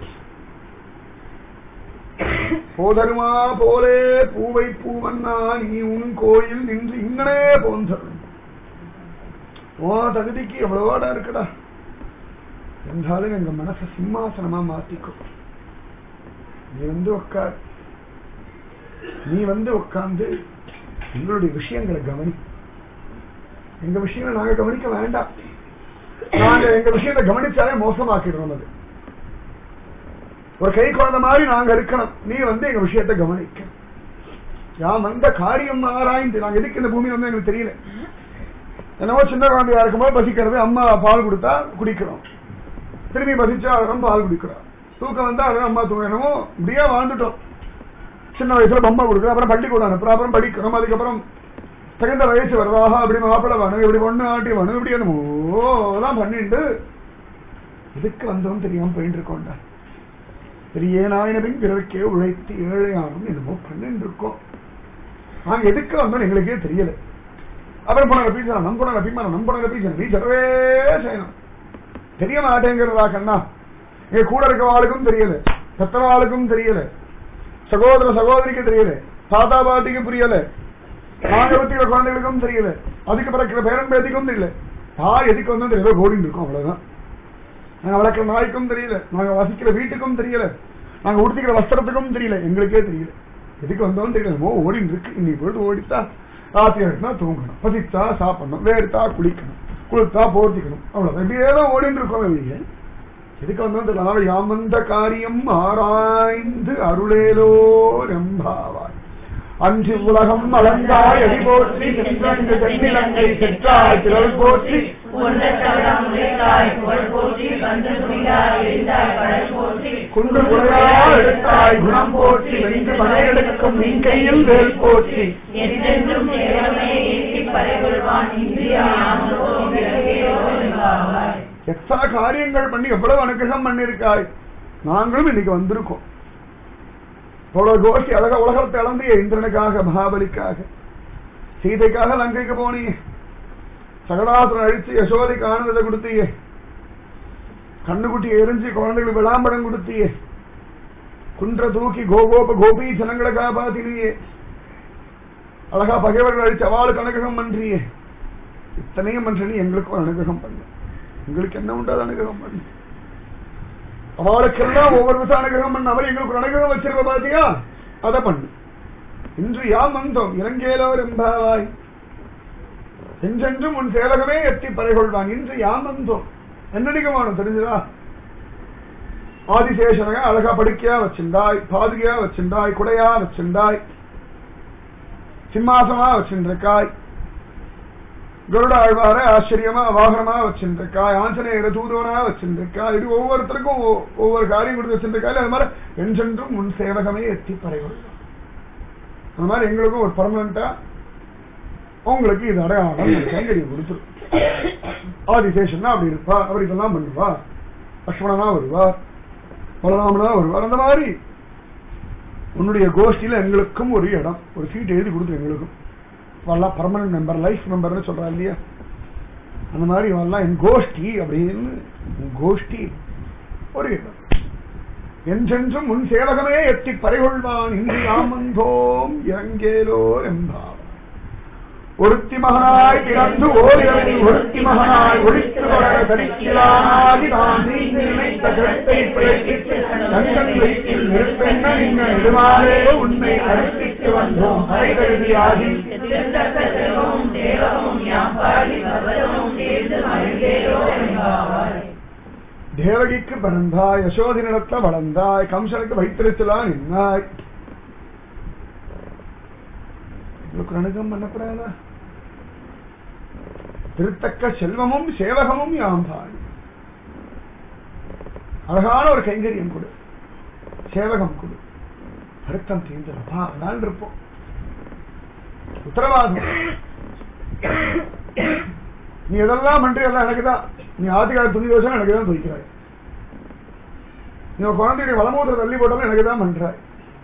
போதருமா போலே பூவை பூவண்ணா நீ உன் கோயில் நின்று இங்கனே போந்தரும் ஓ தகுதிக்கு எவ்வளவோடா இருக்குடா என்றாலும் எங்க மனசை சிம்மாசனமா மாத்திக்கோ நீ வந்து உட்கார் நீ வந்து உட்கார்ந்து எங்களுடைய விஷயங்களை கவனி எங்க விஷயங்களை நாங்க கவனிக்க வேண்டாம் நாங்க எங்க விஷயத்தை கவனிச்சாலே மோசமாக்கிடுறோம் அது ஒரு கை குழந்தை மாதிரி நாங்க இருக்கணும் நீ வந்து எங்க விஷயத்தை கவனிக்க யாம் வந்த காரியம் ஆராய்ந்து நாங்க எதுக்கு இந்த பூமி வந்து எனக்கு தெரியல என்னவோ சின்ன குழந்தையா இருக்கும்போது பசிக்கிறது அம்மா பால் கொடுத்தா குடிக்கிறோம் திரும்பி பசிச்சா அதுவும் பால் குடிக்கிறோம் தூக்கம் வந்தா அதுவும் அம்மா தூக்கம் என்னமோ இப்படியே வாழ்ந்துட்டோம் சின்ன வயசுல பொம்மை கொடுக்குறோம் அப்புறம் பள்ளிக்கூடம் அனுப்புறோம் அப்புறம் படிக்கிறோம் அதுக்கப்புறம் தகுந்த வயசு வருவாக அப்படி மாப்பிள்ளை வேணும் இப்படி பொண்ணு ஆட்டி வேணும் இப்படி என்னமோ எல்லாம் பண்ணிட்டு இதுக்கு வந்தோம் தெரியாம போயிட்டு இருக்கோம்டா பெரிய நாயனபின் பிறருக்கே உழைத்து ஏழையானும் என்னமோ பண்ணிட்டு இருக்கோம் நாங்க எதுக்கு வந்தோம் எங்களுக்கே தெரியல அப்புறம் போனாங்க பீசா நம் போனாங்க பீமா நம் போனாங்க பீசா நீ சொல்லவே செய்யணும் தெரிய மாட்டேங்கிறதா கண்ணா இங்க கூட இருக்க ஆளுக்கும் தெரியல பெத்தவ ஆளுக்கும் தெரியல சகோதர சகோதரிக்கு தெரியல தாத்தா பாட்டிக்கு புரியல நாங்க பத்திர குழந்தைகளுக்கும் தெரியல அதுக்கு பிறகு பேரன் பேத்திக்கும் தெரியல யார் எதுக்கு வந்தோம் தெரியல ஓடிட்டு இருக்கோம் அவ்வளவுதான் நாங்க வளர்க்கிற நாய்க்கும் தெரியல நாங்க வசிக்கிற வீட்டுக்கும் தெரியல நாங்க உடுத்திக்கிற வஸ்திரத்துக்கும் தெரியல எங்களுக்கே தெரியல எதுக்கு வந்தோம் தெரியல என்னமோ ஓடிட்டு இருக்கு இன்னைக்கு போயிட்டு ஓடித்தா ராத்திரி ஆயிடுச்சுனா தூங்கணும் பசித்தா சாப்பிடணும் வேர்த்தா குளிக்கணும் குளித்தா போர்த்திக்கணும் அவ்வளவுதான் இப்படியே தான் ஓடிட்டு இருக்கோம் வெளியே எதுக்கு வந்தோம் தெரியல அதனால யாம் வந்த காரியம் ஆராய்ந்து அருளேலோ ரெம்பாவாய் அன்று உலகம் அளந்தாய் அடி போற்றி சென்றங்கு தென்னிலங்கை செற்றாய் திரள் போற்றி குன்று குறையா எடுத்தாய் குணம் போற்றி வென்று படையெடுக்கும் நின் கையில் வேல் போற்றி என்றென்றும் நேரமே ஏற்றி பறைகொள்வான் இந்தியா எத்தனை காரியங்கள் பண்ணி எவ்வளவு அனுகிரகம் பண்ணிருக்காய் நாங்களும் இன்னைக்கு வந்திருக்கோம் இவ்வளவு கோஷ்டி அழகா உலகத்தை இழந்திய இந்திரனுக்காக மகாபலிக்காக சீதைக்காக லங்கைக்கு போனீங்க சகடாசுரன் அழிச்சு யசோதைக்கு ஆனந்தத்தை கொடுத்தீங்க கண்ணுக்குட்டி எரிஞ்சு குழந்தைகளுக்கு விளாம்படம் கொடுத்தியே குன்ற தூக்கி கோகோப கோபி ஜனங்களை காப்பாத்தினியே அழகா பகைவர்கள் அழிச்சு அவளுக்கு அனுகிரகம் பண்றியே இத்தனையும் பண்ற நீ எங்களுக்கும் அனுகிரகம் பண்ணு எங்களுக்கு என்ன உண்டாது அனுகிரகம் பண்ணு அவளுக்கெல்லாம் ஒவ்வொரு விதம் அனுகிரகம் பண்ண அவர் எங்களுக்கு ஒரு அனுகிரகம் வச்சிருக்க பாத்தியா அதை பண்ணு இன்று யாம் வந்தோம் இறங்கேலோர் என்பாவாய் என்றென்றும் உன் சேவகமே எத்தி பறைகொள்வான் இன்று யாம் வந்தோம் என்னடிக்கமானும் தெரிஞ்சதா ஆதிசேஷனக அழகா படுக்கையா வச்சிருந்தாய் பாதுகையா வச்சிருந்தாய் குடையா வச்சிருந்தாய் சிம்மாசமா வச்சிருக்காய் கருட ஆழ்வார ஆச்சரியமா வாகனமா வச்சிருக்காய் ஆஞ்சநேயர தூதுவனா வச்சிருக்காய் இது ஒவ்வொருத்தருக்கும் ஒ- ஒவ்வொரு காரியம் கொடுத்து வச்சிருக்காய் அது மாதிரி என்றென்றும் உன் சேவகமே எத்தி பறைகொள்வான் அந்த மாதிரி எங்களுக்கும் ஒரு பர்மனண்டா உங்களுக்கு இது அடையாளம் கைங்கறி கொடுத்துரும் ஆதிசேஷன்னா அப்படி இருப்பா அவர் இதெல்லாம் பண்ணுவா லக்ஷ்மணனா வருவார் பலராமனா வருவார் அந்த மாதிரி உன்னுடைய கோஷ்டியில எங்களுக்கும் ஒரு இடம் ஒரு சீட் எழுதி கொடுத்து எங்களுக்கும் இவெல்லாம் பர்மனன்ட் மெம்பர் லைஃப் மெம்பர்னு சொல்றா இல்லையா அந்த மாதிரி இவெல்லாம் என் கோஷ்டி அப்படின்னு உன் கோஷ்டி ஒரு இடம் என்றென்றும் உன் சேவகமே எத்தி பறைகொள்வான் இன்று ஆமந்தோம் இறங்கேலோ என்பார் ஒருத்தி மகனாய் பிறந்து ஓரிரவில் ஒருத்தி மகனாய் ஒழித்து வர தரிக்கிலானாகி தான் தீர்ந்து நினைத்த கருத்தை பிழைப்பித்து தங்கன் வயிற்றில் நெருப்பெண்ண நின்ற நெடுமாறே உன்னை அர்ப்பித்து வந்தோம் அரை கருதியாகி திருத்தக்க செல்வமும் தேவமும் யாம் பாடி சர்வமும் சேர்ந்து மகிழ்ந்தேரோ என்பாவாய் தேவகிக்கு பிறந்தாய் யசோதினிடத்துல வளர்ந்தாய் கம்சனுக்கு வைத்திருச்சலா நின்னாய் உங்களுக்கு அணுகம் பண்ணப்படாதா திருத்தக்க செல்வமும் சேவகமும் யாம்பாய் அழகான ஒரு கைங்கரியம் கொடு சேவகம் கொடு வருத்தம் தீர்ந்துடப்பா நாள் இருப்போம் உத்தரவாதம் நீ எதெல்லாம் பண்றிய எல்லாம் எனக்கு தான் நீ ஆதிகால துணி யோசனை எனக்கு தான் துணிக்கிறாய் நீ உன் குழந்தைய வளமூத்திர தள்ளி போட்டாலும் எனக்கு தான் பண்றாய்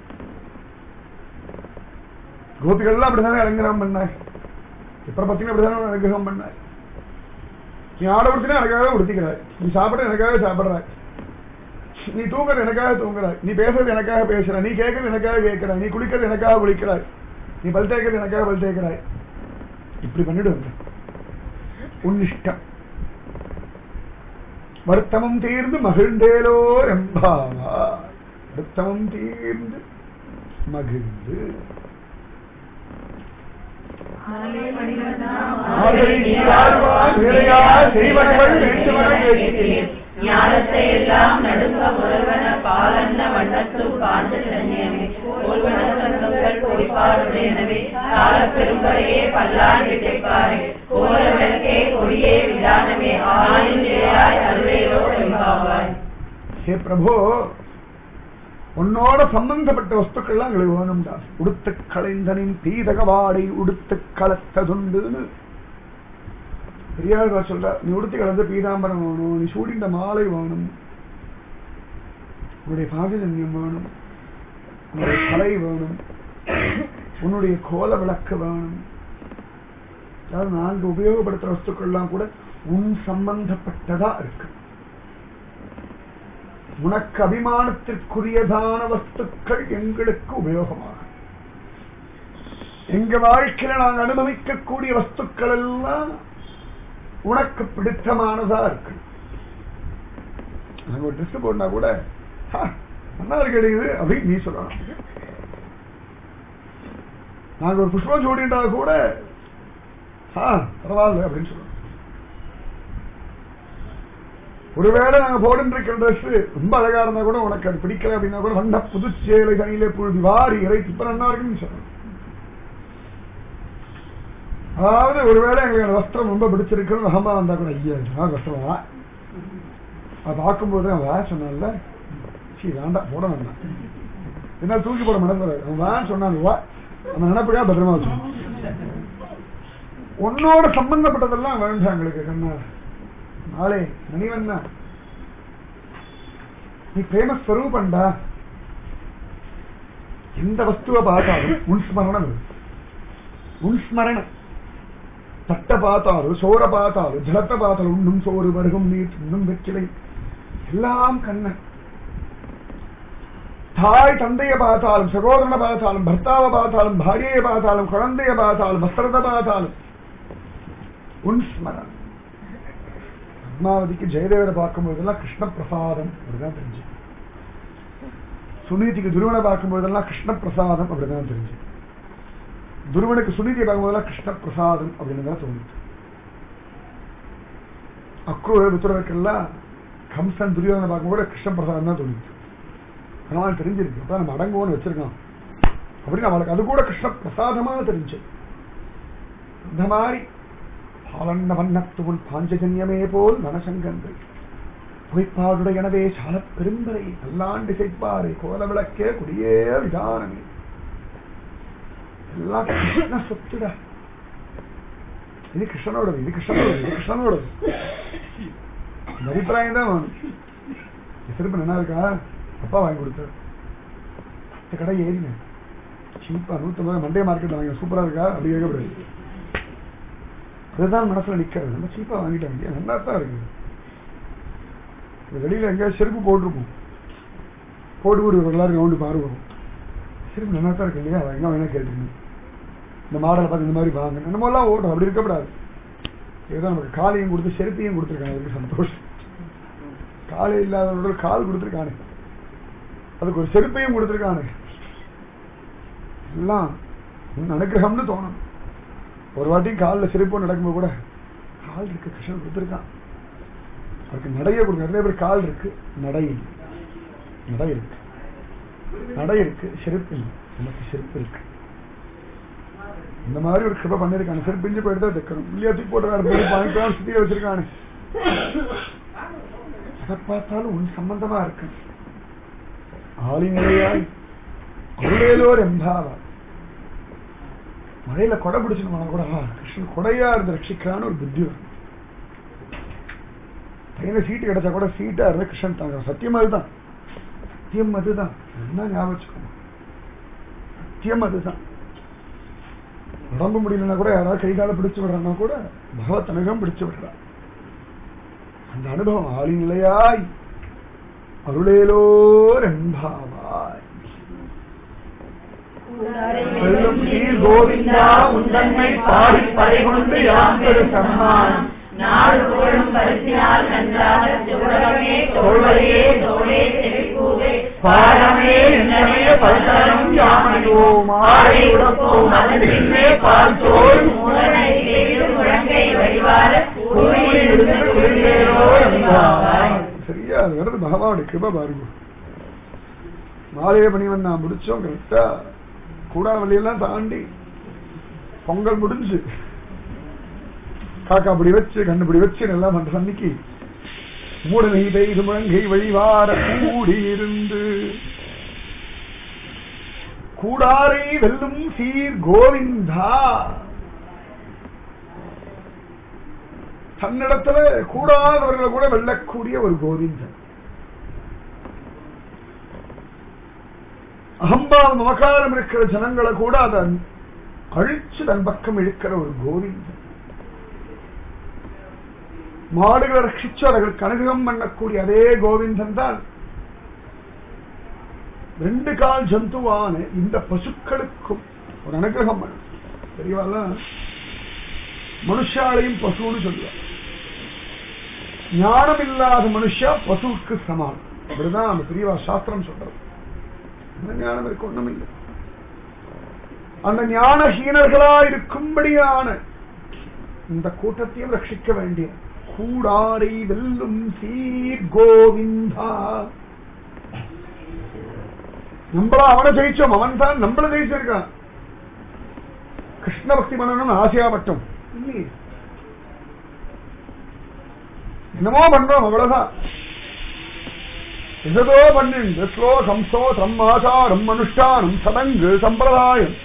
கோபிகள்லாம் அப்படிதானே அலங்காரம் பண்ணாய் இப்ப பத்தின அப்படிதானே அலங்காரம் பண்ணாய் நீ ஆட உடுத்தினா எனக்காக உடுத்திக்கிறாய் நீ சாப்பிட எனக்காக சாப்பிடுறாய் நீ தூங்குறது எனக்காக தூங்குறாய் நீ பேசுறது எனக்காக பேசுற நீ கேட்கறது எனக்காக கேட்கிறாய் நீ குளிக்கிறது எனக்காக குளிக்கிறாய் நீ பல் தேய்க்கிறது எனக்காக பல் தேய்க்கிறாய் இப்படி பண்ணிடுவாங்க உன் இஷ்டம் வருத்தமும் தீர்ந்து மகிழ்ந்தேலோ எம்பாவா வருத்தமும் தீர்ந்து மகிழ்ந்து மார்கழி நீராடுவார் நிறையார் செய்வனகள் வேண்டுவன கேட்கிறேன் ஞானத்தை எல்லாம் நடுங்க முதல்வன பாலன்ன வண்ணத்து காந்த சன்னியமே ஒருவன சங்கங்கள் பொறிப்பாருடையனவே கால பெரும்பரையே பல்லாண்டு விதைப்பாரே கோல விளக்கே கொடியே விதானமே ஆயுதேயாய் அருளேரோ என்பாவாய் ஹே பிரபு உன்னோட சம்பந்தப்பட்ட வஸ்துக்கள்லாம் எங்களுக்கு வேணும்டா உடுத்து களைந்தனின் பீதகவாடை உடுத்து கலத்ததுண்டுன்னு பெரியார் சொல்ற நீ உடுத்து கலந்த பீதாம்பரம் வேணும் நீ சூடிந்த மாலை வேணும் உன்னுடைய பாகஜன்யம் வேணும் உன்னுடைய கலை வேணும் உன்னுடைய கோல விளக்கு வேணும் அதாவது நான்கு உபயோகப்படுத்துற வஸ்துக்கள்லாம் கூட உன் சம்பந்தப்பட்டதா இருக்கு உனக்கு அபிமானத்திற்குரியதான வஸ்துக்கள் எங்களுக்கு உபயோகமாகும் எங்க வாழ்க்கையில நாங்கள் அனுபவிக்கக்கூடிய வஸ்துக்கள் எல்லாம் உனக்கு பிடித்தமானதா இருக்கு நாங்க ஒரு ட்ரெஸ் போட்டா கூட "ஹா, நல்லா இருக்கு இது அப்படின்னு நீ சொல்லணும் நாங்க ஒரு புஷ்பம் சூடிட்டா கூட "ஆ, பரவாயில்ல அப்படின்னு சொல்லணும் ஒருவேளை நாங்க போட்டு இருக்கிற ட்ரெஸ் ரொம்ப அழகா இருந்தா கூட உனக்கு அது பிடிக்கல அப்படின்னா கூட வந்த புதுச்சேலை தனியிலே புழுதி வாரி இறைச்சி இப்ப நல்லா இருக்குன்னு சொல்லணும் அதாவது ஒருவேளை எங்களுக்கு அந்த வஸ்திரம் ரொம்ப பிடிச்சிருக்குன்னு அகமா வந்தா கூட ஐயா நான் வஸ்திரம் வா அதை பார்க்கும்போது அவன் வா சொன்னான்ல சீ வேண்டாம் போட வேண்டாம் என்ன தூக்கி போட மனசுல அவன் வா சொன்னான் வா அந்த நினைப்புக்காக பத்திரமா வச்சு உன்னோட சம்பந்தப்பட்டதெல்லாம் வேண்டாம் எங்களுக்கு கண்ணா நாளே மணிவண்ணா நீ பிரேமஸ்வரூபண்டா எந்த வஸ்துவை பார்த்தாலும் உன் ஸ்மரணம் இருக்கு. உன் ஸ்மரணம் தட்டை பார்த்தாலும் சோற பார்த்தாலும் ஜலத்தை பார்த்தாலும் உண்ணும் சோறு வருகும் நீர் உண்ணும் வெற்றிலை எல்லாம் கண்ணன் தாய் தந்தையை பார்த்தாலும் சகோதரனை பார்த்தாலும் பர்த்தாவை பார்த்தாலும் பாரியையை பார்த்தாலும் குழந்தையை பார்த்தாலும் வஸ்திரத்தை பார்த்தாலும் உன் ஸ்மரணம் பத்மாவதிக்கு ஜெயதேவரை பார்க்கும்போதெல்லாம் கிருஷ்ண பிரசாதம் அப்படிதான் தெரிஞ்சு சுனீதிக்கு துருவனை பார்க்கும்போதெல்லாம் கிருஷ்ண பிரசாதம் அப்படிதான் தெரிஞ்சு துருவனுக்கு சுனீதியை பார்க்கும்போதெல்லாம் கிருஷ்ண பிரசாதம் அப்படின்னு தான் தோணுது அக்ரூர வித்துறவுக்கெல்லாம் கம்சன் துரியோதனை பார்க்கும்போது கிருஷ்ண பிரசாதம் தான் தோணுது அதனால தெரிஞ்சிருக்கு அப்ப நம்ம அடங்குவோன்னு வச்சிருக்கோம் அப்படின்னு அவளுக்கு அது கூட கிருஷ்ண பிரசாதமா தெரிஞ்சு இந்த மாதிரி பாலண்ண வண்ணத்துள் பாஞ்சஜன்யமே போல் மனசங்கங்கள் பொய்ப்பாடுடைய எனவே சால பெரும்பரை நல்லாண்டு செய்ப்பாரு கோல விளக்கே குடியே விதானமே எல்லாம் கிருஷ்ண சொத்துடா இது கிருஷ்ணனோடது இது கிருஷ்ணனோடது இது கிருஷ்ணனோடது இந்த அபிப்பிராயம் தான் வேணும். இந்த செருப்பு நல்லா இருக்கா அப்பா வாங்கி கொடுத்தாரு இந்த கடை ஏறினேன் சீப்பா நூத்தம்பது மண்டே மார்க்கெட்ல வாங்க சூப்பரா இருக்கா அப்படி கேட்கக்கூடாது அதுதான் மனசுல நிக்கிறது நம்ம சீப்பா வாங்கிட்டாங்க நல்லா தான் இருக்கு இது வெளியில எங்கேயாவது செருப்பு போட்டிருப்போம் போட்டு ஒரு எல்லாரும் ரவுண்டு பாரு வரும் செருப்பு நல்லா தான் இருக்கு இல்லையா அவன் எங்க வேணா கேட்டுக்கணும் இந்த மாடலை பார்த்து இந்த மாதிரி வாங்க நம்ம எல்லாம் ஓடும் அப்படி இருக்கக்கூடாது ஏதோ நமக்கு காலையும் கொடுத்து செருப்பையும் கொடுத்துருக்காங்க அதுக்கு சந்தோஷம் காலை இல்லாதவரோட கால் கொடுத்துருக்கானே அதுக்கு ஒரு செருப்பையும் கொடுத்துருக்கானே எல்லாம் உன் அனுகிரகம்னு தோணும் ஒரு வாட்டி காலில் செருப்பு நடக்கும்போது கூட கால் இருக்கு கிருஷ்ணன் கொடுத்துருக்கான் அவருக்கு நடைய கொடுங்க நிறைய பேர் கால் இருக்கு நடை இல்லை. நடை இருக்கு நடை இருக்கு செருப்பு இல்லை நமக்கு செருப்பு இருக்கு இந்த மாதிரி ஒரு கிருபை பண்ணிருக்கானு செருப்பு பிஞ்சு போயிட்டு தான் தைக்கணும் இல்லையா தூக்கி போட்டுறாரு போய் பாயிண்ட் சுத்திய வச்சிருக்கானு எதை பார்த்தாலும் உன் சம்பந்தமா இருக்கு ஆளிநிலையாய் அருளேலோர் எம்பாவா மழையில கொடை பிடிச்சுன்னு போனா கூட ஆ, கிருஷ்ணன் கொடையா இருந்து ரட்சிக்கிறான்னு ஒரு புத்தி வரும் பையனை சீட்டு கிடைச்சா கூட சீட்டா இருந்தா கிருஷ்ணன் தாங்க சத்தியம் அதுதான் சத்தியம் அதுதான் என்ன ஞாபகம் வச்சுக்கணும் சத்தியம் அதுதான் உடம்பு முடியலன்னா கூட யாராவது கை கால பிடிச்சு விடுறான்னா கூட பகவத் அனுகம் பிடிச்சு விடுறா அந்த அனுபவம் ஆளிநிலையாய் அருளேலோர் எம்பாவாய் வெல்லும் சீர் கோவிந்தா உந்தன்மை பாடி பறிகொண்டு யாம்பெரு சம்மானம் நாடு புகழும் பரிசினால் நன்றாக சுடகமே தோழரையே தோளே செவிப்பூவே பாடமே என்னமே பரிசரம் யாமையோம் ஆடை உடப்போம் அதன் பின்னே பால் தோல் மூலனை செய்து முழங்கை வழிவார பூமியில் இருந்து குளிர்ந்தேரோ என்பாய் சரியா அது வருது பகவானுடைய கிருபை பாருங்க மாலைய பணிவன் நான் முடிச்சோம் கரெக்டா கூடாவளியெல்லாம் தாண்டி பொங்கல் முடிஞ்சு காக்கா பிடி வச்சு கண்ணுபிடி வச்சு எல்லாம் பண்ற அன்னைக்கு மூடனை பெய்து முழங்கை வழிவார கூடியிருந்து கூடாரை வெல்லும் சீர் கோவிந்தா தன்னிடத்துல கூடாதவர்களை கூட வெல்லக்கூடிய ஒரு கோவிந்தன் அகம்பாவம் மமகாரம் இருக்கிற ஜனங்களை கூட அதை அழிச்சு தன் பக்கம் இழுக்கிற ஒரு கோவிந்தன் மாடுகளை ரட்சிச்சு அவர்களுக்கு அனுகிரகம் பண்ணக்கூடிய அதே கோவிந்தன் தான் ரெண்டு கால் ஜந்துவான இந்த பசுக்களுக்கும் ஒரு அனுகிரகம் பண்ண தெரியவால மனுஷாலையும் பசுன்னு சொல்லுவார் ஞானம் இல்லாத மனுஷா பசுவுக்கு சமானம் அப்படிதான் அந்த பெரியவா சாஸ்திரம் சொல்றது அந்த ஞானம் இருக்கு ஒண்ணும் இல்லை அந்த ஞானஹீனர்களா இருக்கும்படியான இந்த கூட்டத்தையும் ரட்சிக்க வேண்டிய கூடாரை வெல்லும் சீர் கோவிந்தா நம்மளா அவனை ஜெயிச்சோம் அவன் தான் நம்மள ஜெயிச்சிருக்கான் கிருஷ்ண பக்தி பண்ணணும்னு ஆசையாப்பட்டோம் இல்லையே என்னமோ பண்றோம் அவ்வளவுதான் எதோ பண்ணிண்டு ஸ்லோகம் சோதம் ஆச்சாரம் அனுஷ்டானம் சடங்கு சம்பிரதாயம்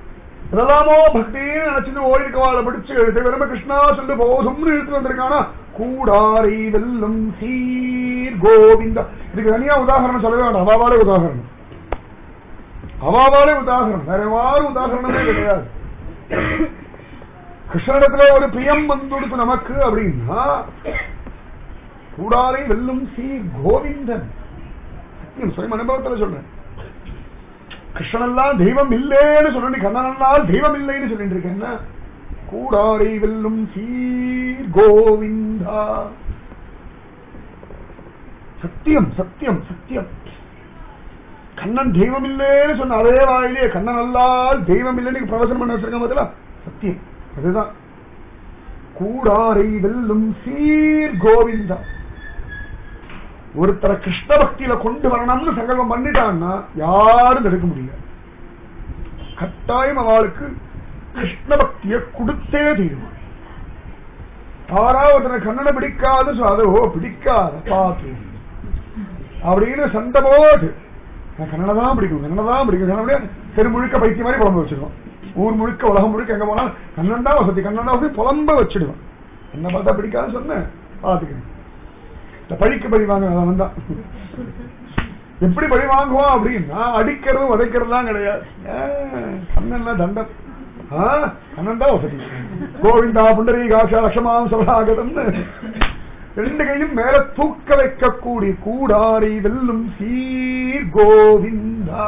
இதெல்லாமோ பக்தின்னு நினைச்சுட்டு ஓடி இருக்கவாளை பிடிச்சு எழுத்து வெறும கிருஷ்ணா சொல்லு போதும்னு இழுத்து வந்திருக்கானா கூடாரை வெல்லும் சீர் கோவிந்தா இதுக்கு தனியா உதாரணம் சொல்லவே வேண்டாம் அவாவாலே உதாரணம் அவாவாலே உதாரணம் வேற யாரும் உதாரணமே கிடையாது கிருஷ்ணனிடத்துல ஒரு பிரியம் வந்துடுத்து நமக்கு அப்படின்னா கூடாரை வெல்லும் சீர் கோவிந்தன் சத்தியம் சுயம் அனுபவத்துல சொல்றேன் கிருஷ்ணனெல்லாம் தெய்வம் இல்லைன்னு சொல்லிட்டு கண்ணனெல்லாம் தெய்வம் இல்லைன்னு சொல்லிட்டு இருக்கேன்னா கூடாரை வெல்லும் சீர் கோவிந்தா சத்தியம் சத்தியம் சத்தியம் கண்ணன் தெய்வம் இல்லைன்னு சொன்ன அதே வாயிலே கண்ணன் அல்லால் தெய்வம் இல்லைன்னு பிரவசனம் பண்ண வச்சிருக்க முதல்ல சத்தியம் அதுதான் கூடாரை வெல்லும் சீர் கோவிந்தா ஒருத்தரை கிருஷ்ண பக்தியில கொண்டு வரணும்னு சங்கல்பம் பண்ணிட்டான்னா யாரும் தடுக்க முடியாது கட்டாயம் அவளுக்கு கிருஷ்ண பக்தியை கொடுத்தே தீருவான் யாராவது ஒருத்தனை கண்ணனை பிடிக்காது அதோ பிடிக்காத பாத்து அப்படின்னு சண்டை போட்டு நான் கண்ணனை தான் பிடிக்கும் கண்ணனை தான் பிடிக்கும் கண்ணனுடைய தெரு முழுக்க பைத்திய மாதிரி புலம்ப வச்சிருவோம் ஊர் முழுக்க உலகம் முழுக்க எங்க போனாலும் கண்ணன் தான் வசதி கண்ணன் தான் வசதி புலம்ப வச்சிடுவான் என்ன பார்த்தா பிடிக்காதுன்னு சொன்னேன் பாத்துக்கிறேன் இந்த பழிக்கு பழி வாங்க அவன் தான் எப்படி பழி வாங்குவான் அப்படின்னா அடிக்கிறதும் உதைக்கிறதுலாம் கிடையாது கண்ணன் தண்டம் கண்ணன் தான் வசதி கோவிந்தா புண்டரி காஷா லட்சமாம் சபாகதம்னு ரெண்டு கையும் மேல தூக்க வைக்கக்கூடிய கூடாரி வெல்லும் சீர் கோவிந்தா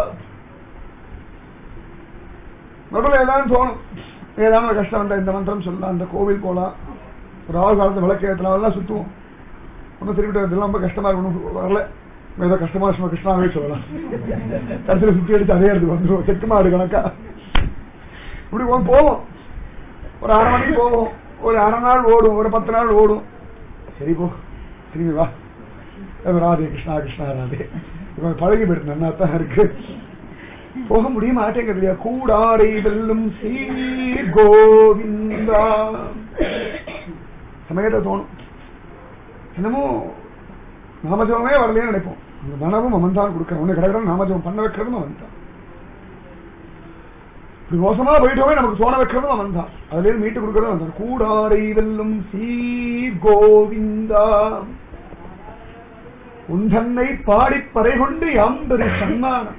நடுவில் ஏதாவது தோணும் ஏதாவது ஒரு கஷ்டம் வந்தா இந்த மந்திரம் சொல்லலாம் அந்த கோவில் போலாம் ராகு காலத்து விளக்கு ஏற்றலாம் எல்லாம் சுத்துவோம் ஒன்றும் திருப்பிட்டு இதெல்லாம் ரொம்ப கஷ்டமா இருக்கணும் வரல ஏதோ கஷ்டமா சும்மா கிருஷ்ணாவே சொல்லலாம் கடைசியில் சுத்தி அடிச்சு அதே இடத்துக்கு வந்துடும் செட்டு மாடு கணக்கா இப்படி போவோம் ஒரு அரை மணிக்கு போவோம் ஒரு அரை நாள் ஓடும் ஒரு பத்து நாள் ஓடும் சரி போ திரும்பி வா ராதே கிருஷ்ணா கிருஷ்ணா ராதே இப்போ பழகி போயிட்டு நல்லா தான் இருக்கு போக முடிய மாட்டேங்குது இல்லையா கூடாரை வெல்லும் சீர் கோவிந்தா சமயத்தை தோணும் என்னமோ நாமஜபமே வரலையே நினைப்போம் அந்த மனமும் அவன் தான் கொடுக்கறோம் ஒண்ணு கிடக்கிற நாமஜபம் பண்ண வைக்கிறதும் அவன் தான் இப்படி மோசமா போயிட்டோமே நமக்கு சோன வைக்கிறதும் அவன் தான் அதுல இருந்து மீட்டு கொடுக்கறதும் அவன் தான் கூடாரை வெல்லும் சீர் கோவிந்தா உந்தன்னை பாடி பறை கொண்டு யாம்பெரு சன்மானம்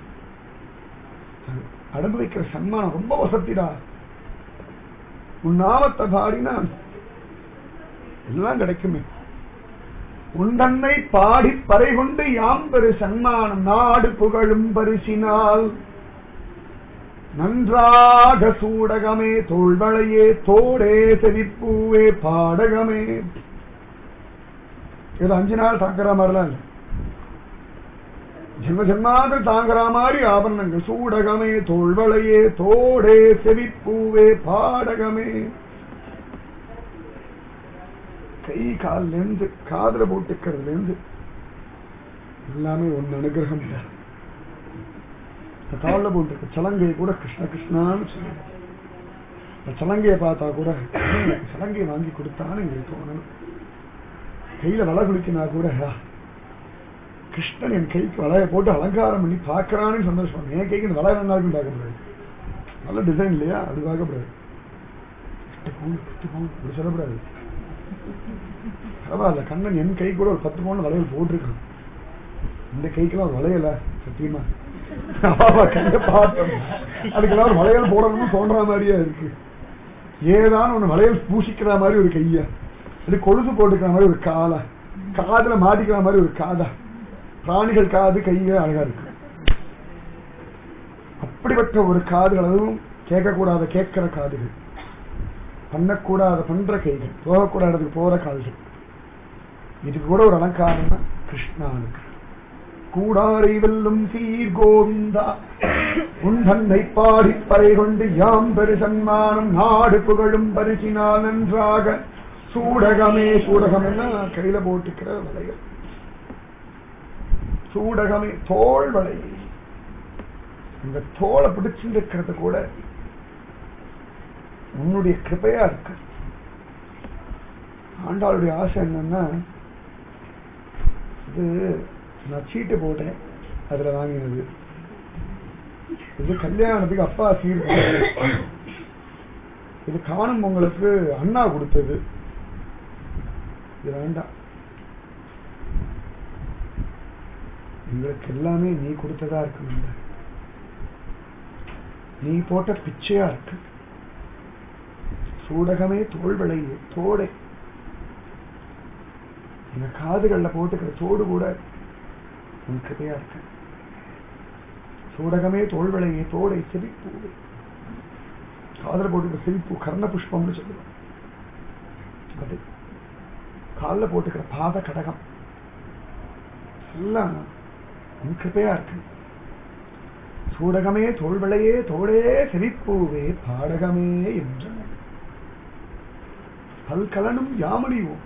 அனுபவிக்கிற சன்மானம் ரொம்ப வசத்திடா உன் நாமத்தை பாடினா எல்லாம் கிடைக்குமே உண்டன்னை பாடி பறை கொண்டு யாம்பெரு சன்மானம் நாடு புகழும் பரிசினால் நன்றாக சூடகமே தோள்வளையே தோடே செவிப்பூவே பாடகமே இது அஞ்சு நாள் தாக்குற மாதிரிலாம் இல்லை ஜென்ம ஜென்மாந்திர தாங்குற மாதிரி ஆபரணங்கள் சூடகமே தோள்வளையே தோடே செவிப்பூவே பாடகமே கை கால்ல இருந்து காதுல போட்டுக்கிறதுல இருந்து எல்லாமே ஒன்னு அனுகிரகம் காலில் போட்டுருக்க சலங்கை கூட கிருஷ்ண கிருஷ்ணான்னு சொல்லுங்க இந்த சலங்கையை பார்த்தா கூட சலங்கையை வாங்கி கொடுத்தான்னு எங்களுக்கு தோணணும் கையில வலை குளிக்கினா கூட கிருஷ்ணன் என் கைக்கு வலையை போட்டு அலங்காரம் பண்ணி பார்க்கறான்னு சந்தோஷம் என் கைக்கு இந்த வலை வேணாலும் பார்க்கக்கூடாது நல்ல டிசைன் இல்லையா அது பார்க்கக்கூடாது அப்படி சொல்லக்கூடாது பரவாயில்ல கண்ணன் என் கை கூட ஒரு பத்து பவுன் வளையல் போட்டிருக்கான் இந்த கைக்கெல்லாம் ஒரு வளையல சத்தியமா கைய பார்த்தோம் அதுக்கெல்லாம் ஒரு வளையல் போடணும்னு தோன்ற மாதிரியா இருக்கு ஏதான ஒண்ணு வளையல் பூசிக்கிற மாதிரி ஒரு கையா அது கொலுசு போட்டுக்கிற மாதிரி ஒரு காலா காதுல மாட்டிக்கிற மாதிரி ஒரு காதா பிராணிகள் காது கைய அழகா இருக்கு அப்படிப்பட்ட ஒரு காதுகள் அதுவும் கேட்கக்கூடாத கேட்கிற காதுகள் பண்ணக்கூடாத பண்ற கைகள் போகக்கூடாததுக்கு போற கால்கள் இதுக்கு கூட ஒரு அலங்காரம் தான் கிருஷ்ணானுக்கு கூடாரை வெல்லும் சீர் கோவிந்தா உந்தன்னை பாடி பறை கொண்டு யாம் பெரு சன்மானம் நாடு புகழும் பரிசினால் நன்றாக சூடகமே சூடகம் என்ன கையில போட்டுக்கிற வளையல் சூடகமே தோல் வளையல் இந்த தோலை பிடிச்சிருக்கிறது கூட உன்னுடைய கிருப்பையா இருக்கு ஆண்டாளுடைய ஆசை என்னன்னா இது நான் சீட்டு போட்டேன் அதுல வாங்கினது இது கல்யாணத்துக்கு அப்பா சீர் இது காணும் பொங்கலுக்கு அண்ணா கொடுத்தது இது வேண்டாம் எங்களுக்கு எல்லாமே நீ கொடுத்ததா இருக்கணும் நீ போட்ட பிச்சையா இருக்கு சூடகமே தோல் விளையே தோடை எங்க காதுகள்ல போட்டுக்கிற தோடு கூட உன் கிருபையா இருக்கு சூடகமே தோல் விளையே தோடை சிரிப்பு காதல போட்டுக்கிற சிரிப்பு கர்ண புஷ்பம்னு சொல்லுவோம் அது காலில் போட்டுக்கிற பாத கடகம் எல்லாம் உன் கிருபையா இருக்கு சூடகமே தோல்விளையே தோடே செழிப்பூவே பாடகமே என்றன பல்கலனும் யாமணிவோம்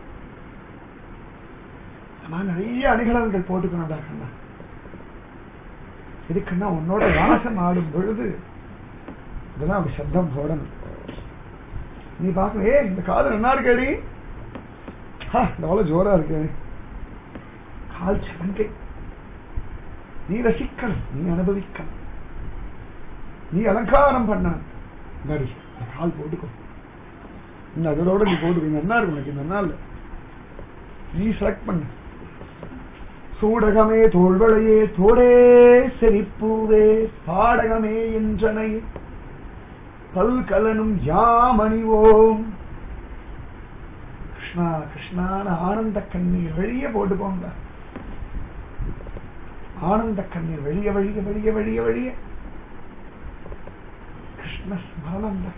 நான் நிறைய அணிகலன்கள் போட்டுக்கணும்டா கண்ணா இதுக்குன்னா உன்னோட வாசம் ஆடும் பொழுது இதெல்லாம் அப்படி சப்தம் போடணும் நீ பார்க்கணும் ஏ இந்த காது என்ன இருக்கடி எவ்வளவு ஜோரா இருக்கு கால் சலங்கை நீ ரசிக்கணும் நீ அனுபவிக்கணும் நீ அலங்காரம் பண்ண நடி கால் போட்டுக்கோ இன்னும் அதோட நீ போட்டுக்கோ நல்லா இருக்கும் உனக்கு இந்த நாள் நீ செலக்ட் பண்ணு சூடகமே தோல்வளையே தோடே செழிப்பூவே பாடகமே என்றனை பல்கலனும் யாமணிவோம் கிருஷ்ணா கிருஷ்ணான ஆனந்த கண்ணீர் வெளியே போட்டு போங்க ஆனந்த கண்ணீர் வெளிய வெளிய வெளிய வெளிய வெளிய கிருஷ்ண ஸ்மரணம் தான்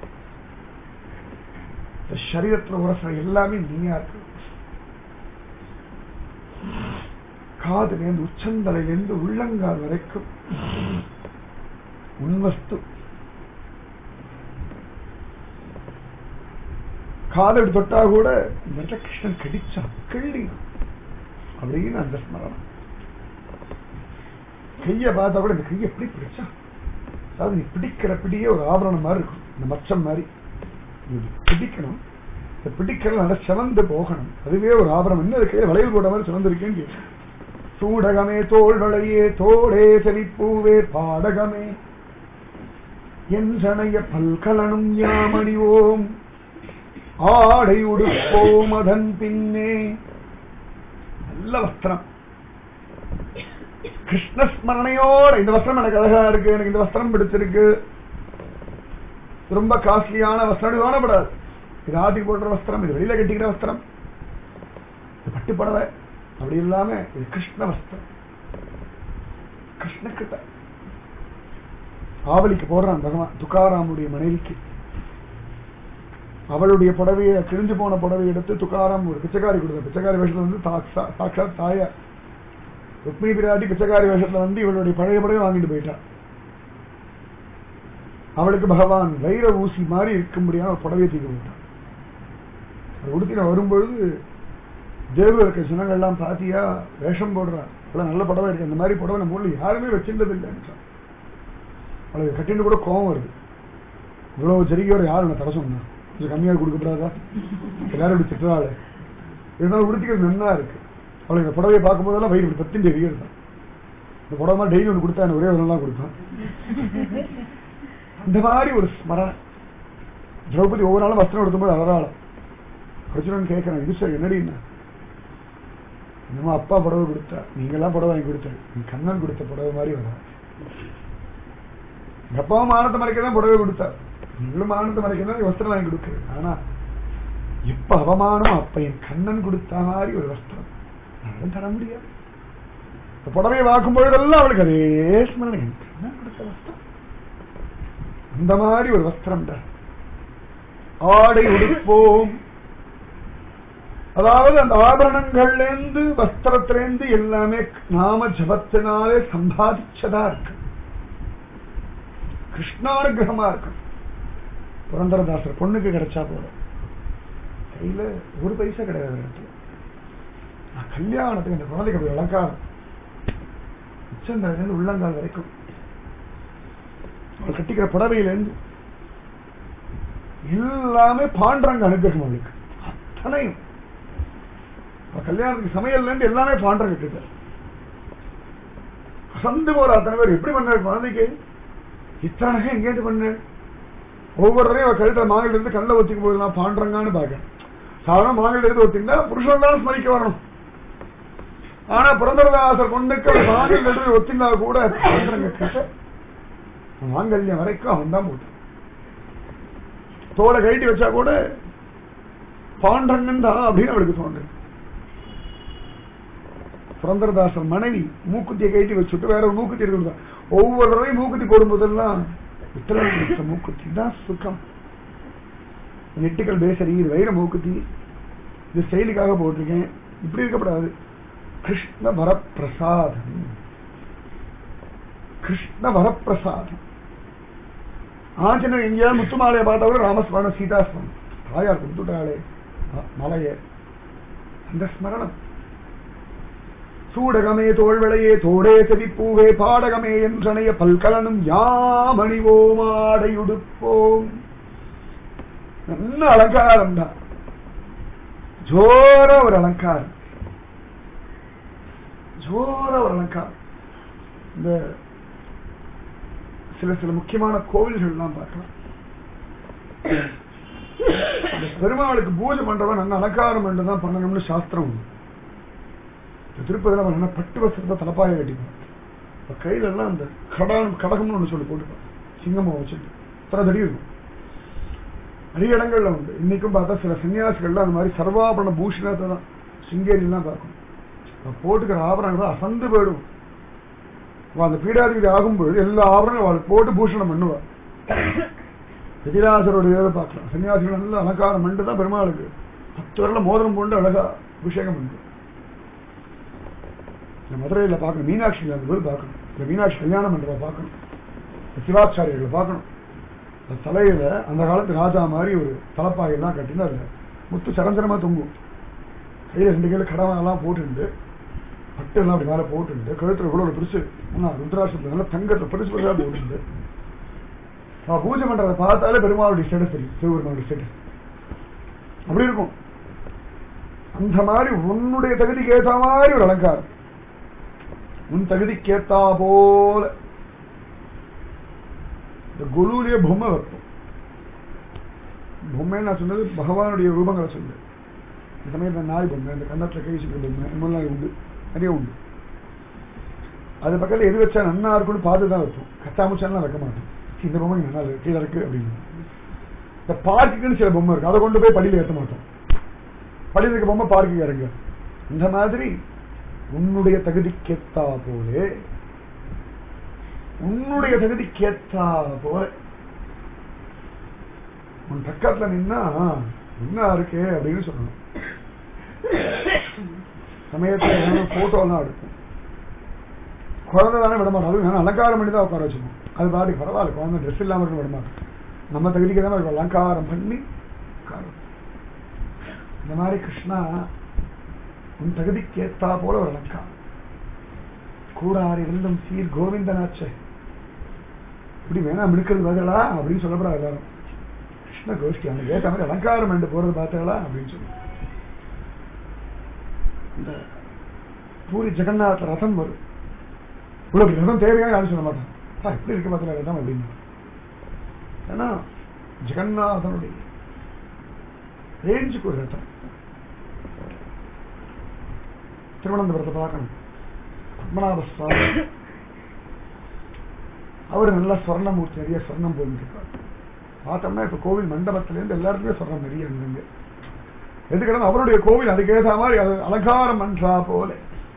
இந்த சரீரத்துல உரசுற எல்லாமே நீயா இருக்கு காதுலேருந்து உச்சந்தலையிலிருந்து உள்ளங்கால் வரைக்கும் உன்வஸ்து காதல் தொட்டா கூட இந்த இடத்துல கிருஷ்ணன் கடிச்சான் கிள்ளி அப்படின்னு அந்த ஸ்மரணம் கைய பார்த்தா கூட இந்த கையை எப்படி பிடிச்சான் அதாவது நீ பிடிக்கிற பிடியே ஒரு ஆபரணம் மாதிரி இருக்கும் இந்த மச்சம் மாதிரி நீ பிடிக்கணும் இந்த பிடிக்கிறது நல்லா சிவந்து போகணும் அதுவே ஒரு ஆபரணம் என்ன இருக்கு வளையல் போட்ட மாதிரி சிவந்திருக்கேன்னு கேட்கும் சூடகமே தோல் வளையே தோடே செழிப்பூவே பாடகமே என் சனைய பல்கலனும் யாமணிவோம் ஆடை உடுப்போம் அதன் பின்னே நல்ல வஸ்திரம் கிருஷ்ணஸ்மரணையோட இந்த வஸ்திரம் எனக்கு அழகா இருக்கு எனக்கு இந்த வஸ்திரம் பிடிச்சிருக்கு ரொம்ப காஸ்ட்லியான வஸ்திரம் காணப்படாது இது ஆட்டி போடுற வஸ்திரம் இது வெளியில கட்டிக்கிற வஸ்திரம் இது பட்டு புடவை அப்படி இல்லாம இது கிருஷ்ண வஸ்திரம் கிருஷ்ண கிட்ட ஆவலிக்கு போடுறான் பகவான் துக்காராமுடைய மனைவிக்கு அவளுடைய புடவையை கிழிஞ்சு போன புடவையை எடுத்து துக்காராம் ஒரு பிச்சைக்காரி கொடுத்த பிச்சைக்காரி வேஷத்துல வந்து சாக்ஷா- சாட்சாத் தாயா ருக்மிணி பிராட்டி பிச்சைக்காரி வேஷத்துல வந்து இவளுடைய பழைய புடவை வாங்கிட்டு போயிட்டான் அவளுக்கு பகவான் வைர ஊசி மாதிரி இருக்க முடியாம ஒரு புடவையை தூக்கி போட்டான் அது உடுத்தி நான் வரும்பொழுது தேவ இருக்க ஜனங்கள்லாம் பாத்தியா வேஷம் போடுறான் அவ்வளவு நல்ல புடவை இருக்கு அந்த மாதிரி புடவை நம்ம ஊர்ல யாருமே வச்சிருந்தது இல்லைன்னு அவளுக்கு கட்டிட்டு கூட கோவம் வருது இவ்வளவு ஜரிகையோட யார் என்ன தர சொன்னா கொஞ்சம் கம்மியாக கொடுக்கப்படாதா எல்லாரும் இப்படி திட்டுறாள் இருந்தாலும் உடுத்திக்கிறது நன்னா இருக்கு அவளுக்கு இந்த புடவையை பார்க்கும்போதெல்லாம் வயிறு இப்படி பத்தின் எரியது தான் இந்த புடவை மாதிரி டெய்லி ஒன்று கொடுத்தா எனக்கு ஒரே ஒரு நாள் கொடுத்தான் அந்த மாதிரி ஒரு ஸ்மரணை திரௌபதி ஒவ்வொரு நாளும் வஸ்திரம் எடுக்கும்போது அழறாள் அர்ஜுனன் கேட்கிறேன் இது சார் என்னடின்னா என்னமோ அப்பா புடவை கொடுத்தா நீங்கெல்லாம் புடவை வாங்கி கொடுத்த நீ கண்ணன் கொடுத்த புடவை மாதிரி வராது எங்க அப்பாவும் மானத்தை மறைக்க தான் புடவை கொடுத்தார் நீங்களும் மானத்தை மறைக்க தான் வஸ்திரம் வாங்கி கொடுக்குறது ஆனா இப்ப அவமானம் அப்ப என் கண்ணன் கொடுத்த மாதிரி ஒரு வஸ்திரம் நானும் தர முடியாது இந்த புடவையை பார்க்கும் பொழுதெல்லாம் அவளுக்கு அதே ஸ்மரணை என் கண்ணன் கொடுத்த வஸ்திரம் அந்த மாதிரி ஒரு வஸ்திரம் தான் ஆடை உடுப்போம் அதாவது அந்த ஆபரணங்கள்ல இருந்து வஸ்திரத்திலேருந்து எல்லாமே நாம ஜபத்தினாலே சம்பாதிச்சதா இருக்கு கிருஷ்ணானுகிரகமா இருக்கு புரந்தரதாசர் பொண்ணுக்கு கிடைச்சா போதும் கையில ஒரு பைசா கிடையாது இடத்துல நான் கல்யாணத்துக்கு இந்த குழந்தைக்கு அப்படி அலங்காரம் உச்சந்தலேருந்து உள்ளங்கால் வரைக்கும் அவள் கட்டிக்கிற புடவையிலேருந்து எல்லாமே பாண்டரங்க அனுகிரகம் அவளுக்கு அத்தனையும் அவள் கல்யாணத்துக்கு சமையல்ல இருந்து எல்லாமே பாண்டரங்க கிட்ட அசந்து போற அத்தனை பேர் எப்படி பண்ணாரு குழந்தைக்கு இத்தனை எங்கேட்டு பண்ணு ஒவ்வொரு தடையும் அவள் கழுத்துல மாங்கல் இருந்து கல்ல வச்சுக்கும் போது நான் பாண்டரங்கான்னு பார்க்கேன் சாதாரண மாங்கல் எடுத்து ஒத்தினா புருஷன் தான் ஸ்மரிக்க வரணும் ஆனா புரந்தரதாசர் கொண்டுக்கு அவர் மாங்கல் எடுத்து ஒத்தினா கூட பாண்டரங்க கிட்ட மாங்கல்யம் வரைக்கும் அவன் தான் போட்டான் தோலை கழட்டி வச்சா கூட பாண்டரங்கன் தான் அப்படின்னு அவளுக்கு தோன்றுது புரந்தரதாசர் மனைவி மூக்குத்தியை கழட்டி வச்சுட்டு வேற ஒரு மூக்குத்தி எடுத்து கொடுத்தா. ஒவ்வொரு தடவையும் மூக்குத்தி போடும்போதெல்லாம் இத்தனை கொடுத்த மூக்குத்தி தான் சுகம் நெட்டுக்கள் பேசரி இது வைர மூக்குத்தி இது ஸ்டைலுக்காக போட்டிருக்கேன் இப்படி இருக்கப்படாது கிருஷ்ண வரப்பிரசாதம் கிருஷ்ண வரப்பிரசாதம் ஆஞ்சனர் எங்கேயாவது முத்துமாலையை பார்த்தா கூட ராமஸ்மரணம் சீதாஸ்மரணம் தாயார் கொடுத்துட்டாளே ம- மலைய அந்த ஸ்மரணம் சூடகமே தோள்வளையே தோடே செவிப்பூவே பாடகமே என்றனைய பல்கலனும் யாமணிவோம் ஆடையுடுப்போம் நல்ல அலங்காரம் தான் ஜோர ஒரு அலங்காரம் ஜோர ஒரு அலங்காரம் இந்த சில சில முக்கியமான கோவில்கள்லாம் பார்க்கலாம் இந்த பெருமாளுக்கு பூஜை பண்றவன் நல்ல அலங்காரம் பண்ணி தான் பண்ணணும்னு சாஸ்திரம் உண்டு இந்த திருப்பதியில் அவன் என்ன பட்டு வசத்தை தலப்பாய கட்டிப்பான் இப்ப கையில எல்லாம் அந்த கடான் கடகம்னு ஒண்ணு சொல்லி போட்டுப்பான் சிங்கமா வச்சுட்டு இத்தனை தடி இருக்கும் நிறைய இடங்கள்ல உண்டு இன்னைக்கும் பார்த்தா சில சன்னியாசிகள்லாம் அந்த மாதிரி சர்வாபரண பூஷணத்தை தான் சிங்கேரிலாம் பார்க்கணும் அவன் போட்டுக்கிற ஆபரணங்கள் அசந்து போயிடும் அவன் அந்த பீடாதிபதி ஆகும்பொழுது எல்லா ஆபரணங்களும் அவளுக்கு போட்டு பூஷணம் பண்ணுவா எதிராசரோட இதை பார்க்கலாம் சன்னியாசிகள் நல்ல அலங்காரம் பண்ணிட்டு தான் பெருமாளுக்கு பத்து வரல மோதிரம் போட்டு அழகா அபிஷேகம் பண்ணுது இந்த மதுரையில பார்க்கணும் மீனாட்சி அந்த போது பார்க்கணும் இந்த மீனாட்சி கல்யாணம் பண்றத பார்க்கணும் இந்த சிவாச்சாரியர்களை பார்க்கணும் அந்த தலையில அந்த காலத்து ராஜா மாதிரி ஒரு தலப்பாயெல்லாம் கட்டினா அதுல முத்து சரஞ்சரமா தொங்கும் கையில ரெண்டு கையில கடவன் எல்லாம் போட்டுண்டு பட்டு எல்லாம் அப்படி மேல போட்டுண்டு கழுத்துல கூட ஒரு பெருசு ஆனா ருத்ராட்சத்துல நல்லா தங்கத்தை பெருசு பெருசா போட்டுண்டு அவன் பூஜை பண்றதை பார்த்தாலே பெருமாளுடைய ஸ்டேட்டஸ் தெரியும் சிவபெருமானுடைய ஸ்டேட்டஸ் அப்படி இருக்கும் அந்த மாதிரி உன்னுடைய தகுதிக்கு ஏத்த மாதிரி ஒரு அலங்காரம் உன் தகுதிக்கு ஏத்தா போல இந்த குருவிலேயே பொம்மை வைப்போம் பொம்மை நான் சொன்னது பகவானுடைய ரூபங்களை சொன்னேன் இந்த சமயத்தில் நாய் பொம்மை இந்த கன்னத்துல கை வச்சுக்கிற பொம்மை இந்த மாதிரிலாம் உண்டு நிறைய உண்டு அது பக்கத்துல எது வச்சா நன்னா இருக்கும்னு பார்த்து தான் வைப்போம் கத்தாமுச்சாலாம் வைக்க மாட்டோம் இந்த பொம்மை நல்லா இருக்கு கீழே இருக்கு அப்படின்னு இந்த பார்க்குன்னு சில பொம்மை இருக்கு அதை கொண்டு போய் படியில ஏற்ற மாட்டோம் படியில இருக்க பொம்மை பார்க்குக்கு இறங்க இந்த மாதிரி உன்னுடைய தகுதிக்கேத்தா போலே உன்னுடைய தகுதிக்கேத்தா போல உன் பக்கத்துல நின்னா என்ன இருக்கு அப்படின்னு சொல்லணும் சமயத்துல போட்டோ எல்லாம் எடுப்போம் குழந்தை தானே விட மாட்டோம் அதுவும் அலங்காரம் பண்ணி தான் உட்கார வச்சுக்கணும் அது பாட்டுக்கு பரவாயில்ல குழந்தை ட்ரெஸ் இல்லாம இருக்க விட மாட்டோம் நம்ம தகுதிக்கு தான் இருக்கும் அலங்காரம் பண்ணி உட்காரும் இந்த மாதிரி கிருஷ்ணா உன் தகுதிக்கு ஏத்தா போல ஒரு அலங்காரம் கூடாரி இருந்தும் சீர் கோவிந்தனாச்சே இப்படி வேணா மிடுக்கிறது பதிலா அப்படின்னு சொல்லப்படாது எல்லாரும் கிருஷ்ண கோஷ்டி அவனுக்கு ஏற்ற மாதிரி அலங்காரம் என்று போறது பார்த்தாளா அப்படின்னு சொல்லி இந்த பூரி ஜெகநாத ரதம் வரும் இவ்வளவு ரதம் தேவையா யாரும் சொல்ல மாட்டான் "அப்பா, எப்படி இருக்கு பார்த்தா ரதம் அப்படின்னு ஏன்னா ஜெகநாதனுடைய ரேஞ்சுக்கு ஒரு ரதம் திருவனந்தபுரத்தை பார்க்கணும் பத்மநாப சுவாமி அவர் நல்லா ஸ்வர்ணமூர்த்தி நிறைய ஸ்வர்ணம் போயிருக்கார் பார்த்தோம்னா இப்ப கோவில் மண்டபத்துல இருந்து எல்லாருக்குமே ஸ்வர்ணம் நிறைய இருந்துங்க எதுக்கிடம் அவருடைய கோவில் அதுக்கு ஏற்ற மாதிரி அது அலங்காரம் பண்றா போல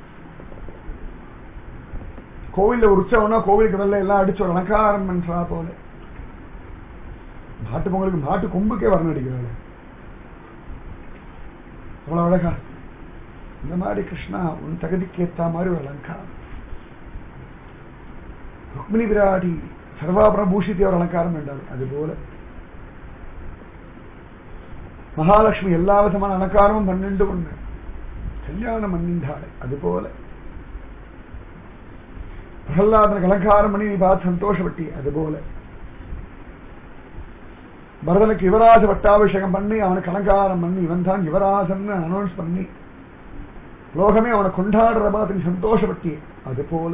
கோவில்ல ஒரு உற்சவம்னா கோவிலுக்கு வெள்ள எல்லாம் அடிச்சு ஒரு அலங்காரம் பண்றா போல மாட்டு பொங்கலுக்கு மாட்டு கொம்புக்கே வர்ணம் அடிக்கிறாள் அவ்வளவு அழகா இந்த மாதிரி கிருஷ்ணா உன் தகுதிக்கு ஏத்த மாதிரி ஒரு அலங்காரம் ருக்மிணி விராடி சர்வாபரண பூஷித்தி ஒரு அலங்காரம் வேண்டாம் அதுபோல மகாலட்சுமி எல்லா விதமான அலங்காரமும் பன்னெண்டு ஒண்ணு கல்யாணம் பண்ணின்றாளே அதுபோல பிரகலாதனுக்கு அலங்காரம் பண்ணி நீ பார்த்து சந்தோஷப்பட்டி அதுபோல பரதனுக்கு யுவராஜ பட்டாபிஷேகம் பண்ணி அவனுக்கு அலங்காரம் பண்ணி இவன் தான் யுவராஜன் அனௌன்ஸ் பண்ணி லோகமே அவனை கொண்டாடுற பார்த்து நீ சந்தோஷப்பட்டி அது போல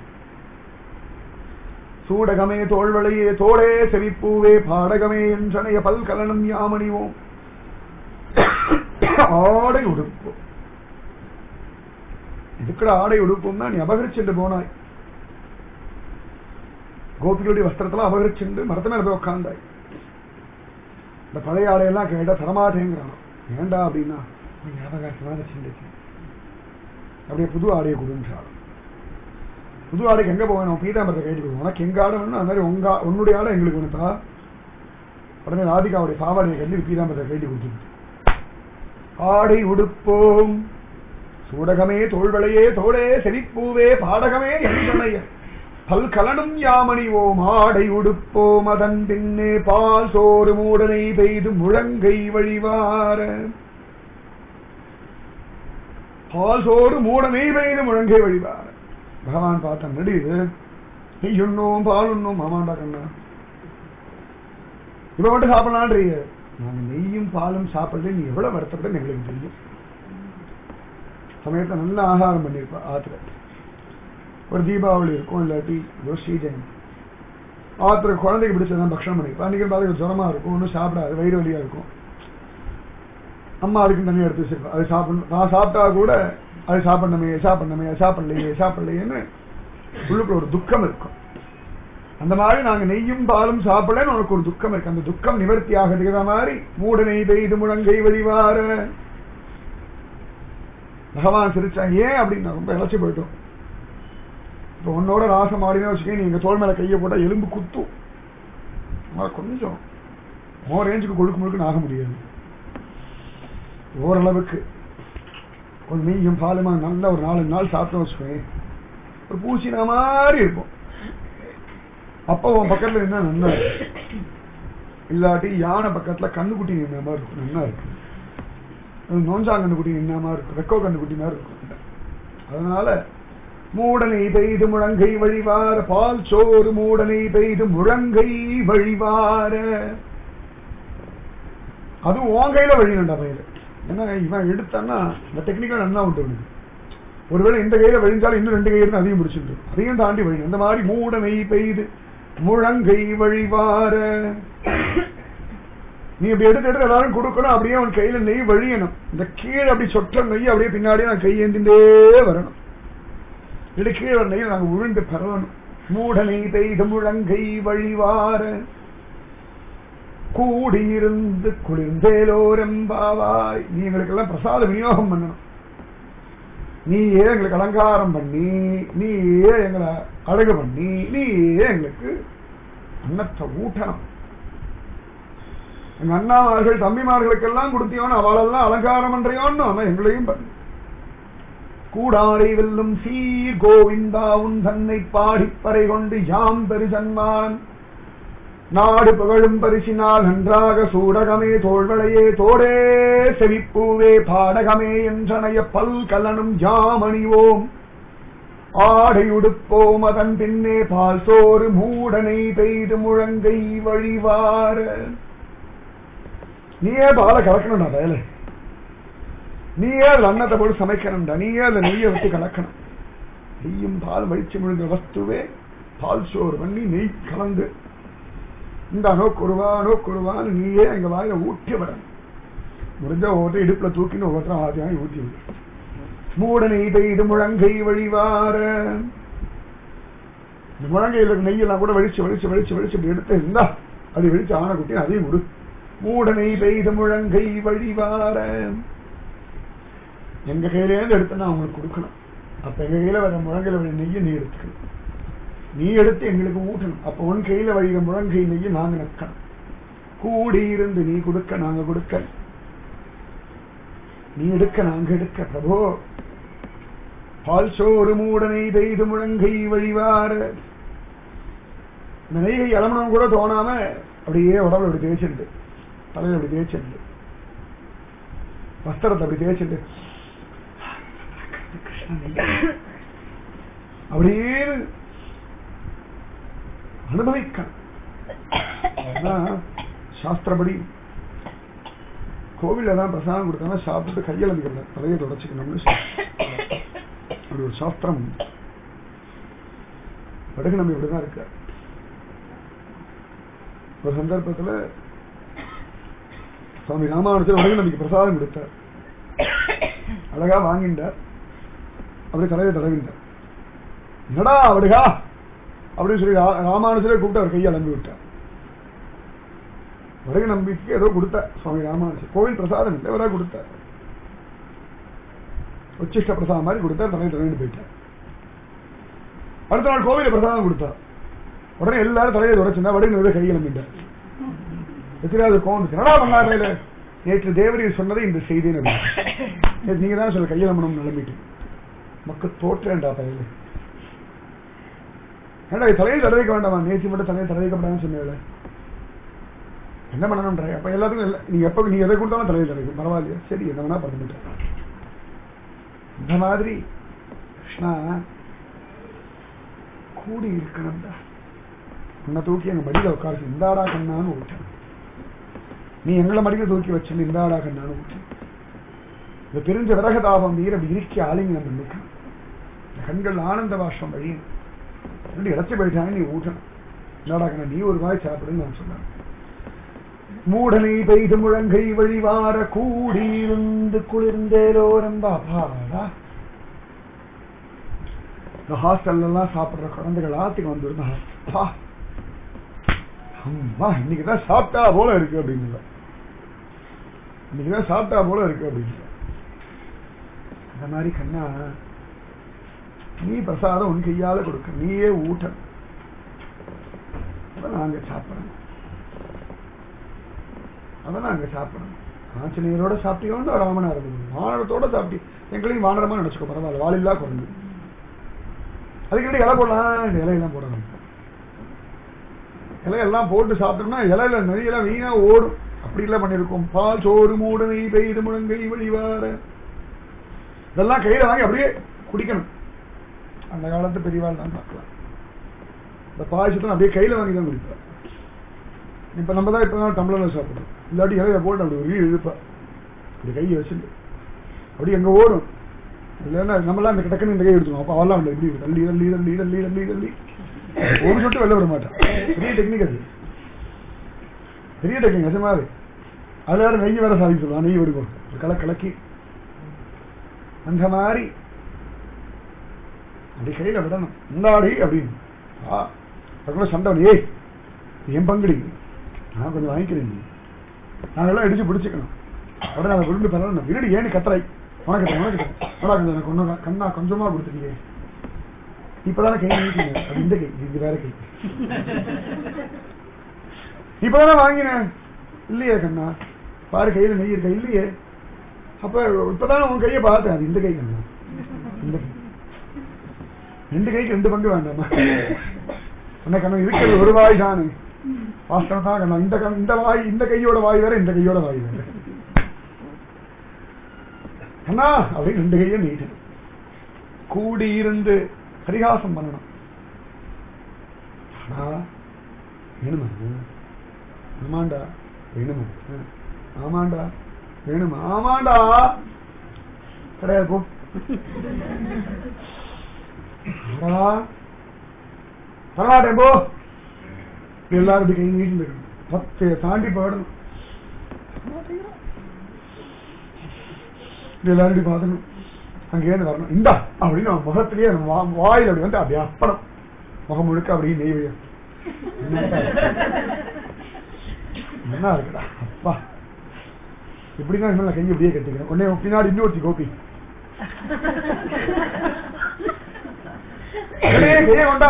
சூடகமே தோள்வளையே தோடே செவிப்பூவே பாடகமே என்றனைய பல்கலனம் யாமணிவோம் ஆடை உடுப்போம் இதுக்குட ஆடை உடுப்போம்னா நீ அபகரிச்சுட்டு போனாய் கோபிகளுடைய வஸ்திரத்தெல்லாம் அபகரிச்சுண்டு மரத்து மேல போய் உட்காந்தாய் இந்த பழைய ஆடையெல்லாம் கேட்டா தரமாட்டேங்கிறான் ஏண்டா அப்படின்னா நீ ஞாபகமா வச்சுட்டு அப்படியே புது ஆடையை கொடுன்றாள் புது ஆடைக்கு எங்க போவேன் பீதாம்பரத்தை கைட்டு கொடுவோம் உனக்கு எங்க ஆடை வேணும் அது மாதிரி உங்க உன்னுடைய ஆடை எங்களுக்கு ஒண்ணுதா உடனே ராதிகாவுடைய பாவாடையை கட்டி பீதாம்பரத்தை கைட்டு கொடுத்துட்டு ஆடை உடுப்போம் சூடகமே தோள்வளையே தோளே செழிப்பூவே பாடகமே எங்களைய பல்கலனும் யாமணிவோம் ஆடை உடுப்போம் அதன் பின்னே பால் சோறு மூடனை பெய்து முழங்கை வழிவார பால் சோறு மூடனை பெய்து முழங்கை வழிவார பகவான் பார்த்த நடிது நெய் உண்ணும் பால் உண்ணும் ஆமாண்டா கண்ணா இவ மட்டும் சாப்பிடலான்றீங்க நாங்க நெய்யும் பாலும் சாப்பிடல நீ எவ்வளவு வருத்தப்பட எங்களுக்கு தெரியும் சமயத்தை நல்ல ஆகாரம் பண்ணிருப்பா ஆத்துல ஒரு தீபாவளி இருக்கும் இல்லாட்டி ஒரு ஸ்ரீஜெயந்தி ஆத்துல குழந்தைக்கு பிடிச்சதான் பக்ஷணம் பண்ணிருப்பா அன்னைக்கு பார்த்து ஜுரமா இருக்கும் ஒன்றும் சாப்பிடாது வயிறு வலியா இருக்கும் அம்மா அதுக்கு தனியாக எடுத்து வச்சிருப்பா அது சாப்பிடணும் நான் சாப்பிட்டா கூட அது சாப்பிடணுமே சாப்பிடணுமே சாப்பிடலையே சாப்பிடலையேன்னு உள்ளுக்குள்ள ஒரு துக்கம் இருக்கும் அந்த மாதிரி நாங்க நெய்யும் பாலும் சாப்பிடலன்னு உனக்கு ஒரு துக்கம் இருக்கு அந்த துக்கம் நிவர்த்தி ஆகிறதுக்கு மாதிரி மூட நெய் பெய்து முழங்கை வழிவார பகவான் சிரிச்சா ஏன் அப்படின்னு ரொம்ப இழைச்சி போயிட்டோம் இப்போ உன்னோட ராசம் ஆடினே வச்சுக்க நீங்க தோல் மேல கையை போட்டா எலும்பு குத்தும் ஆனா கொஞ்சம் மோ ரேஞ்சுக்கு கொழுக்கு முழுக்குன்னு ஆக முடியாது ஓரளவுக்கு கொஞ்சம் நெய்யும் பாலுமா நல்ல ஒரு நாலு நாள் சாப்பிட்டு வச்சுக்கோங்க ஒரு பூசின மாதிரி இருக்கும் அப்ப உன் பக்கத்துல என்ன நன்னா இருக்கு இல்லாட்டி யானை பக்கத்துல கண்ணுக்குட்டி நின்ன மாதிரி இருக்கும் நன்னா இருக்கு நோஞ்சாங்கண்ணு குட்டி நின்ன மாதிரி இருக்கும் வெக்கோ கண்ணுக்குட்டி மாதிரி இருக்கும் அதனால மூடனை பெய்து முழங்கை வழிவார பால் சோறு மூடனை பெய்து முழங்கை வழிவார அது உன் கையில வழியண்டா பயில ஏன்னா இவன் எடுத்தான்னா இந்த டெக்னிக்கல் நல்லா உண்டு அவனுக்கு ஒருவேளை இந்த கையில வழிஞ்சாலும் இன்னும் ரெண்டு கையில அதையும் பிடிச்சிருக்கு அதையும் தாண்டி வழி அந்த மாதிரி மூடனை பெய்து முழங்கை வழிவார நீ அப்படி எடுத்து எடுத்து எல்லாரும் கொடுக்கணும் அப்படியே அவன் கையில நெய் வழியணும் இந்த கீழே அப்படி சொற்ற நெய் அப்படியே பின்னாடியே நான் கையேந்திண்டே வரணும் இது கீழே நெய் நாங்க உழுந்து பரவணும் மூடனை பெய்த முழங்கை வழிவார கூடியிருந்து குளிர்ந்தேலோரம்பாவாய் நீ எங்களுக்கெல்லாம் பிரசாத விநியோகம் பண்ணணும் நீ ஏன் எங்களுக்கு அலங்காரம் பண்ணி நீ ஏன் எங்களை அழகு பண்ணி நீ ஏன் எங்களுக்கு அன்னத்தை ஊட்டணும் எங்க அண்ணாமார்கள் தம்பிமார்களுக்கெல்லாம் கொடுத்தியோன்னு அவளெல்லாம் அலங்காரம் பண்றியோன்னு அவன் எங்களையும் பண்ணு கூடாரை வெல்லும் சீர் கோவிந்தா உன் தன்னை பாடிப்பறை கொண்டு யாம் பெருசன்மான் நாடு புகழும் பரிசினால் நன்றாக சூடகமே தோள்வளையே தோடே செவிப்பூவே பாடகமே என்றனைய பல்கலனும் யாமணிவோம் ஆடை உடுப்போம் அதன் பின்னே பால் சோறு மூடனை பெய்து முழங்கை வழிவார நீயே பால கலக்கணும்டா வேலை நீயே அதுல அன்னத்தை போட்டு சமைக்கணும்டா நீயே அதுல நெய்யை விட்டு கலக்கணும் நெய்யும் பால் வழிச்சு முழுங்க வஸ்துவே பால் சோறு பண்ணி நெய் கலந்து இந்த நோக்குருவா நோக்குருவான்னு நீயே எங்க வாயில ஊட்டி வரணும் முடிஞ்ச ஒவ்வொரு இடுப்புல தூக்கின்னு ஒவ்வொருத்தரும் ஆதியாகி ஊட்டி விடு மூடனை பெய்து முழங்கை வழிவார இந்த முழங்கையில் இருக்க நெய்யெல்லாம் கூட வெளிச்சு வெளிச்சு வெளிச்சு வெளிச்சு இப்படி எடுத்து இருந்தா அது வெளிச்சு ஆன குட்டி அதையும் விடு மூடனை பெய்து முழங்கை வழிவார எங்க கையிலேருந்து எடுத்து நான் உங்களுக்கு கொடுக்கணும் அப்ப எங்க கையில வர முழங்கையில வர நெய்யை நீ எடுத்துக்கணும் நீ எடுத்து எங்களுக்கு ஊட்டணும் அப்ப உன் கையில வழிகிற முழங்கை நெய்யை நாங்க நக்கணும் கூடி இருந்து நீ கொடுக்க நாங்க கொடுக்க நீ எடுக்க நாங்க எடுக்க பிரபோ பால் சோறு மூடனை பெய்து முழங்கை வழிவார இந்த நெய்யை இளமணம் கூட தோணாம அப்படியே உடம்புல அப்படி தேய்ச்சிட்டு தலையில அப்படி தேய்ச்சிட்டு வஸ்திரத்தை அப்படி தேய்ச்சிட்டு அப்படியே அனுபவிக்கணும் ஆனா, சாஸ்திரப்படி கோவில்ல தான் பிரசாதம் கொடுத்தாங்க சாப்பிட்டு கையில் அமைக்கிறது தலையை தொடச்சிக்கணும்னு சாஸ்திரம். அப்படி ஒரு சாஸ்திரம் உண்டு. வடக்கு நம்ம இப்படிதான் இருக்க ஒரு சந்தர்ப்பத்துல சுவாமி ராமானுஜர் வடக்கு நம்பிக்கை பிரசாதம் கொடுத்தார் அழகா வாங்கிட்டார் அப்படி தலையை தடவிட்டார் என்னடா அப்படிகா அப்படின்னு சொல்லி ரா- ராமானுஜரே கூப்பிட்டு அவர் கையை அலம்பி விட்டார் வடகு நம்பிக்கைக்கு ஏதோ கொடுத்தார் சுவாமி ராமானுஜர் கோவில் பிரசாதம் இல்லை அவரா கொடுத்தார் உச்சிஷ்ட பிரசாதம் மாதிரி கொடுத்தார் தலையை தடவிட்டு போயிட்டார் அடுத்த நாள் கோவில பிரசாதம் கொடுத்தார் உடனே எல்லாரும் தலையை உரைச்சிருந்தா வடகு கை கிளம்பிட்டார் எத்திராவது கோவம் என்னடா பண்ணாரு நேற்று தேவரீர் சொன்னதை இந்த செய்தி நேற்று நீங்க தான் சொல்ல கையெழுமணும் நிலம்பிட்டு மக்கள் தோற்றேன்டா தலையில ஏன்டா இது தலையில் தடவைக்க வேண்டாமா நேற்று மட்டும் தலையில் தடவைக்கப்படாதுன்னு சொன்னேன் என்ன பண்ணணும்ன்ற அப்ப எல்லாத்துக்கும் இல்ல நீங்க எப்ப நீங்க எதை கொடுத்தாலும் தலையில் தடவைக்கும் பரவாயில்லையா சரி என்ன வேணா பண்ணிட்டேன் இந்த மாதிரி கிருஷ்ணா கூடி இருக்கணும்டா உன்னை தூக்கி எங்க மடியில உட்கார இந்தாடா கண்ணான்னு விட்டேன் நீ எங்களை மடியில தூக்கி வச்சு இந்தாடா கண்ணான்னு விட்டேன் இந்த பிரிஞ்ச விரகதாபம் வீர இறுக்கி ஆலிங்கனம் பண்ணிக்கணும் இந்த கண்கள் ஆனந்த பாஷம் வழியும் ரெண்டு இறச்சி போயிட்டாங்க நீ ஊட்டணும் இந்தாடா கண்ணா நீ ஒரு வாய் சாப்பிடுன்னு நான் சொன்னேன் மூடனை பெய்து முழங்கை வழிவார கூடியிருந்து குளிர்ந்தேலோரம்பா பாடா இந்த ஹாஸ்டல்ல எல்லாம் சாப்பிடுற குழந்தைகள் ஆத்துக்கு வந்துருந்தா அப்பா அம்மா இன்னைக்குதான் சாப்பிட்டா போல இருக்கு அப்படின்னு இன்னைக்குதான் சாப்பிட்டா போல இருக்கு அப்படின்னு அந்த மாதிரி கண்ணா நீ பிரசாதம் உன் கையால கொடுக்க நீயே ஊட்ட அதை நாங்க சாப்பிடணும் அதை நாங்க சாப்பிடணும் ஆஞ்சநேயரோட சாப்பிட்டீங்கன்னா ராமனா இருந்தது வானரத்தோட சாப்பிட்டி எங்களையும் வானரமா நினைச்சுக்கோ பரவாயில்ல வாலில்லா குறைஞ்சு அதுக்கு இலை போடலாம் இந்த இலையெல்லாம் போடணும் இலையெல்லாம் போட்டு சாப்பிட்டோம்னா இலையில நிறைய வீணா ஓடும் அப்படி எல்லாம் பண்ணிருக்கோம் பால் சோறு மூடு நெய் பெய்து முழங்கை வழிவார இதெல்லாம் கையில வாங்கி அப்படியே குடிக்கணும் அந்த காலத்து பெரியவாள் தான் பார்க்கலாம் இந்த பாயசத்தை அப்படியே கையில வாங்கி தான் குடிப்பேன் இப்ப நம்ம தான் இப்ப டம்ளர்ல சாப்பிடுறோம் இல்லாட்டி இலையில போட்டு அப்படி ஒரு இழுப்பா அப்படி கையை வச்சுட்டு அப்படி எங்க ஓடும் இல்லைன்னா நம்மளாம் இந்த கிடக்குன்னு இந்த கை எடுத்துக்கணும் அப்ப அவெல்லாம் இல்லை இப்படி தள்ளி தள்ளி தள்ளி தள்ளி தள்ளி தள்ளி ஒரு சொட்டு வெளில விட மாட்டான் பெரிய டெக்னிக் அது பெரிய டெக்னிக் நிஜமாவே அது வேற நெய் வேற சாதிக்க சொல்லுவான் நெய் விடுவோம் கலை கலக்கி அந்த மாதிரி அப்படி கையில விடணும் முன்னாடி அப்படின்னு ஆ அதுக்குள்ள சண்டை வந்து, ஏய் இது என் பங்குடி நான் கொஞ்சம் வாங்கிக்கிறேன் நீ. நாங்கெல்லாம் இடிச்சு பிடிச்சிக்கணும் உடனே அதை விரும்பி பண்ணணும் இருடி ஏன்னு கத்துறாய் உனக்கு உனக்கு உனக்கு எனக்கு ஒன்றும் கண்ணா கொஞ்சமா கொடுத்துட்டீங்க இப்பதானே கை நீட்டிங்க அது இந்த கை இது வேற கை இப்பதானே வாங்கினேன் இல்லையே கண்ணா பாரு கையில நெய் இருக்கா இல்லையே அப்ப இப்பதானே உன் கையை பார்த்தேன் அது இந்த கை கண்ணா இந்த கை ரெண்டு கைக்கு ரெண்டு பங்கு வேண்டாமா சொன்ன கண்ணா இருக்கிறது ஒரு வாய் தானே வாஸ்தவம் தான் கண்ணா இந்த கண்- இந்த வாய் இந்த கையோட வாய் வேற இந்த கையோட வாய் வேற அண்ணா அப்படின்னு ரெண்டு கையும் நீட்டு கூடி இருந்து பரிகாசம் பண்ணணும் அண்ணா வேணுமா ஆமாண்டா வேணுமா ஆமாண்டா வேணுமா ஆமாண்டா கிடையாது போ அடா, வரமாட்டேன் போ இப்படி எல்லாரும் இப்படி கை நீட்டு இருக்கணும் பத்து தாண்டி போயிடணும் இப்படி எல்லாரும் இப்படி பார்க்கணும் அங்கேயிருந்து வரணும் இந்தா அப்படின்னு அவன் முகத்திலேயே நம்ம வா- வாயில அப்படி வந்து அப்படி அப்படம் முகம் முழுக்க அப்படியே நெய் வையும் என்ன இருக்குடா அப்பா இப்படிதான் இனிமேல் நான் கையை இப்படியே கட்டிக்கிறேன் உடனே உன் பின்னாடி இன்னொருத்தி கோபி உடனே கையை கொண்டா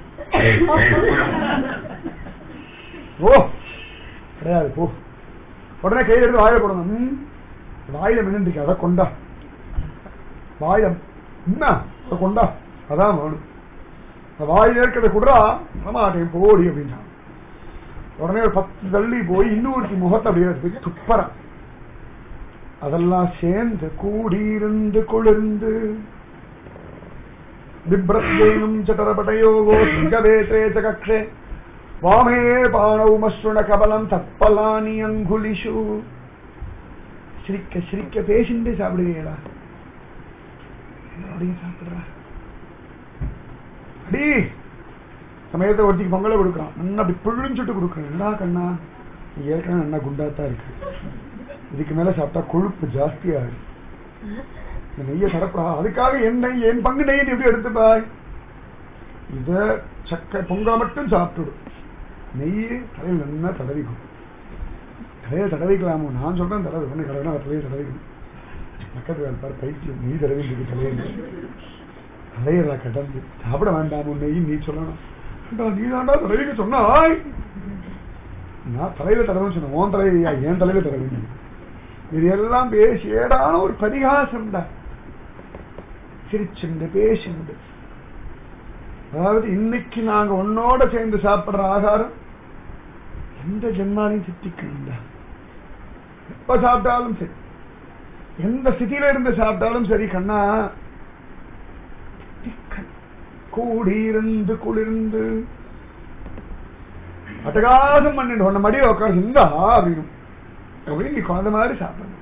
ஓ கிடையாது போ உடனே கையில எடுத்து வாயில போடணும் ம். வாயில மின்னுருக்கு அதை கொண்டா வாயில என்ன அதை கொண்டா அதான் வேணும் அந்த வாயில இருக்கிறத குடுறா மாட்டேன் போடி அப்படின்னா உடனே ஒரு பத்து தள்ளி போய் இன்னொருத்தி முகத்தை அப்படியே போய் துப்பறா அதெல்லாம் சேர்ந்து கூடியிருந்து குளிர்ந்து बिभ्रद्वेणुम् चटरपटयोगो सिंहवेत्रे च कक्षे वामे पाणौ मश्रुणकबलम् तत्पलानि अङ्गुलिषु சிரிக்க சிரிக்க பேசிட்டு சாப்பிடுவீங்களா அப்படியே சாப்பிடுறா அடி சமயத்தை ஒருத்திக்கு பொங்கலை கொடுக்குறான் நல்லா அப்படி புழிஞ்சுட்டு கொடுக்குறேன் என்னடா கண்ணா நீ ஏற்கனவே நல்லா குண்டாத்தான் இருக்கு இதுக்கு மேல சாப்பிட்டா கொழுப்பு ஜாஸ்தியாகுது இந்த நெய்யை தரப்படா அதுக்காக என் நெய் என் பங்கு நெய்யை நீ எப்படி எடுத்துப்பாய் இத சக்கை பொங்கல் மட்டும் சாப்பிட்டுடும் நெய் தலையில் நல்லா தடவிக்கும் தலையில தடவிக்கலாமோ நான் சொல்றேன் தடவை ஒண்ணு கடவுனா தலையில தடவிக்கணும் பக்கத்து வேலை பாரு பைத்தியம் நெய் தடவி இருக்கு தலையில தலையில கடந்து சாப்பிட வேண்டாமோ நெய் நீ சொல்லணும் ஏண்டா, நீ தாண்டா தடவிக்க சொன்னாய் நான் தலையில தடவை சொன்னேன் உன் தலையிலையா என் தலையில தடவை இது எல்லாம் பேசி ஏடான ஒரு பரிகாசம் தான் சிரிச்சுண்டு பேசுண்டு அதாவது இன்னைக்கு நாங்க உன்னோட சேர்ந்து சாப்பிடுற ஆகாரம் எந்த ஜென்மாலையும் சித்திக்கணும்டா எப்ப சாப்பிட்டாலும் சரி எந்த ஸ்திதியில இருந்து சாப்பிட்டாலும் சரி கண்ணா தித்திக்கணும். கூடியிருந்து குளிர்ந்து அட்டகாசம் பண்ணிட்டு உன்ன மடியை உட்காந்து இந்தா அப்படின்னு அப்படின்னு நீ குழந்தை மாதிரி சாப்பிடணும்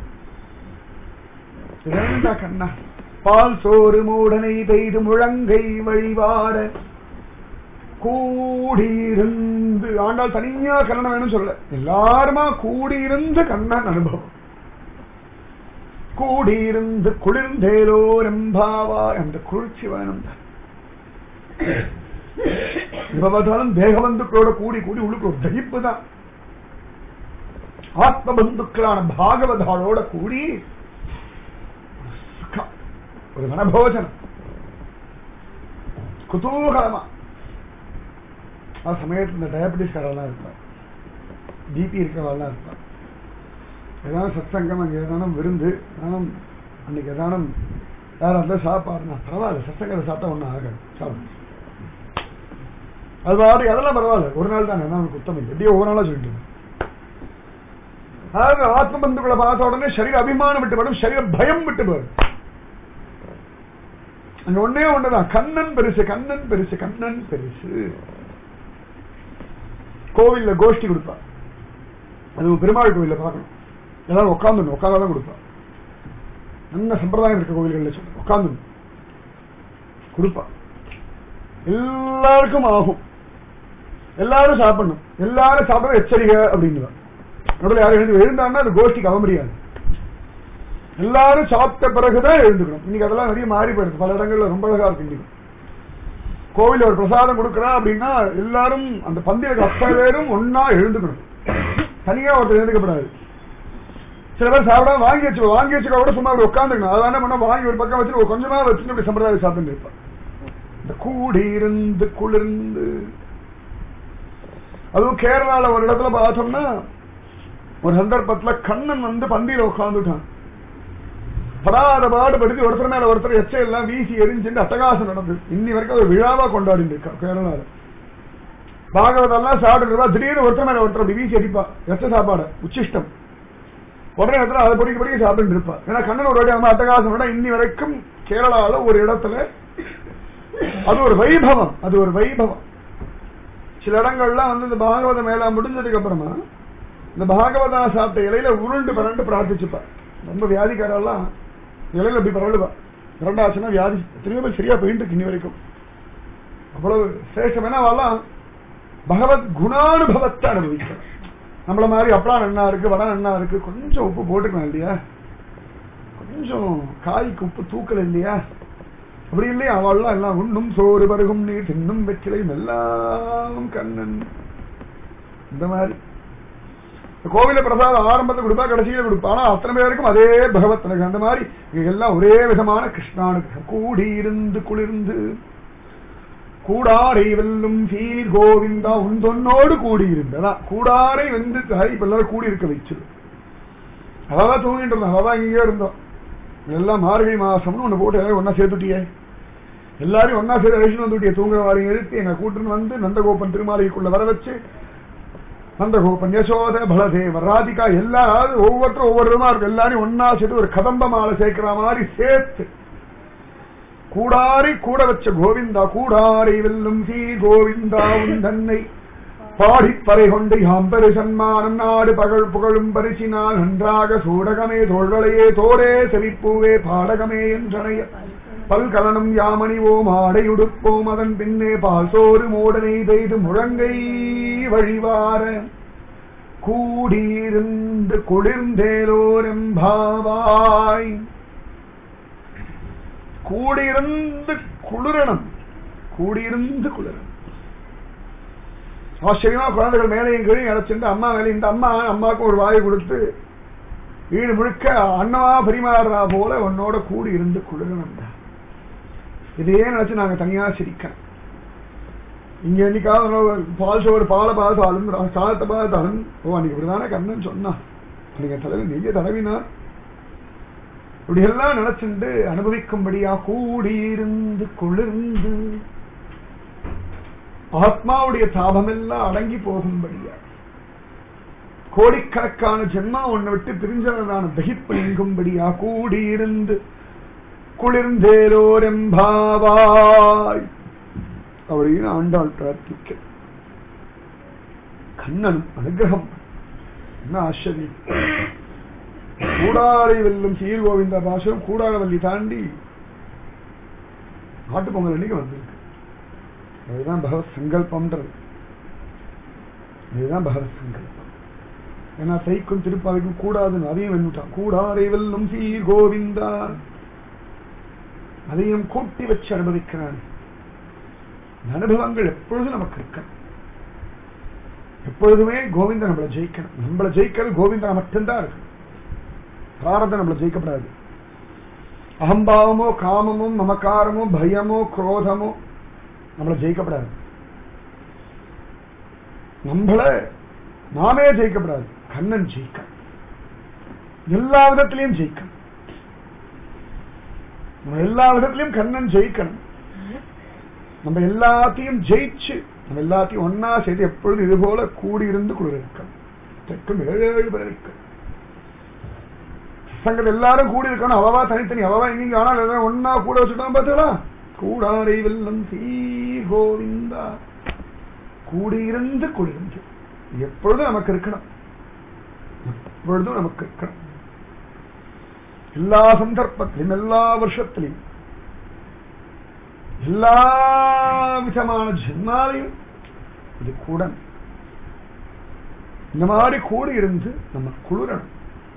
இரண்டா கண்ணா பால் சோறு மூடனை பெய்து முழங்கை வழிவார கூடியிருந்து ஆண்டாள் தனியா கண்ணன் வேணும் சொல்ல எல்லாருமா கூடியிருந்து கண்ணன் அனுபவம் கூடியிருந்து குளிர்ந்தேலோ ரெம்பாவா அந்த குளிர்ச்சி வேணும் தான் இப்ப பார்த்தாலும் தேகபந்துக்களோட கூடி கூடி உள்ளுக்கு ஒரு தகிப்பு தான் ஆத்ம பந்துக்களான பாகவதாளோட கூடி சுகம், ஒரு மனபோஜனம் குதூகலமா ஆ சமயத்தில் இந்த டயபெட்டிஸ்காரெல்லாம் இருப்பார் பிபி இருக்கிறவெல்லாம் இருப்பார் ஏதாவது சத்சங்கம் அங்கே ஏதானும் விருந்து ஏதானும் அன்னைக்கு ஏதானும் வேற அந்த சாப்பாடுனா பரவாயில்ல சத்சங்கத்தை சாப்பிட்டா ஒன்றும் ஆகாது சாப்பிடும் அது பாட்டு அதெல்லாம் பரவாயில்ல ஒரு நாள் தான் என்ன குத்தம் இல்லை எப்படியோ ஒரு நாளா சொல்லிட்டு இருந்தேன். அதாவது ஆத்ம பந்துக்களை பார்த்த உடனே சரீர அபிமானம் விட்டு போடும் சரீர பயம் விட்டு போடும் அங்க ஒன்னே ஒண்ணுதான் கண்ணன் பெருசு கண்ணன் பெருசு கண்ணன் பெருசு கோவில்ல கோஷ்டி கொடுப்பா அது பெருமாள் கோவில்ல பார்க்கணும் எல்லாரும் உட்காந்துடணும் உட்காந்தாதான் கொடுப்பா நல்ல சம்பிரதாயம் இருக்க கோவில்கள்ல சொல்றேன் உட்காந்துடணும் கொடுப்பா எல்லாருக்கும் ஆகும் எல்லாரும் சாப்பிடணும் எல்லாரும் சாப்பிட எச்சரிக்கை அப்படின்னு நடுவில் யாரும் எழுந்து எழுந்தாங்கன்னா அது கோஷ்டிக்கு அவ முடியாது எல்லாரும் சாப்பிட்ட பிறகுதான் எழுந்துக்கணும் இன்னைக்கு அதெல்லாம் நிறைய மாறி போயிருக்கு பல இடங்கள்ல ரொம்ப அழகா இருக்கு இன்னைக்கு கோவில்ல ஒரு பிரசாதம் கொடுக்கறா அப்படின்னா எல்லாரும் அந்த பந்தியலுக்கு அத்தனை பேரும் ஒன்னா எழுந்துக்கணும் தனியா ஒருத்தர் எழுந்துக்கப்படாது சில பேர் சாப்பிடாம வாங்கி வச்சு வாங்கி வச்சுக்க கூட சும்மா அப்படி உட்காந்துக்கணும் அதான் என்ன பண்ணா வாங்கி ஒரு பக்கம் வச்சுட்டு ஒரு கொஞ்சமா வச்சுட்டு அப்படி சம்பிரதாயம் சாப்பிட்டு இருப்பான் இந்த கூடி இருந்து குளிர்ந்து அதுவும் கேரளால ஒரு இடத்துல பார்த்தோம்னா ஒரு சந்தர்ப்பத்துல கண்ணன் வந்து பந்தியில உட்காந்துட்டான் படாத பாடுபடுத்தி ஒருத்தர் மேல ஒருத்தர் எச்சை எல்லாம் வீசி எரிஞ்சுட்டு அட்டகாசம் நடந்தது இன்னி வரைக்கும் ஒரு விழாவா கொண்டாடிட்டு இருக்கா கேரளால பாகவதெல்லாம் சாப்பிட்டு இருப்பா திடீர்னு ஒருத்தர் மேல ஒருத்தர் அப்படி வீசி அடிப்பா எச்ச சாப்பாடு உச்சிஷ்டம் உடனே இடத்துல அதை பொடிக்க பொடிக்க சாப்பிட்டு இருப்பா ஏன்னா கண்ணன் ஒரு வாட்டி அந்த அட்டகாசம் விட இன்னி வரைக்கும் கேரளால ஒரு இடத்துல அது ஒரு வைபவம் அது ஒரு வைபவம் சில இடங்கள்லாம் வந்து இந்த பாகவதம் மேல முடிஞ்சதுக்கு அப்புறமா இந்த பாகவதா சாப்பிட்ட இலையில உருண்டு பரண்டு பிரார்த்திச்சுப்பா ரொம்ப வியாதிக்காரெல்லாம் இலையில அப்படி பரவலுவா இரண்டாச்சுன்னா வியாதி எத்தனையோ பேர் சரியா போயிட்டு இருக்கு இன்னி வரைக்கும் அவ்வளவு சிரேஷ்டம் என்ன அவெல்லாம் பகவத் குணானுபவத்தை அனுபவிக்கிறோம் நம்மள மாதிரி அப்பளம் நன்னா இருக்கு வடை நன்னா இருக்கு கொஞ்சம் உப்பு போட்டுக்கலாம் இல்லையா கொஞ்சம் காய்க்கு உப்பு தூக்கல இல்லையா அப்படி இல்லையா அவள்லாம் எல்லாம் உண்ணும் சோறு பருகும் நீர் தின்னும் வெற்றிலையும் எல்லாம் கண்ணன் இந்த மாதிரி இந்த கோவில பிரசாதம் ஆரம்பத்தை கொடுப்பா கடைசியில கொடுப்பா ஆனா அத்தனை பேருக்கும் அதே பகவத் அனுகிரகம். அந்த மாதிரி இங்க எல்லாம் ஒரே விதமான கிருஷ்ணானுகிரகம் கூடி இருந்து குளிர்ந்து கூடாரை வெல்லும் சீர் கோவிந்தா உன் தொன்னோடு கூடி இருந்ததா கூடாரை வெந்து தாய் இப்ப எல்லாரும் கூடி இருக்க வச்சிரு அதான் தூங்கிட்டு இருந்தோம் அதான் இங்கேயே இருந்தோம் எல்லாம் மார்கழி மாசம்னு ஒண்ணு போட்டு எல்லாரும் ஒன்னா சேர்த்துட்டியே எல்லாரையும் ஒன்னா சேர்த்து அழைச்சிட்டு வந்துட்டிய தூங்குற வாரியம் எழுத்து எங்க கூட்டுன்னு வந்து நந்தகோபன் திருமாலைக்குள்ள வர வச்சு நந்தகோபன் யசோத பலதேவர் ராதிகா எல்லாரும் ஒவ்வொருத்தரும் ஒவ்வொரு விதமா இருக்கும் எல்லாரையும் ஒன்னா சேர்த்து ஒரு கதம்ப மாலை சேர்க்கிற மாதிரி சேர்த்து கூடாரை கூட வச்ச கோவிந்தா கூடாரை வெல்லும் சீ கோவிந்தா உன் தன்னை பாடிப்பறை கொண்டு யாம் பெரு சன்மானம் நாடு பகழ் புகழும் பரிசினால் நன்றாக சூடகமே தோள்களையே தோரே செவிப்பூவே பாடகமே என்றனைய பல்கலனும் யாமணிவோம் ஆடையுடுப்போம் அதன் பின்னே பாசோறு மோடனை பெய்து முழங்கை வழிவார கூடியிருந்து குளிர்ந்தேலோரெம்பாவாய் கூடியிருந்து குளிரணும் கூடியிருந்து குளிரணும் ஆச்சரியமா குழந்தைகள் மேலையும் கீழையும் இழைச்சிட்டு அம்மா மேலே இந்த அம்மா அம்மாவுக்கு ஒரு வாயை கொடுத்து வீடு முழுக்க அன்னமா பரிமாறுறா போல உன்னோட கூடி இருந்து குளிரணும் இதையே நினைச்சு நாங்க தனியா சிரிக்கணும் இங்க என்னைக்காவது பால் சோறு பாலை பார்த்தாலும் சாதத்தை பார்த்தாலும் ஓ அன்னைக்கு இப்படிதானே கண்ணன் சொன்னான் நீங்க தலைவி நெய்ய தடவினா இப்படி எல்லாம் நினைச்சுண்டு அனுபவிக்கும்படியா கூடியிருந்து குளிர்ந்து ஆத்மாவுடைய தாபம் எல்லாம் அடங்கி போகும்படியா கோடிக்கணக்கான ஜென்மா ஒன்னை விட்டு பிரிஞ்சதான தகிப்பு நீங்கும்படியா கூடியிருந்து குளிர்ந்தேலோரெம்பாவாய் அப்படின்னு ஆண்டாள் பிரார்த்திக்க கண்ணனும் அனுகிரகம் என்ன ஆச்சரியம் கூடாரை வெல்லும் சீர்கோவிந்த பாசம் கூடாரவல்லி தாண்டி நாட்டு பொங்கல் அன்னைக்கு வந்திருக்கு அதுதான் பகவத் சங்கல்பம்ன்றது இதுதான் பகவத் சங்கல்பம் ஏன்னா சைக்கும் திருப்பாவைக்கும் கூடாதுன்னு அதையும் வெண்ணுட்டான் கூடாரை வெல்லும் சீர் கோவிந்தா அதையும் கூட்டி வச்சு அனுபவிக்கிறான் அனுபவங்கள் எப்பொழுதும் நமக்கு இருக்கணும் எப்பொழுதுமே கோவிந்தா நம்மளை ஜெயிக்கணும் நம்மளை ஜெயிக்கிறது கோவிந்தா மட்டும்தான் இருக்கு பாரதம் நம்மளை ஜெயிக்கப்படாது அகம்பாவமோ காமமோ மமக்காரமோ பயமோ குரோதமோ நம்மளை ஜெயிக்கப்படாது நம்மள நாமே ஜெயிக்கப்படாது கண்ணன் ஜெயிக்க எல்லா விதத்திலையும் ஜெயிக்கணும் நம்ம எல்லா விதத்திலையும் கண்ணன் ஜெயிக்கணும் நம்ம எல்லாத்தையும் ஜெயிச்சு நம்ம எல்லாத்தையும் ஒன்னா சேர்த்து எப்பொழுதும் இது போல கூடியிருந்து குளிர்க்கணும் தெற்கும் ஏழு ஏழு பேர் இருக்கணும் சங்கத்தில் எல்லாரும் கூடி இருக்கணும் அவவா தனித்தனி அவவா எங்க ஆனால் எல்லாம் ஒன்னா கூட வச்சுட்டோம் பார்த்தீங்களா கூடாரை வெல்லம் சீ கோவிந்தா கூடியிருந்து குளிர்ந்து எப்பொழுதும் நமக்கு இருக்கணும் எப்பொழுதும் நமக்கு இருக்கணும் எல்லா சந்தர்ப்பத்திலும் எல்லா வருஷத்திலையும் எல்லா விதமான ஜென்மாலையும் இது கூட இந்த மாதிரி கூடி இருந்து நம்ம குளிரணும்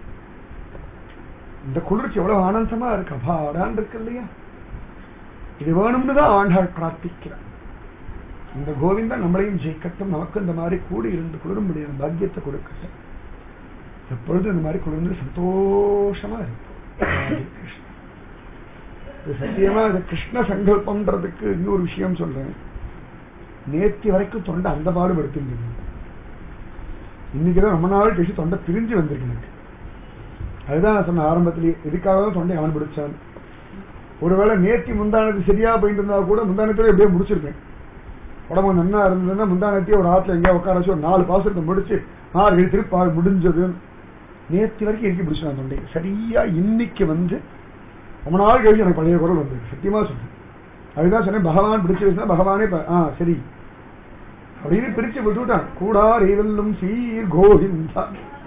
இந்த குளிர்ச்சி எவ்வளவு ஆனந்தமா இருக்கு அபாடான் இருக்கு இல்லையா இது வேணும்னு தான் ஆண்டாள் பிரார்த்திக்கிறார் இந்த கோவிந்தன் நம்மளையும் ஜெயிக்கட்டும் நமக்கு இந்த மாதிரி கூடி இருந்து குளிரும்படியான பாக்கியத்தை கொடுக்கட்டும் எப்பொழுதும் இந்த மாதிரி குளிர்ந்து சந்தோஷமா இருக்கும் கிருஷ்ணா இது சத்தியமா இது கிருஷ்ண சங்கல்பம்ன்றதுக்கு இன்னொரு விஷயம் சொல்றேன் நேத்தி வரைக்கும் தொண்டை அந்த பாடுபடுத்திருந்தது இன்னைக்குதான் ரொம்ப நாள் கழிச்சு தொண்டை பிரிஞ்சு வந்திருக்கு எனக்கு அதுதான் நான் சொன்ன ஆரம்பத்திலேயே எதுக்காக தான் தொண்டை அவன் பிடிச்சான் ஒருவேளை நேத்தி முந்தானத்து சரியா போயிட்டு இருந்தா கூட முந்தானத்துல எப்படியே முடிச்சிருப்பேன் உடம்பு நன்னா இருந்ததுன்னா முந்தானத்தையே ஒரு ஆத்துல எங்கேயா உட்கார வச்சு ஒரு நாலு பாசத்தை முடிச்சு நாலு திருப்பி முடிஞ்சது நேத்தி வரைக்கும் இறுக்கி பிடிச்சான் தொண்டை சரியா இன்னைக்கு வந்து ரொம்ப நாள் கழிச்சு எனக்கு பழைய குரல் வந்தது சத்தியமா சொன்னேன் அதுதான் சொன்னேன் பகவான் பிடிச்சு வச்சுனா பகவானே ஆ சரி அப்படின்னு பிரிச்சு விட்டுவிட்டான் கூடா ரேவல்லும் சீர் கோவிந்தா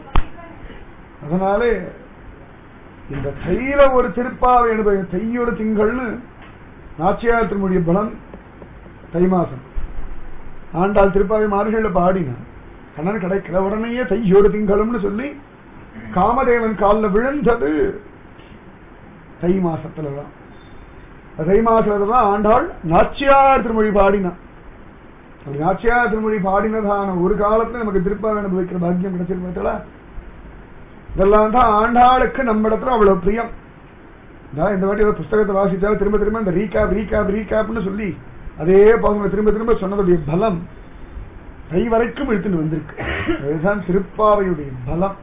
அதனாலே இந்த தையில ஒரு திருப்பாவை அனுபவ தையோட திங்கள்னு நாச்சியார் திருமுடிய பலம் தை மாசம் ஆண்டாள் திருப்பாவை மார்கழில பாடினான் கண்ணன் கிடைக்கிற உடனேயே தையோடு திங்களும்னு சொல்லி காமதேவன் காலில் விழுந்தது தை மாசத்துலதான் தை மாசத்துலதான் ஆண்டாள் நாச்சியார் திருமொழி பாடினான் அப்படி நாச்சியார் திருமொழி பாடினதான ஒரு காலத்துல நமக்கு திருப்பாவை அனுபவிக்கிற பாக்கியம் கிடைச்சிருக்கா இதெல்லாம் தான் ஆண்டாளுக்கு நம்ம இடத்துல அவ்வளவு பிரியம் நான் இந்த வாட்டி புஸ்தகத்தை வாசிச்சாலும் திரும்ப திரும்ப இந்த ரீகேப் ரீகேப் ரீகேப்னு சொல்லி அதே பாசங்களை திரும்ப திரும்ப சொன்னதுடைய பலம் கை வரைக்கும் இழுத்துட்டு வந்திருக்கு அதுதான் திருப்பாவையுடைய பலம்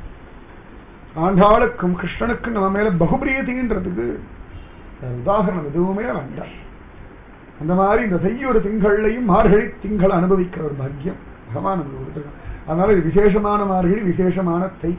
ஆண்டாளுக்கும் கிருஷ்ணனுக்கும் நம்ம மேல பகுபிரியதின்றதுக்கு உதாரணம் எதுவுமே வேண்டாம் அந்த மாதிரி இந்த செய்யொரு திங்கள்லையும் மார்கழி திங்களை அனுபவிக்கிற ஒரு பாக்கியம் பகவான் நமக்கு கொடுத்துருக்கான் அதனால இது விசேஷமான மார்கழி விசேஷமான தை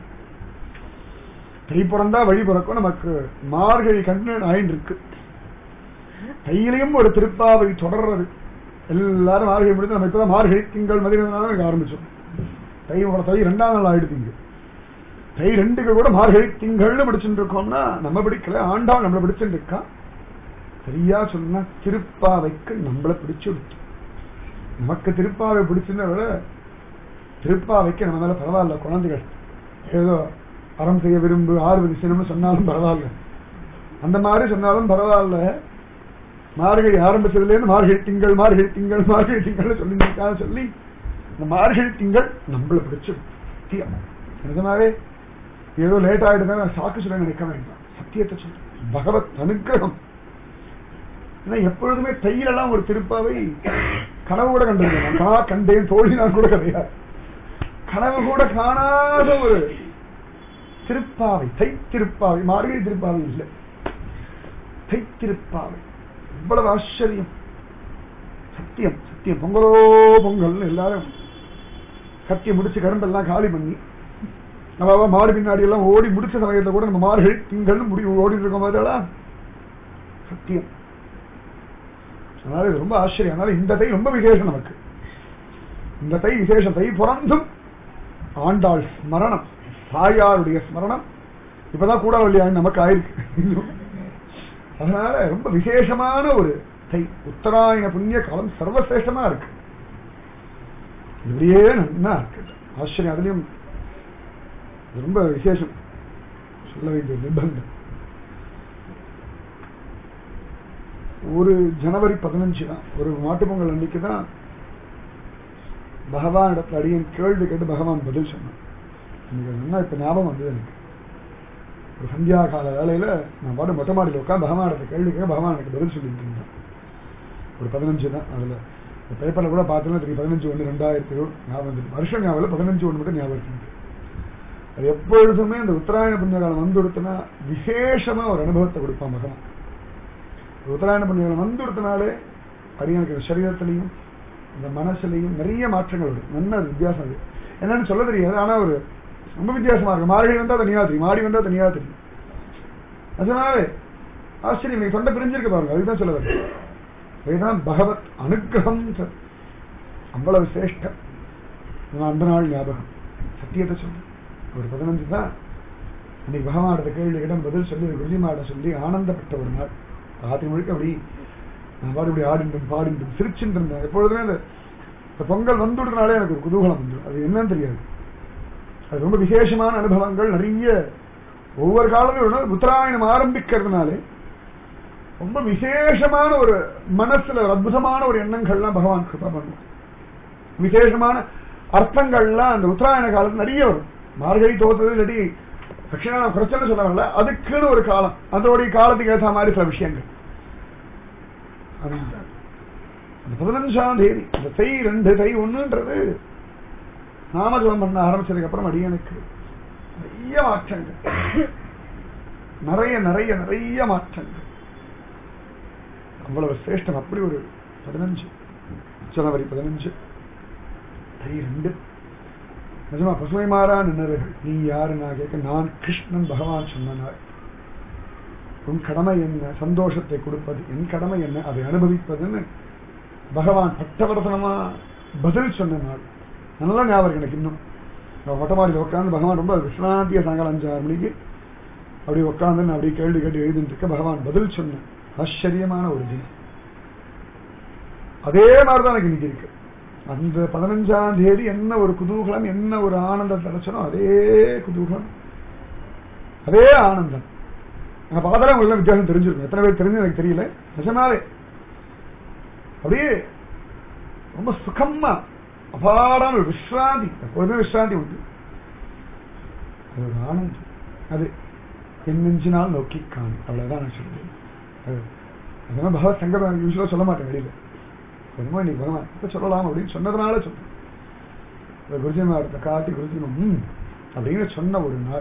தை பிறந்தா வழி பிறக்கும் நமக்கு மார்கழி கண்ணு ஆயின்னு இருக்கு தையிலையும் ஒரு திருப்பாவை தொடர்றது எல்லாரும் மார்கழி முடித்து நம்ம இப்பதான் மார்கழி திங்கள் மதியம் எனக்கு ஆரம்பிச்சோம் தை தை ரெண்டாம் நாள் ஆயிடுது தை ரெண்டுக்கு கூட மார்கழி திங்கள்னு பிடிச்சுட்டு இருக்கோம்னா நம்ம பிடிக்கல ஆண்டாள் நம்மளை பிடிச்சுட்டு இருக்கா சரியா சொன்னா திருப்பாவைக்கு நம்மளை பிடிச்சு நமக்கு திருப்பாவை பிடிச்சிருந்த விட திருப்பாவைக்கு நம்ம மேல பரவாயில்ல குழந்தைகள் ஏதோ அறம் செய்ய விரும்பு ஆறு திசைனம்னு சொன்னாலும் பரவாயில்ல அந்த மாதிரி சொன்னாலும் பரவாயில்ல மார்கழி ஆரம்பிச்சதுல இருந்து மார்கழி திங்கள் மார்கழி திங்கள் மார்கழி திங்கள் சொல்லி இருக்காங்க சொல்லி இந்த மார்கழி திங்கள் நம்மள பிடிச்சு சத்தியம் நிஜமாவே ஏதோ லேட் ஆயிடுதான் சாக்கு சொல்ல நினைக்க வேண்டாம் சத்தியத்தை சொல்றேன் பகவத் அனுகிரகம் ஏன்னா எப்பொழுதுமே தையிலெல்லாம் ஒரு திருப்பாவை கனவு கூட கண்டிருக்கேன் கா கண்டேன் தோழினான் கூட கிடையாது கனவு கூட காணாத ஒரு திருப்பாவை தை திருப்பாவை மார்கழி திருப்பாவை இல்லை தை திருப்பாவை இவ்வளவு ஆச்சரியம் சத்தியம் சத்தியம் பொங்கலோ பொங்கல் எல்லாரும் கத்தி முடிச்சு கரும்பெல்லாம் காலி பண்ணி நம்ம மாடு பின்னாடி எல்லாம் ஓடி முடிச்ச சமயத்தை கூட நம்ம மார்கழி திங்கள் முடி ஓடி இருக்கோம் அதெல்லாம் சத்தியம் அதனால இது ரொம்ப ஆச்சரியம் அதனால இந்த தை ரொம்ப விசேஷம் நமக்கு இந்த தை விசேஷம் தை பிறந்தும் ஆண்டாள் ஸ்மரணம் தாயாருடைய ஸ்மரணம் இப்பதான் கூட இல்லையா நமக்கு ஆயிருக்கு இன்னும். அதனால ரொம்ப விசேஷமான ஒரு தை உத்தராயண புண்ணிய காலம் சர்வசிரேஷ்டமா இருக்கு இப்படியே நன்னா இருக்கு ஆச்சரியம் அதுலயும் இது ரொம்ப விசேஷம் சொல்ல வேண்டிய நிர்பந்தம் ஒரு ஜனவரி பதினஞ்சு தான் ஒரு மாட்டுப் பொங்கல் அன்னைக்கு தான் பகவான் இடத்துல அடியன் கேள்வி கேட்டு பகவான் பதில் சொன்னான் எனக்கு என்ன இப்ப ஞாபகம் வந்தது எனக்கு ஒரு சந்தியா கால வேலையில நான் பாட்டு மொட்டை மாடியில் உட்காந்து பகவான் இடத்துல கேள்வி கேட்க பகவான் எனக்கு பதில் சொல்லிட்டு இருந்தான் ஒரு பதினஞ்சு தான் அதுல இந்த பேப்பர்ல கூட பார்த்தோன்னா தெரியும் பதினஞ்சு ஒன்று ரெண்டாயிரத்தி இருபது ஞாபகம் இருக்கு வருஷம் ஞாபகம் இல்லை, பதினஞ்சு ஒன்று மட்டும் ஞாபகம் இருக்கு அது எப்பொழுதுமே இந்த உத்தராயண புண்ணிய காலம் வந்து கொடுத்தனா விசேஷமா ஒரு அனுபவத்தை கொடுப்பான் பகவான் உத்தராயண புண்ணிய காலம் வந்து கொடுத்தனாலே அடியனுக்கு இந்த சரீரத்திலையும் இந்த மனசுலையும் நிறைய மாற்றங்கள் வரும் நல்ல வித்தியாசம் அது என்னன்னு சொல்ல தெரியாது ஆனா ஒரு ரொம்ப வித்தியாசமா இருக்கும் மார்கழி வந்தா தனியா தெரியும் மாடி வந்தா தனியா தெரியும் அதனால ஆச்சரியம் நீங்க தொண்டை பிரிஞ்சிருக்கு பாருங்க அதுதான் சொல்ல வரேன் இதுதான் பகவத் அனுகிரகம் சார். அவ்வளவு சிரேஷ்டம் நான் அந்த நாள் ஞாபகம் சத்தியத்தை சொல்றேன் ஒரு பதினஞ்சு தான் இன்னைக்கு பகவானோட கேள்வியிடம் பதில் சொல்லி குருஜிமாட சொல்லி ஆனந்தப்பட்ட ஒரு நாள் ராத்திரி முழுக்க அப்படி நான் பாடு இப்படி ஆடிண்டும் பாடிண்டும் சிரிச்சுட்டு இருந்தேன் எப்பொழுதுமே இந்த இந்த பொங்கல் வந்துடுறனாலே எனக்கு ஒரு குதூகலம் வந்துடும் அது என்னன்னு தெரியாது அது ரொம்ப விசேஷமான அனுபவங்கள் நிறைய ஒவ்வொரு காலங்களும் உத்தராயணம் ஆரம்பிக்கிறதுனாலே ரொம்ப விசேஷமான ஒரு மனசுல ஒரு அற்புதமான ஒரு எண்ணங்கள்லாம் பகவான் கிருபா பண்ணும் விசேஷமான அர்த்தங்கள்லாம் அந்த உத்தராயண காலத்துல நிறைய வரும் மார்கழி தோத்தது இல்லாட்டி தட்சிணான குறைச்சல் சொல்றாங்கல்ல அதுக்குன்னு ஒரு காலம் அதோடைய காலத்துக்கு ஏற்ற மாதிரி சில விஷயங்கள் அந்த அந்த பதினஞ்சாம் தேதி அந்த தை ரெண்டு தை ஒண்ணுன்றது நாமஜபம் பண்ண ஆரம்பிச்சதுக்கு அப்புறம் அடியனுக்கு நிறைய மாற்றங்கள் நிறைய நிறைய நிறைய மாற்றங்கள் அவ்வளவு சிரேஷ்டம் அப்படி ஒரு பதினஞ்சு ஜனவரி பதினஞ்சு தை ரெண்டு நிஜமா பசுமை மாறா நின்னர்கள் நீ யாரு நான் கேட்க நான் கிருஷ்ணன் பகவான் சொன்ன நாள் உன் கடமை என்ன சந்தோஷத்தை கொடுப்பது என் கடமை என்ன அதை அனுபவிப்பதுன்னு பகவான் பட்டவர்த்தனமா பதில் சொன்ன நாள் நல்லா ஞாபகம் இருக்கு எனக்கு இன்னும் நான் மொட்டை மாடியில் உட்காந்து பகவான் ரொம்ப விஸ்ராந்திய சாயங்காலம் அஞ்சு ஆறு மணிக்கு அப்படி உட்காந்து நான் அப்படியே கேள்வி கேட்டு எழுதிட்டு இருக்க பகவான் பதில் சொன்ன ஆச்சரியமான ஒரு தினம் அதே மாதிரிதான் எனக்கு இன்னைக்கு இருக்கு அந்த பதினஞ்சாம் தேதி என்ன ஒரு குதூகலம் என்ன ஒரு ஆனந்தம் கிடைச்சனோ அதே குதூகலம் அதே ஆனந்தம் நான் பார்த்தா உள்ள வித்தியாசம் தெரிஞ்சிருக்கும் எத்தனை பேர் தெரிஞ்சு எனக்கு தெரியல நிஜமாவே அப்படியே ரொம்ப சுகமா அபாரான ஒரு விஸ்ராந்தி எப்பொழுதுமே விஸ்ராந்தி உண்டு அது ஒரு ஆனந்தம் அது என் நெஞ்சினால் நோக்கி காணும் அவ்வளவுதான் நான் சொல்றேன் அது அதெல்லாம் பகவத் சங்கர் யூஸ்வலாக சொல்ல மாட்டேன் வெளியில என்னமோ இன்னைக்கு பகவான் இப்ப சொல்லலாம் அப்படின்னு சொன்னதுனால சொல்றேன் இந்த குருஜி மாரத்தை காட்டி குருஜி ம் அப்படின்னு சொன்ன ஒரு நாள்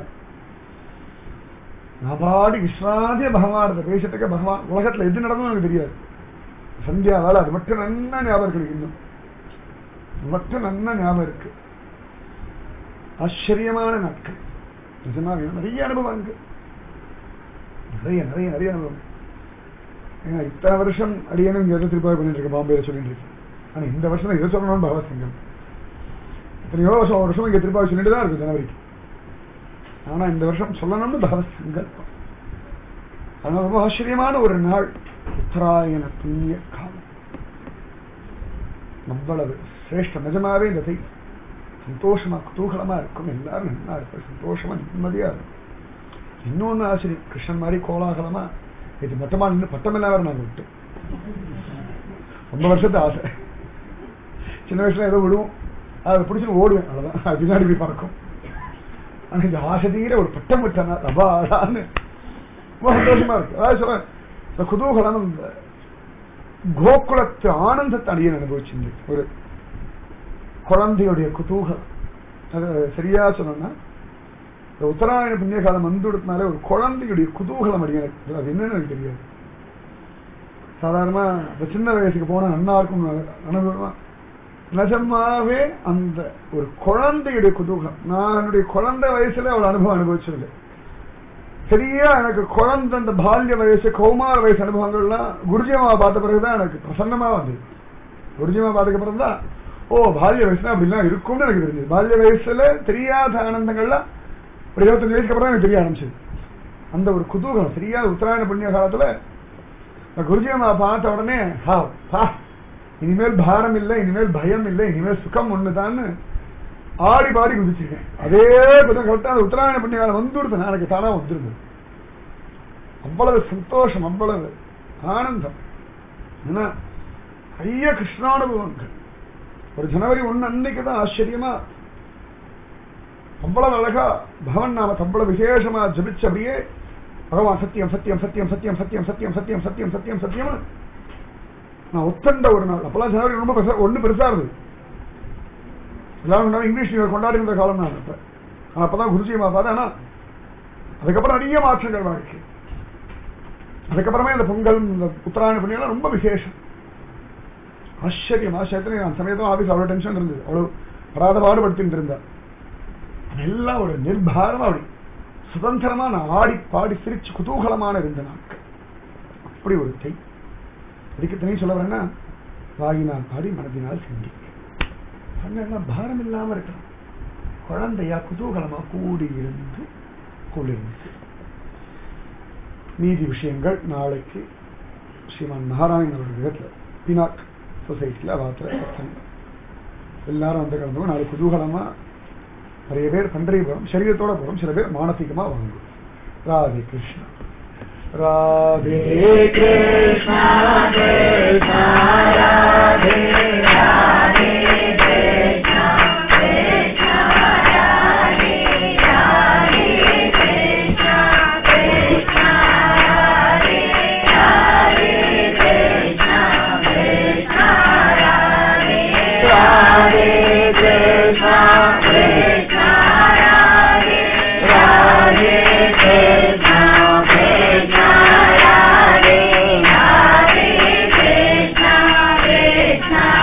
நான் பாடி விஸ்ராந்திய பகவானத்தை பேசிட்டுக்க பகவான் உலகத்துல எது நடந்தும் எனக்கு தெரியாது சந்தியா வேலை அது மட்டும் நன்னா ஞாபகம் இருக்கு இன்னும் அது மட்டும் நன்னா ஞாபகம் இருக்கு ஆச்சரியமான நாட்கள் நிஜமாக நிறைய அனுபவங்கள் நிறைய நிறைய நிறைய அனுபவம் ஏன்னா இத்தனை வருஷம் அடியனும் இங்க எதை திருப்பாவை பண்ணிட்டு இருக்கேன் பாம்பேல சொல்லிட்டு இருக்கேன் ஆனா இந்த வருஷம் இதை சொல்லணும்னு பகவத் சங்கம் எத்தனையோ வருஷம் ஒரு வருஷம் இங்க திருப்பாவை சொல்லிட்டு தான் இருக்கு ஜனவரிக்கு ஆனா இந்த வருஷம் சொல்லணும்னு பகவத் சங்கல்பம் அதனால ரொம்ப ஆச்சரியமான ஒரு நாள் உத்தராயண புண்ணிய காலம் அவ்வளவு சிரேஷ்டம் நிஜமாவே இந்த தை சந்தோஷமா குதூகலமா இருக்கும் எல்லாரும் நல்லா இருக்கும் சந்தோஷமா நிம்மதியா இருக்கும் இன்னொன்னு ஆச்சரியம் கிருஷ்ணன் மாதிரி கோலாகலமா இது மொத்தமா நின்று பட்டமெல்லாம் வேற நாங்க விட்டோம் ரொம்ப வருஷத்து ஆசை சின்ன வயசுல ஏதோ விடுவோம் அதை பிடிச்சிட்டு ஓடுவேன் அவ்வளவுதான் அது பின்னாடி போய் பறக்கும் ஆனா இந்த ஆசை தீர ஒரு பட்டம் விட்டனா ரபாடான்னு ரொம்ப சந்தோஷமா இருக்கு அதாவது சொல்றேன் இந்த குதூகலம் இந்த கோகுலத்து ஆனந்தத்தை அடியன் அனுபவிச்சிருந்து ஒரு குழந்தையுடைய குதூகலம் அது சரியா சொல்லணும்னா இந்த உத்தராயண புண்ணிய காலம் வந்துடுறதுனால ஒரு குழந்தையுடைய குதூகலம் அடியனுக்கு அது என்னன்னு எனக்கு தெரியாது சாதாரணமா இந்த சின்ன வயசுக்கு போனா நன்னா இருக்கும் அனுபவமா நிஜமாவே அந்த ஒரு குழந்தையுடைய குதூகலம் நான் என்னுடைய குழந்தை வயசுல அவ்வளவு அனுபவம் அனுபவிச்சிருக்கேன் சரியா எனக்கு குழந்தை அந்த பால்ய வயசு கௌமார வயசு அனுபவங்கள்லாம் குருஜியம்மா பார்த்த பிறகுதான் எனக்கு பிரசன்னமா வந்தது குருஜியம்மா பார்த்ததுக்கு அப்புறம் தான் ஓ பால்ய வயசுனா அப்படிலாம் இருக்கும்னு எனக்கு தெரிஞ்சது பால்ய வயசுல தெரியாத ஆனந்தங்கள்லாம் ஒரு இருபத்தஞ்சு வயசுக்கு அப்புறம் எனக்கு தெரிய ஆரம்பிச்சது அந்த ஒரு குதூகலம் சரியா உத்தராயண புண்ணிய காலத்துல நான் குருஜியம்மா பார்த்த உடனே ஹா பா இனிமேல் பாரம் இல்லை இனிமேல் பயம் இல்லை இனிமேல் சுகம் ஒண்ணுதான்னு ஆடி பாடி குதிச்சிருக்கேன் அதே கொஞ்சம் கரெக்டா அந்த உத்தராயண புண்ணிய காலம் வந்துடுது எனக்கு தானா வந்துருது அவ்வளவு சந்தோஷம் அவ்வளவு ஆனந்தம் ஏன்னா நிறைய கிருஷ்ணானுபவங்கள் ஒரு ஜனவரி ஒண்ணு அன்னைக்கு தான் ஆச்சரியமா அவ்வளவு அழகா பவன் நாம அவ்வளவு விசேஷமா ஜபிச்ச அப்படியே பகவான் சத்தியம் சத்தியம் சத்தியம் சத்தியம் சத்தியம் சத்தியம் சத்தியம் சத்தியம் சத்தியம் சத்தியம் நான் ஒத்தண்ட ஒரு நாள் அப்பெல்லாம் ஜனவரி ரொம்ப பெருசா ஒண்ணு பெருசா இருந்தது எல்லாரும் கொண்டாடி இங்கிலீஷ் நியூ இயர் கொண்டாடி இருந்த காலம் நான் அப்ப ஆனா அப்பதான் குருஜியமா பார்த்தேன் ஆனா அதுக்கப்புறம் நிறைய மாற்றங்கள் வாழ்க்கை அதுக்கப்புறமே இந்த பொங்கல் இந்த உத்தராயண புண்ணியெல்லாம் ரொம்ப விசேஷம் ஆச்சரியம் ஆச்சரியத்துல நான் சமயத்துல ஆபீஸ் அவ்வளவு டென்ஷன் இருந்தது அவ்வளவு படாத பாடுபடுத்திட்டு இருந்தா எல்லாம் ஒரு நிர்பாரமா அப்படி சுதந்திரமா நான் ஆடி பாடி சிரிச்சு குதூகலமான இருந்த நாட்கள் அப்படி ஒரு தை அதுக்கு தனி சொல்ல வரேன்னா வாயினால் பாடி மனதினால் சிந்தி எல்லாம் பாரம் இல்லாம இருக்கலாம் குழந்தையா குதூகலமா கூடி இருந்து குளிர்ந்து மீதி விஷயங்கள் நாளைக்கு ஸ்ரீமான் நாராயணன் அவருடைய விதத்துல பினாக் சொசைட்டில வாத்திர எல்லாரும் வந்து கலந்து நாளைக்கு குதூகலமா நிறைய பேர் பண்டரிபுரம் சரீரத்தோட போறோம் சில பேர் மானசீகமா வாங்கும் ராதே கிருஷ்ணா ராதே கிருஷ்ணா கிருஷ்ணா ராதே ராதே கிருஷ்ணா கிருஷ்ணா ராதே ராதே கிருஷ்ணா கிருஷ்ணா ராதே ராதே கிருஷ்ணா கிருஷ்ணா ராதே ராதே கிருஷ்ணா கிருஷ்ணா ராதே ராதே கிருஷ்ணா கிருஷ்ணா ராதே ராதே கிருஷ்ணா கிருஷ்ணா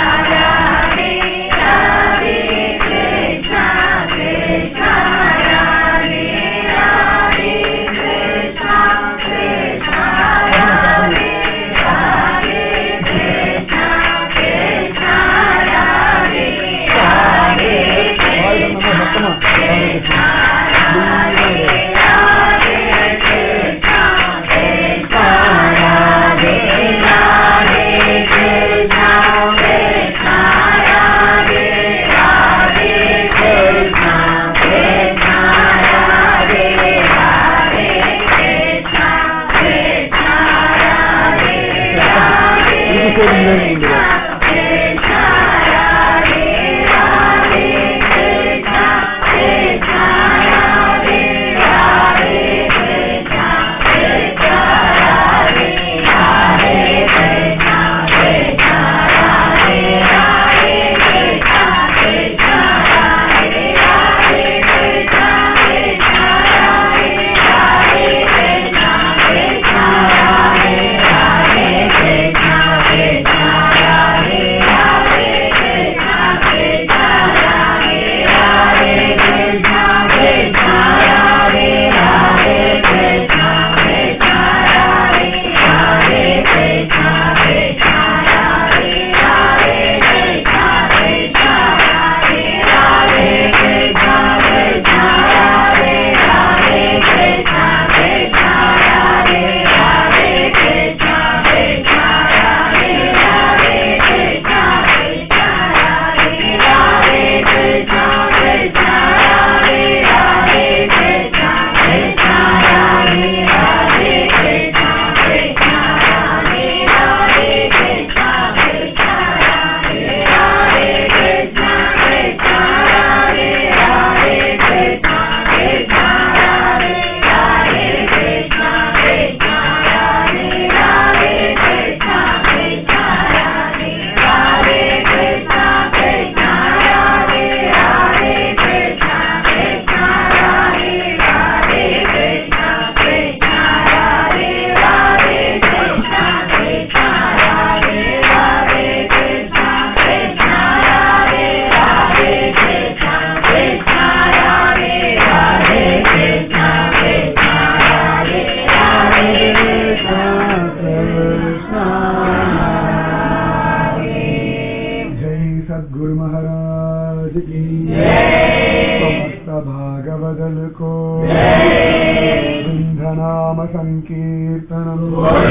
सङ्कीर्तनम्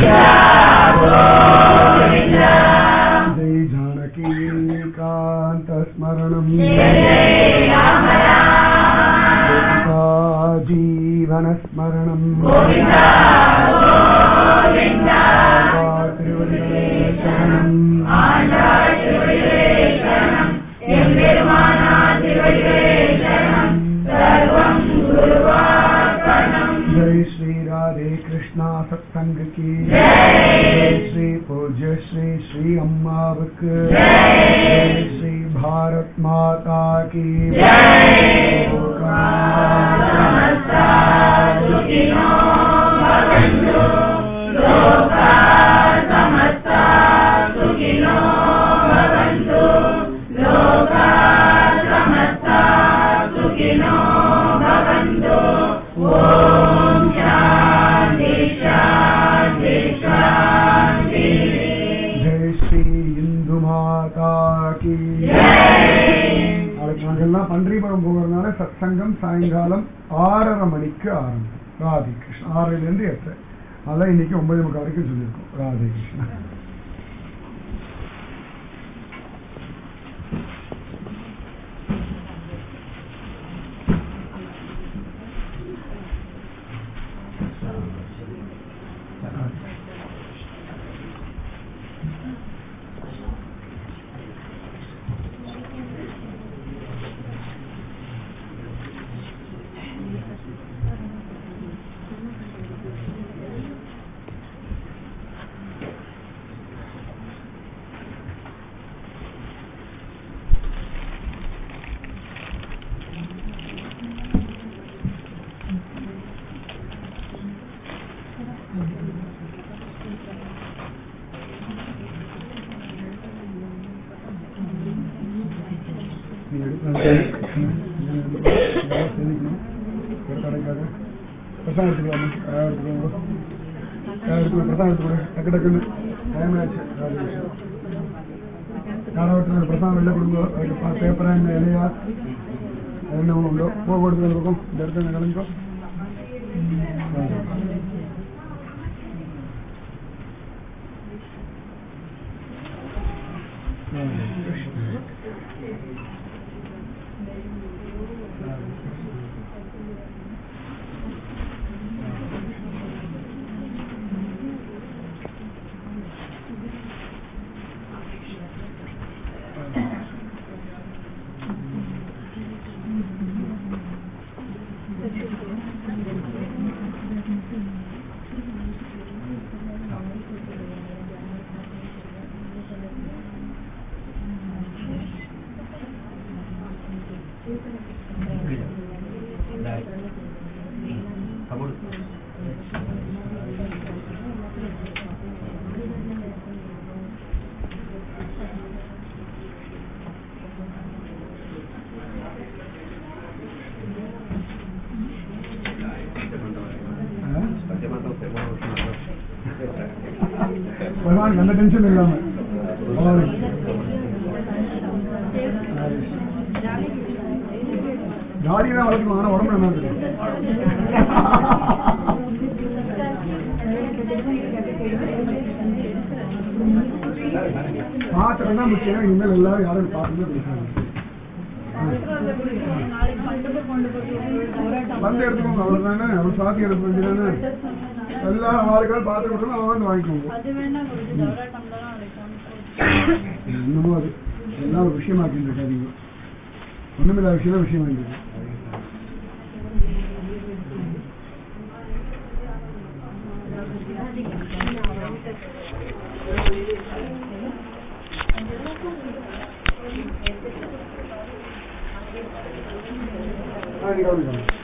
जय जानकीकान्तस्मरणम् गोपिका जीवनस्मरणम् திருவடிகளே சரணம் जय श्री राधे कृष्णा सत्संग की जय श्री पूज्य श्री श्री अम्मावक जय श्री भारत माता की ஜெய் ஸ்ரீ இந்து மாதா கி நாளைக்கு நாங்கெல்லாம் பன்றிபுரம் போகிறதுனால சத்சங்கம் சாயங்காலம் ஆறரை மணிக்கு ஆரம்பம் ராதே கிருஷ்ணா ஆறுல இருந்து எட்டு அதான் இன்னைக்கு ஒன்பது முக்கால் வரைக்கும் சொல்லியிருக்கோம் ராதே கிருஷ்ணா நீ எடுக்கணும் தெரிவிக்கணும் ஒரு கடைக்காக பிரசாதம் எடுத்துக்கலாமா யார் எடுத்துக்கலாம் பிரசாதம் எடுத்துக்கூட டக்கு டக்குன்னு டைம் ஆச்சு யாராவது பிரசாதம் வெளில கொடுங்க அதுக்கு பேப்பரா என்ன இலையா என்ன உண்டோ போக கொடுத்து இருக்கும் இந்த இடத்துல கிளம்பிக்கோ பகவான் எந்த டென்ஷன் இல்லாம பகவானுக்கு. தாடி தான் வளர்க்கணும் ஆனா உடம்பு நல்லா இருக்கு பாத்திரம் தான் முக்கியம் இனிமேல் எல்லாரும் யாரும் பார்த்துட்டு பேசுறாங்க வந்து எடுத்துக்கோங்க அவ்வளவுதானே அவர் சாத்தி எடுக்க வேண்டியதானே எல்லா ஆளுகளும் பார்த்து விட்டுரும் அவன் வந்து வாங்கிக்கோங்க என்னமோ அது எல்லாம் ஒரு விஷயமாக்கிட்டு இருக்காதீங்க ஒண்ணுமில்லாத விஷயம் விஷயம் வாங்கிட்டு ஆ, நீங்க கவனிக்கணும்.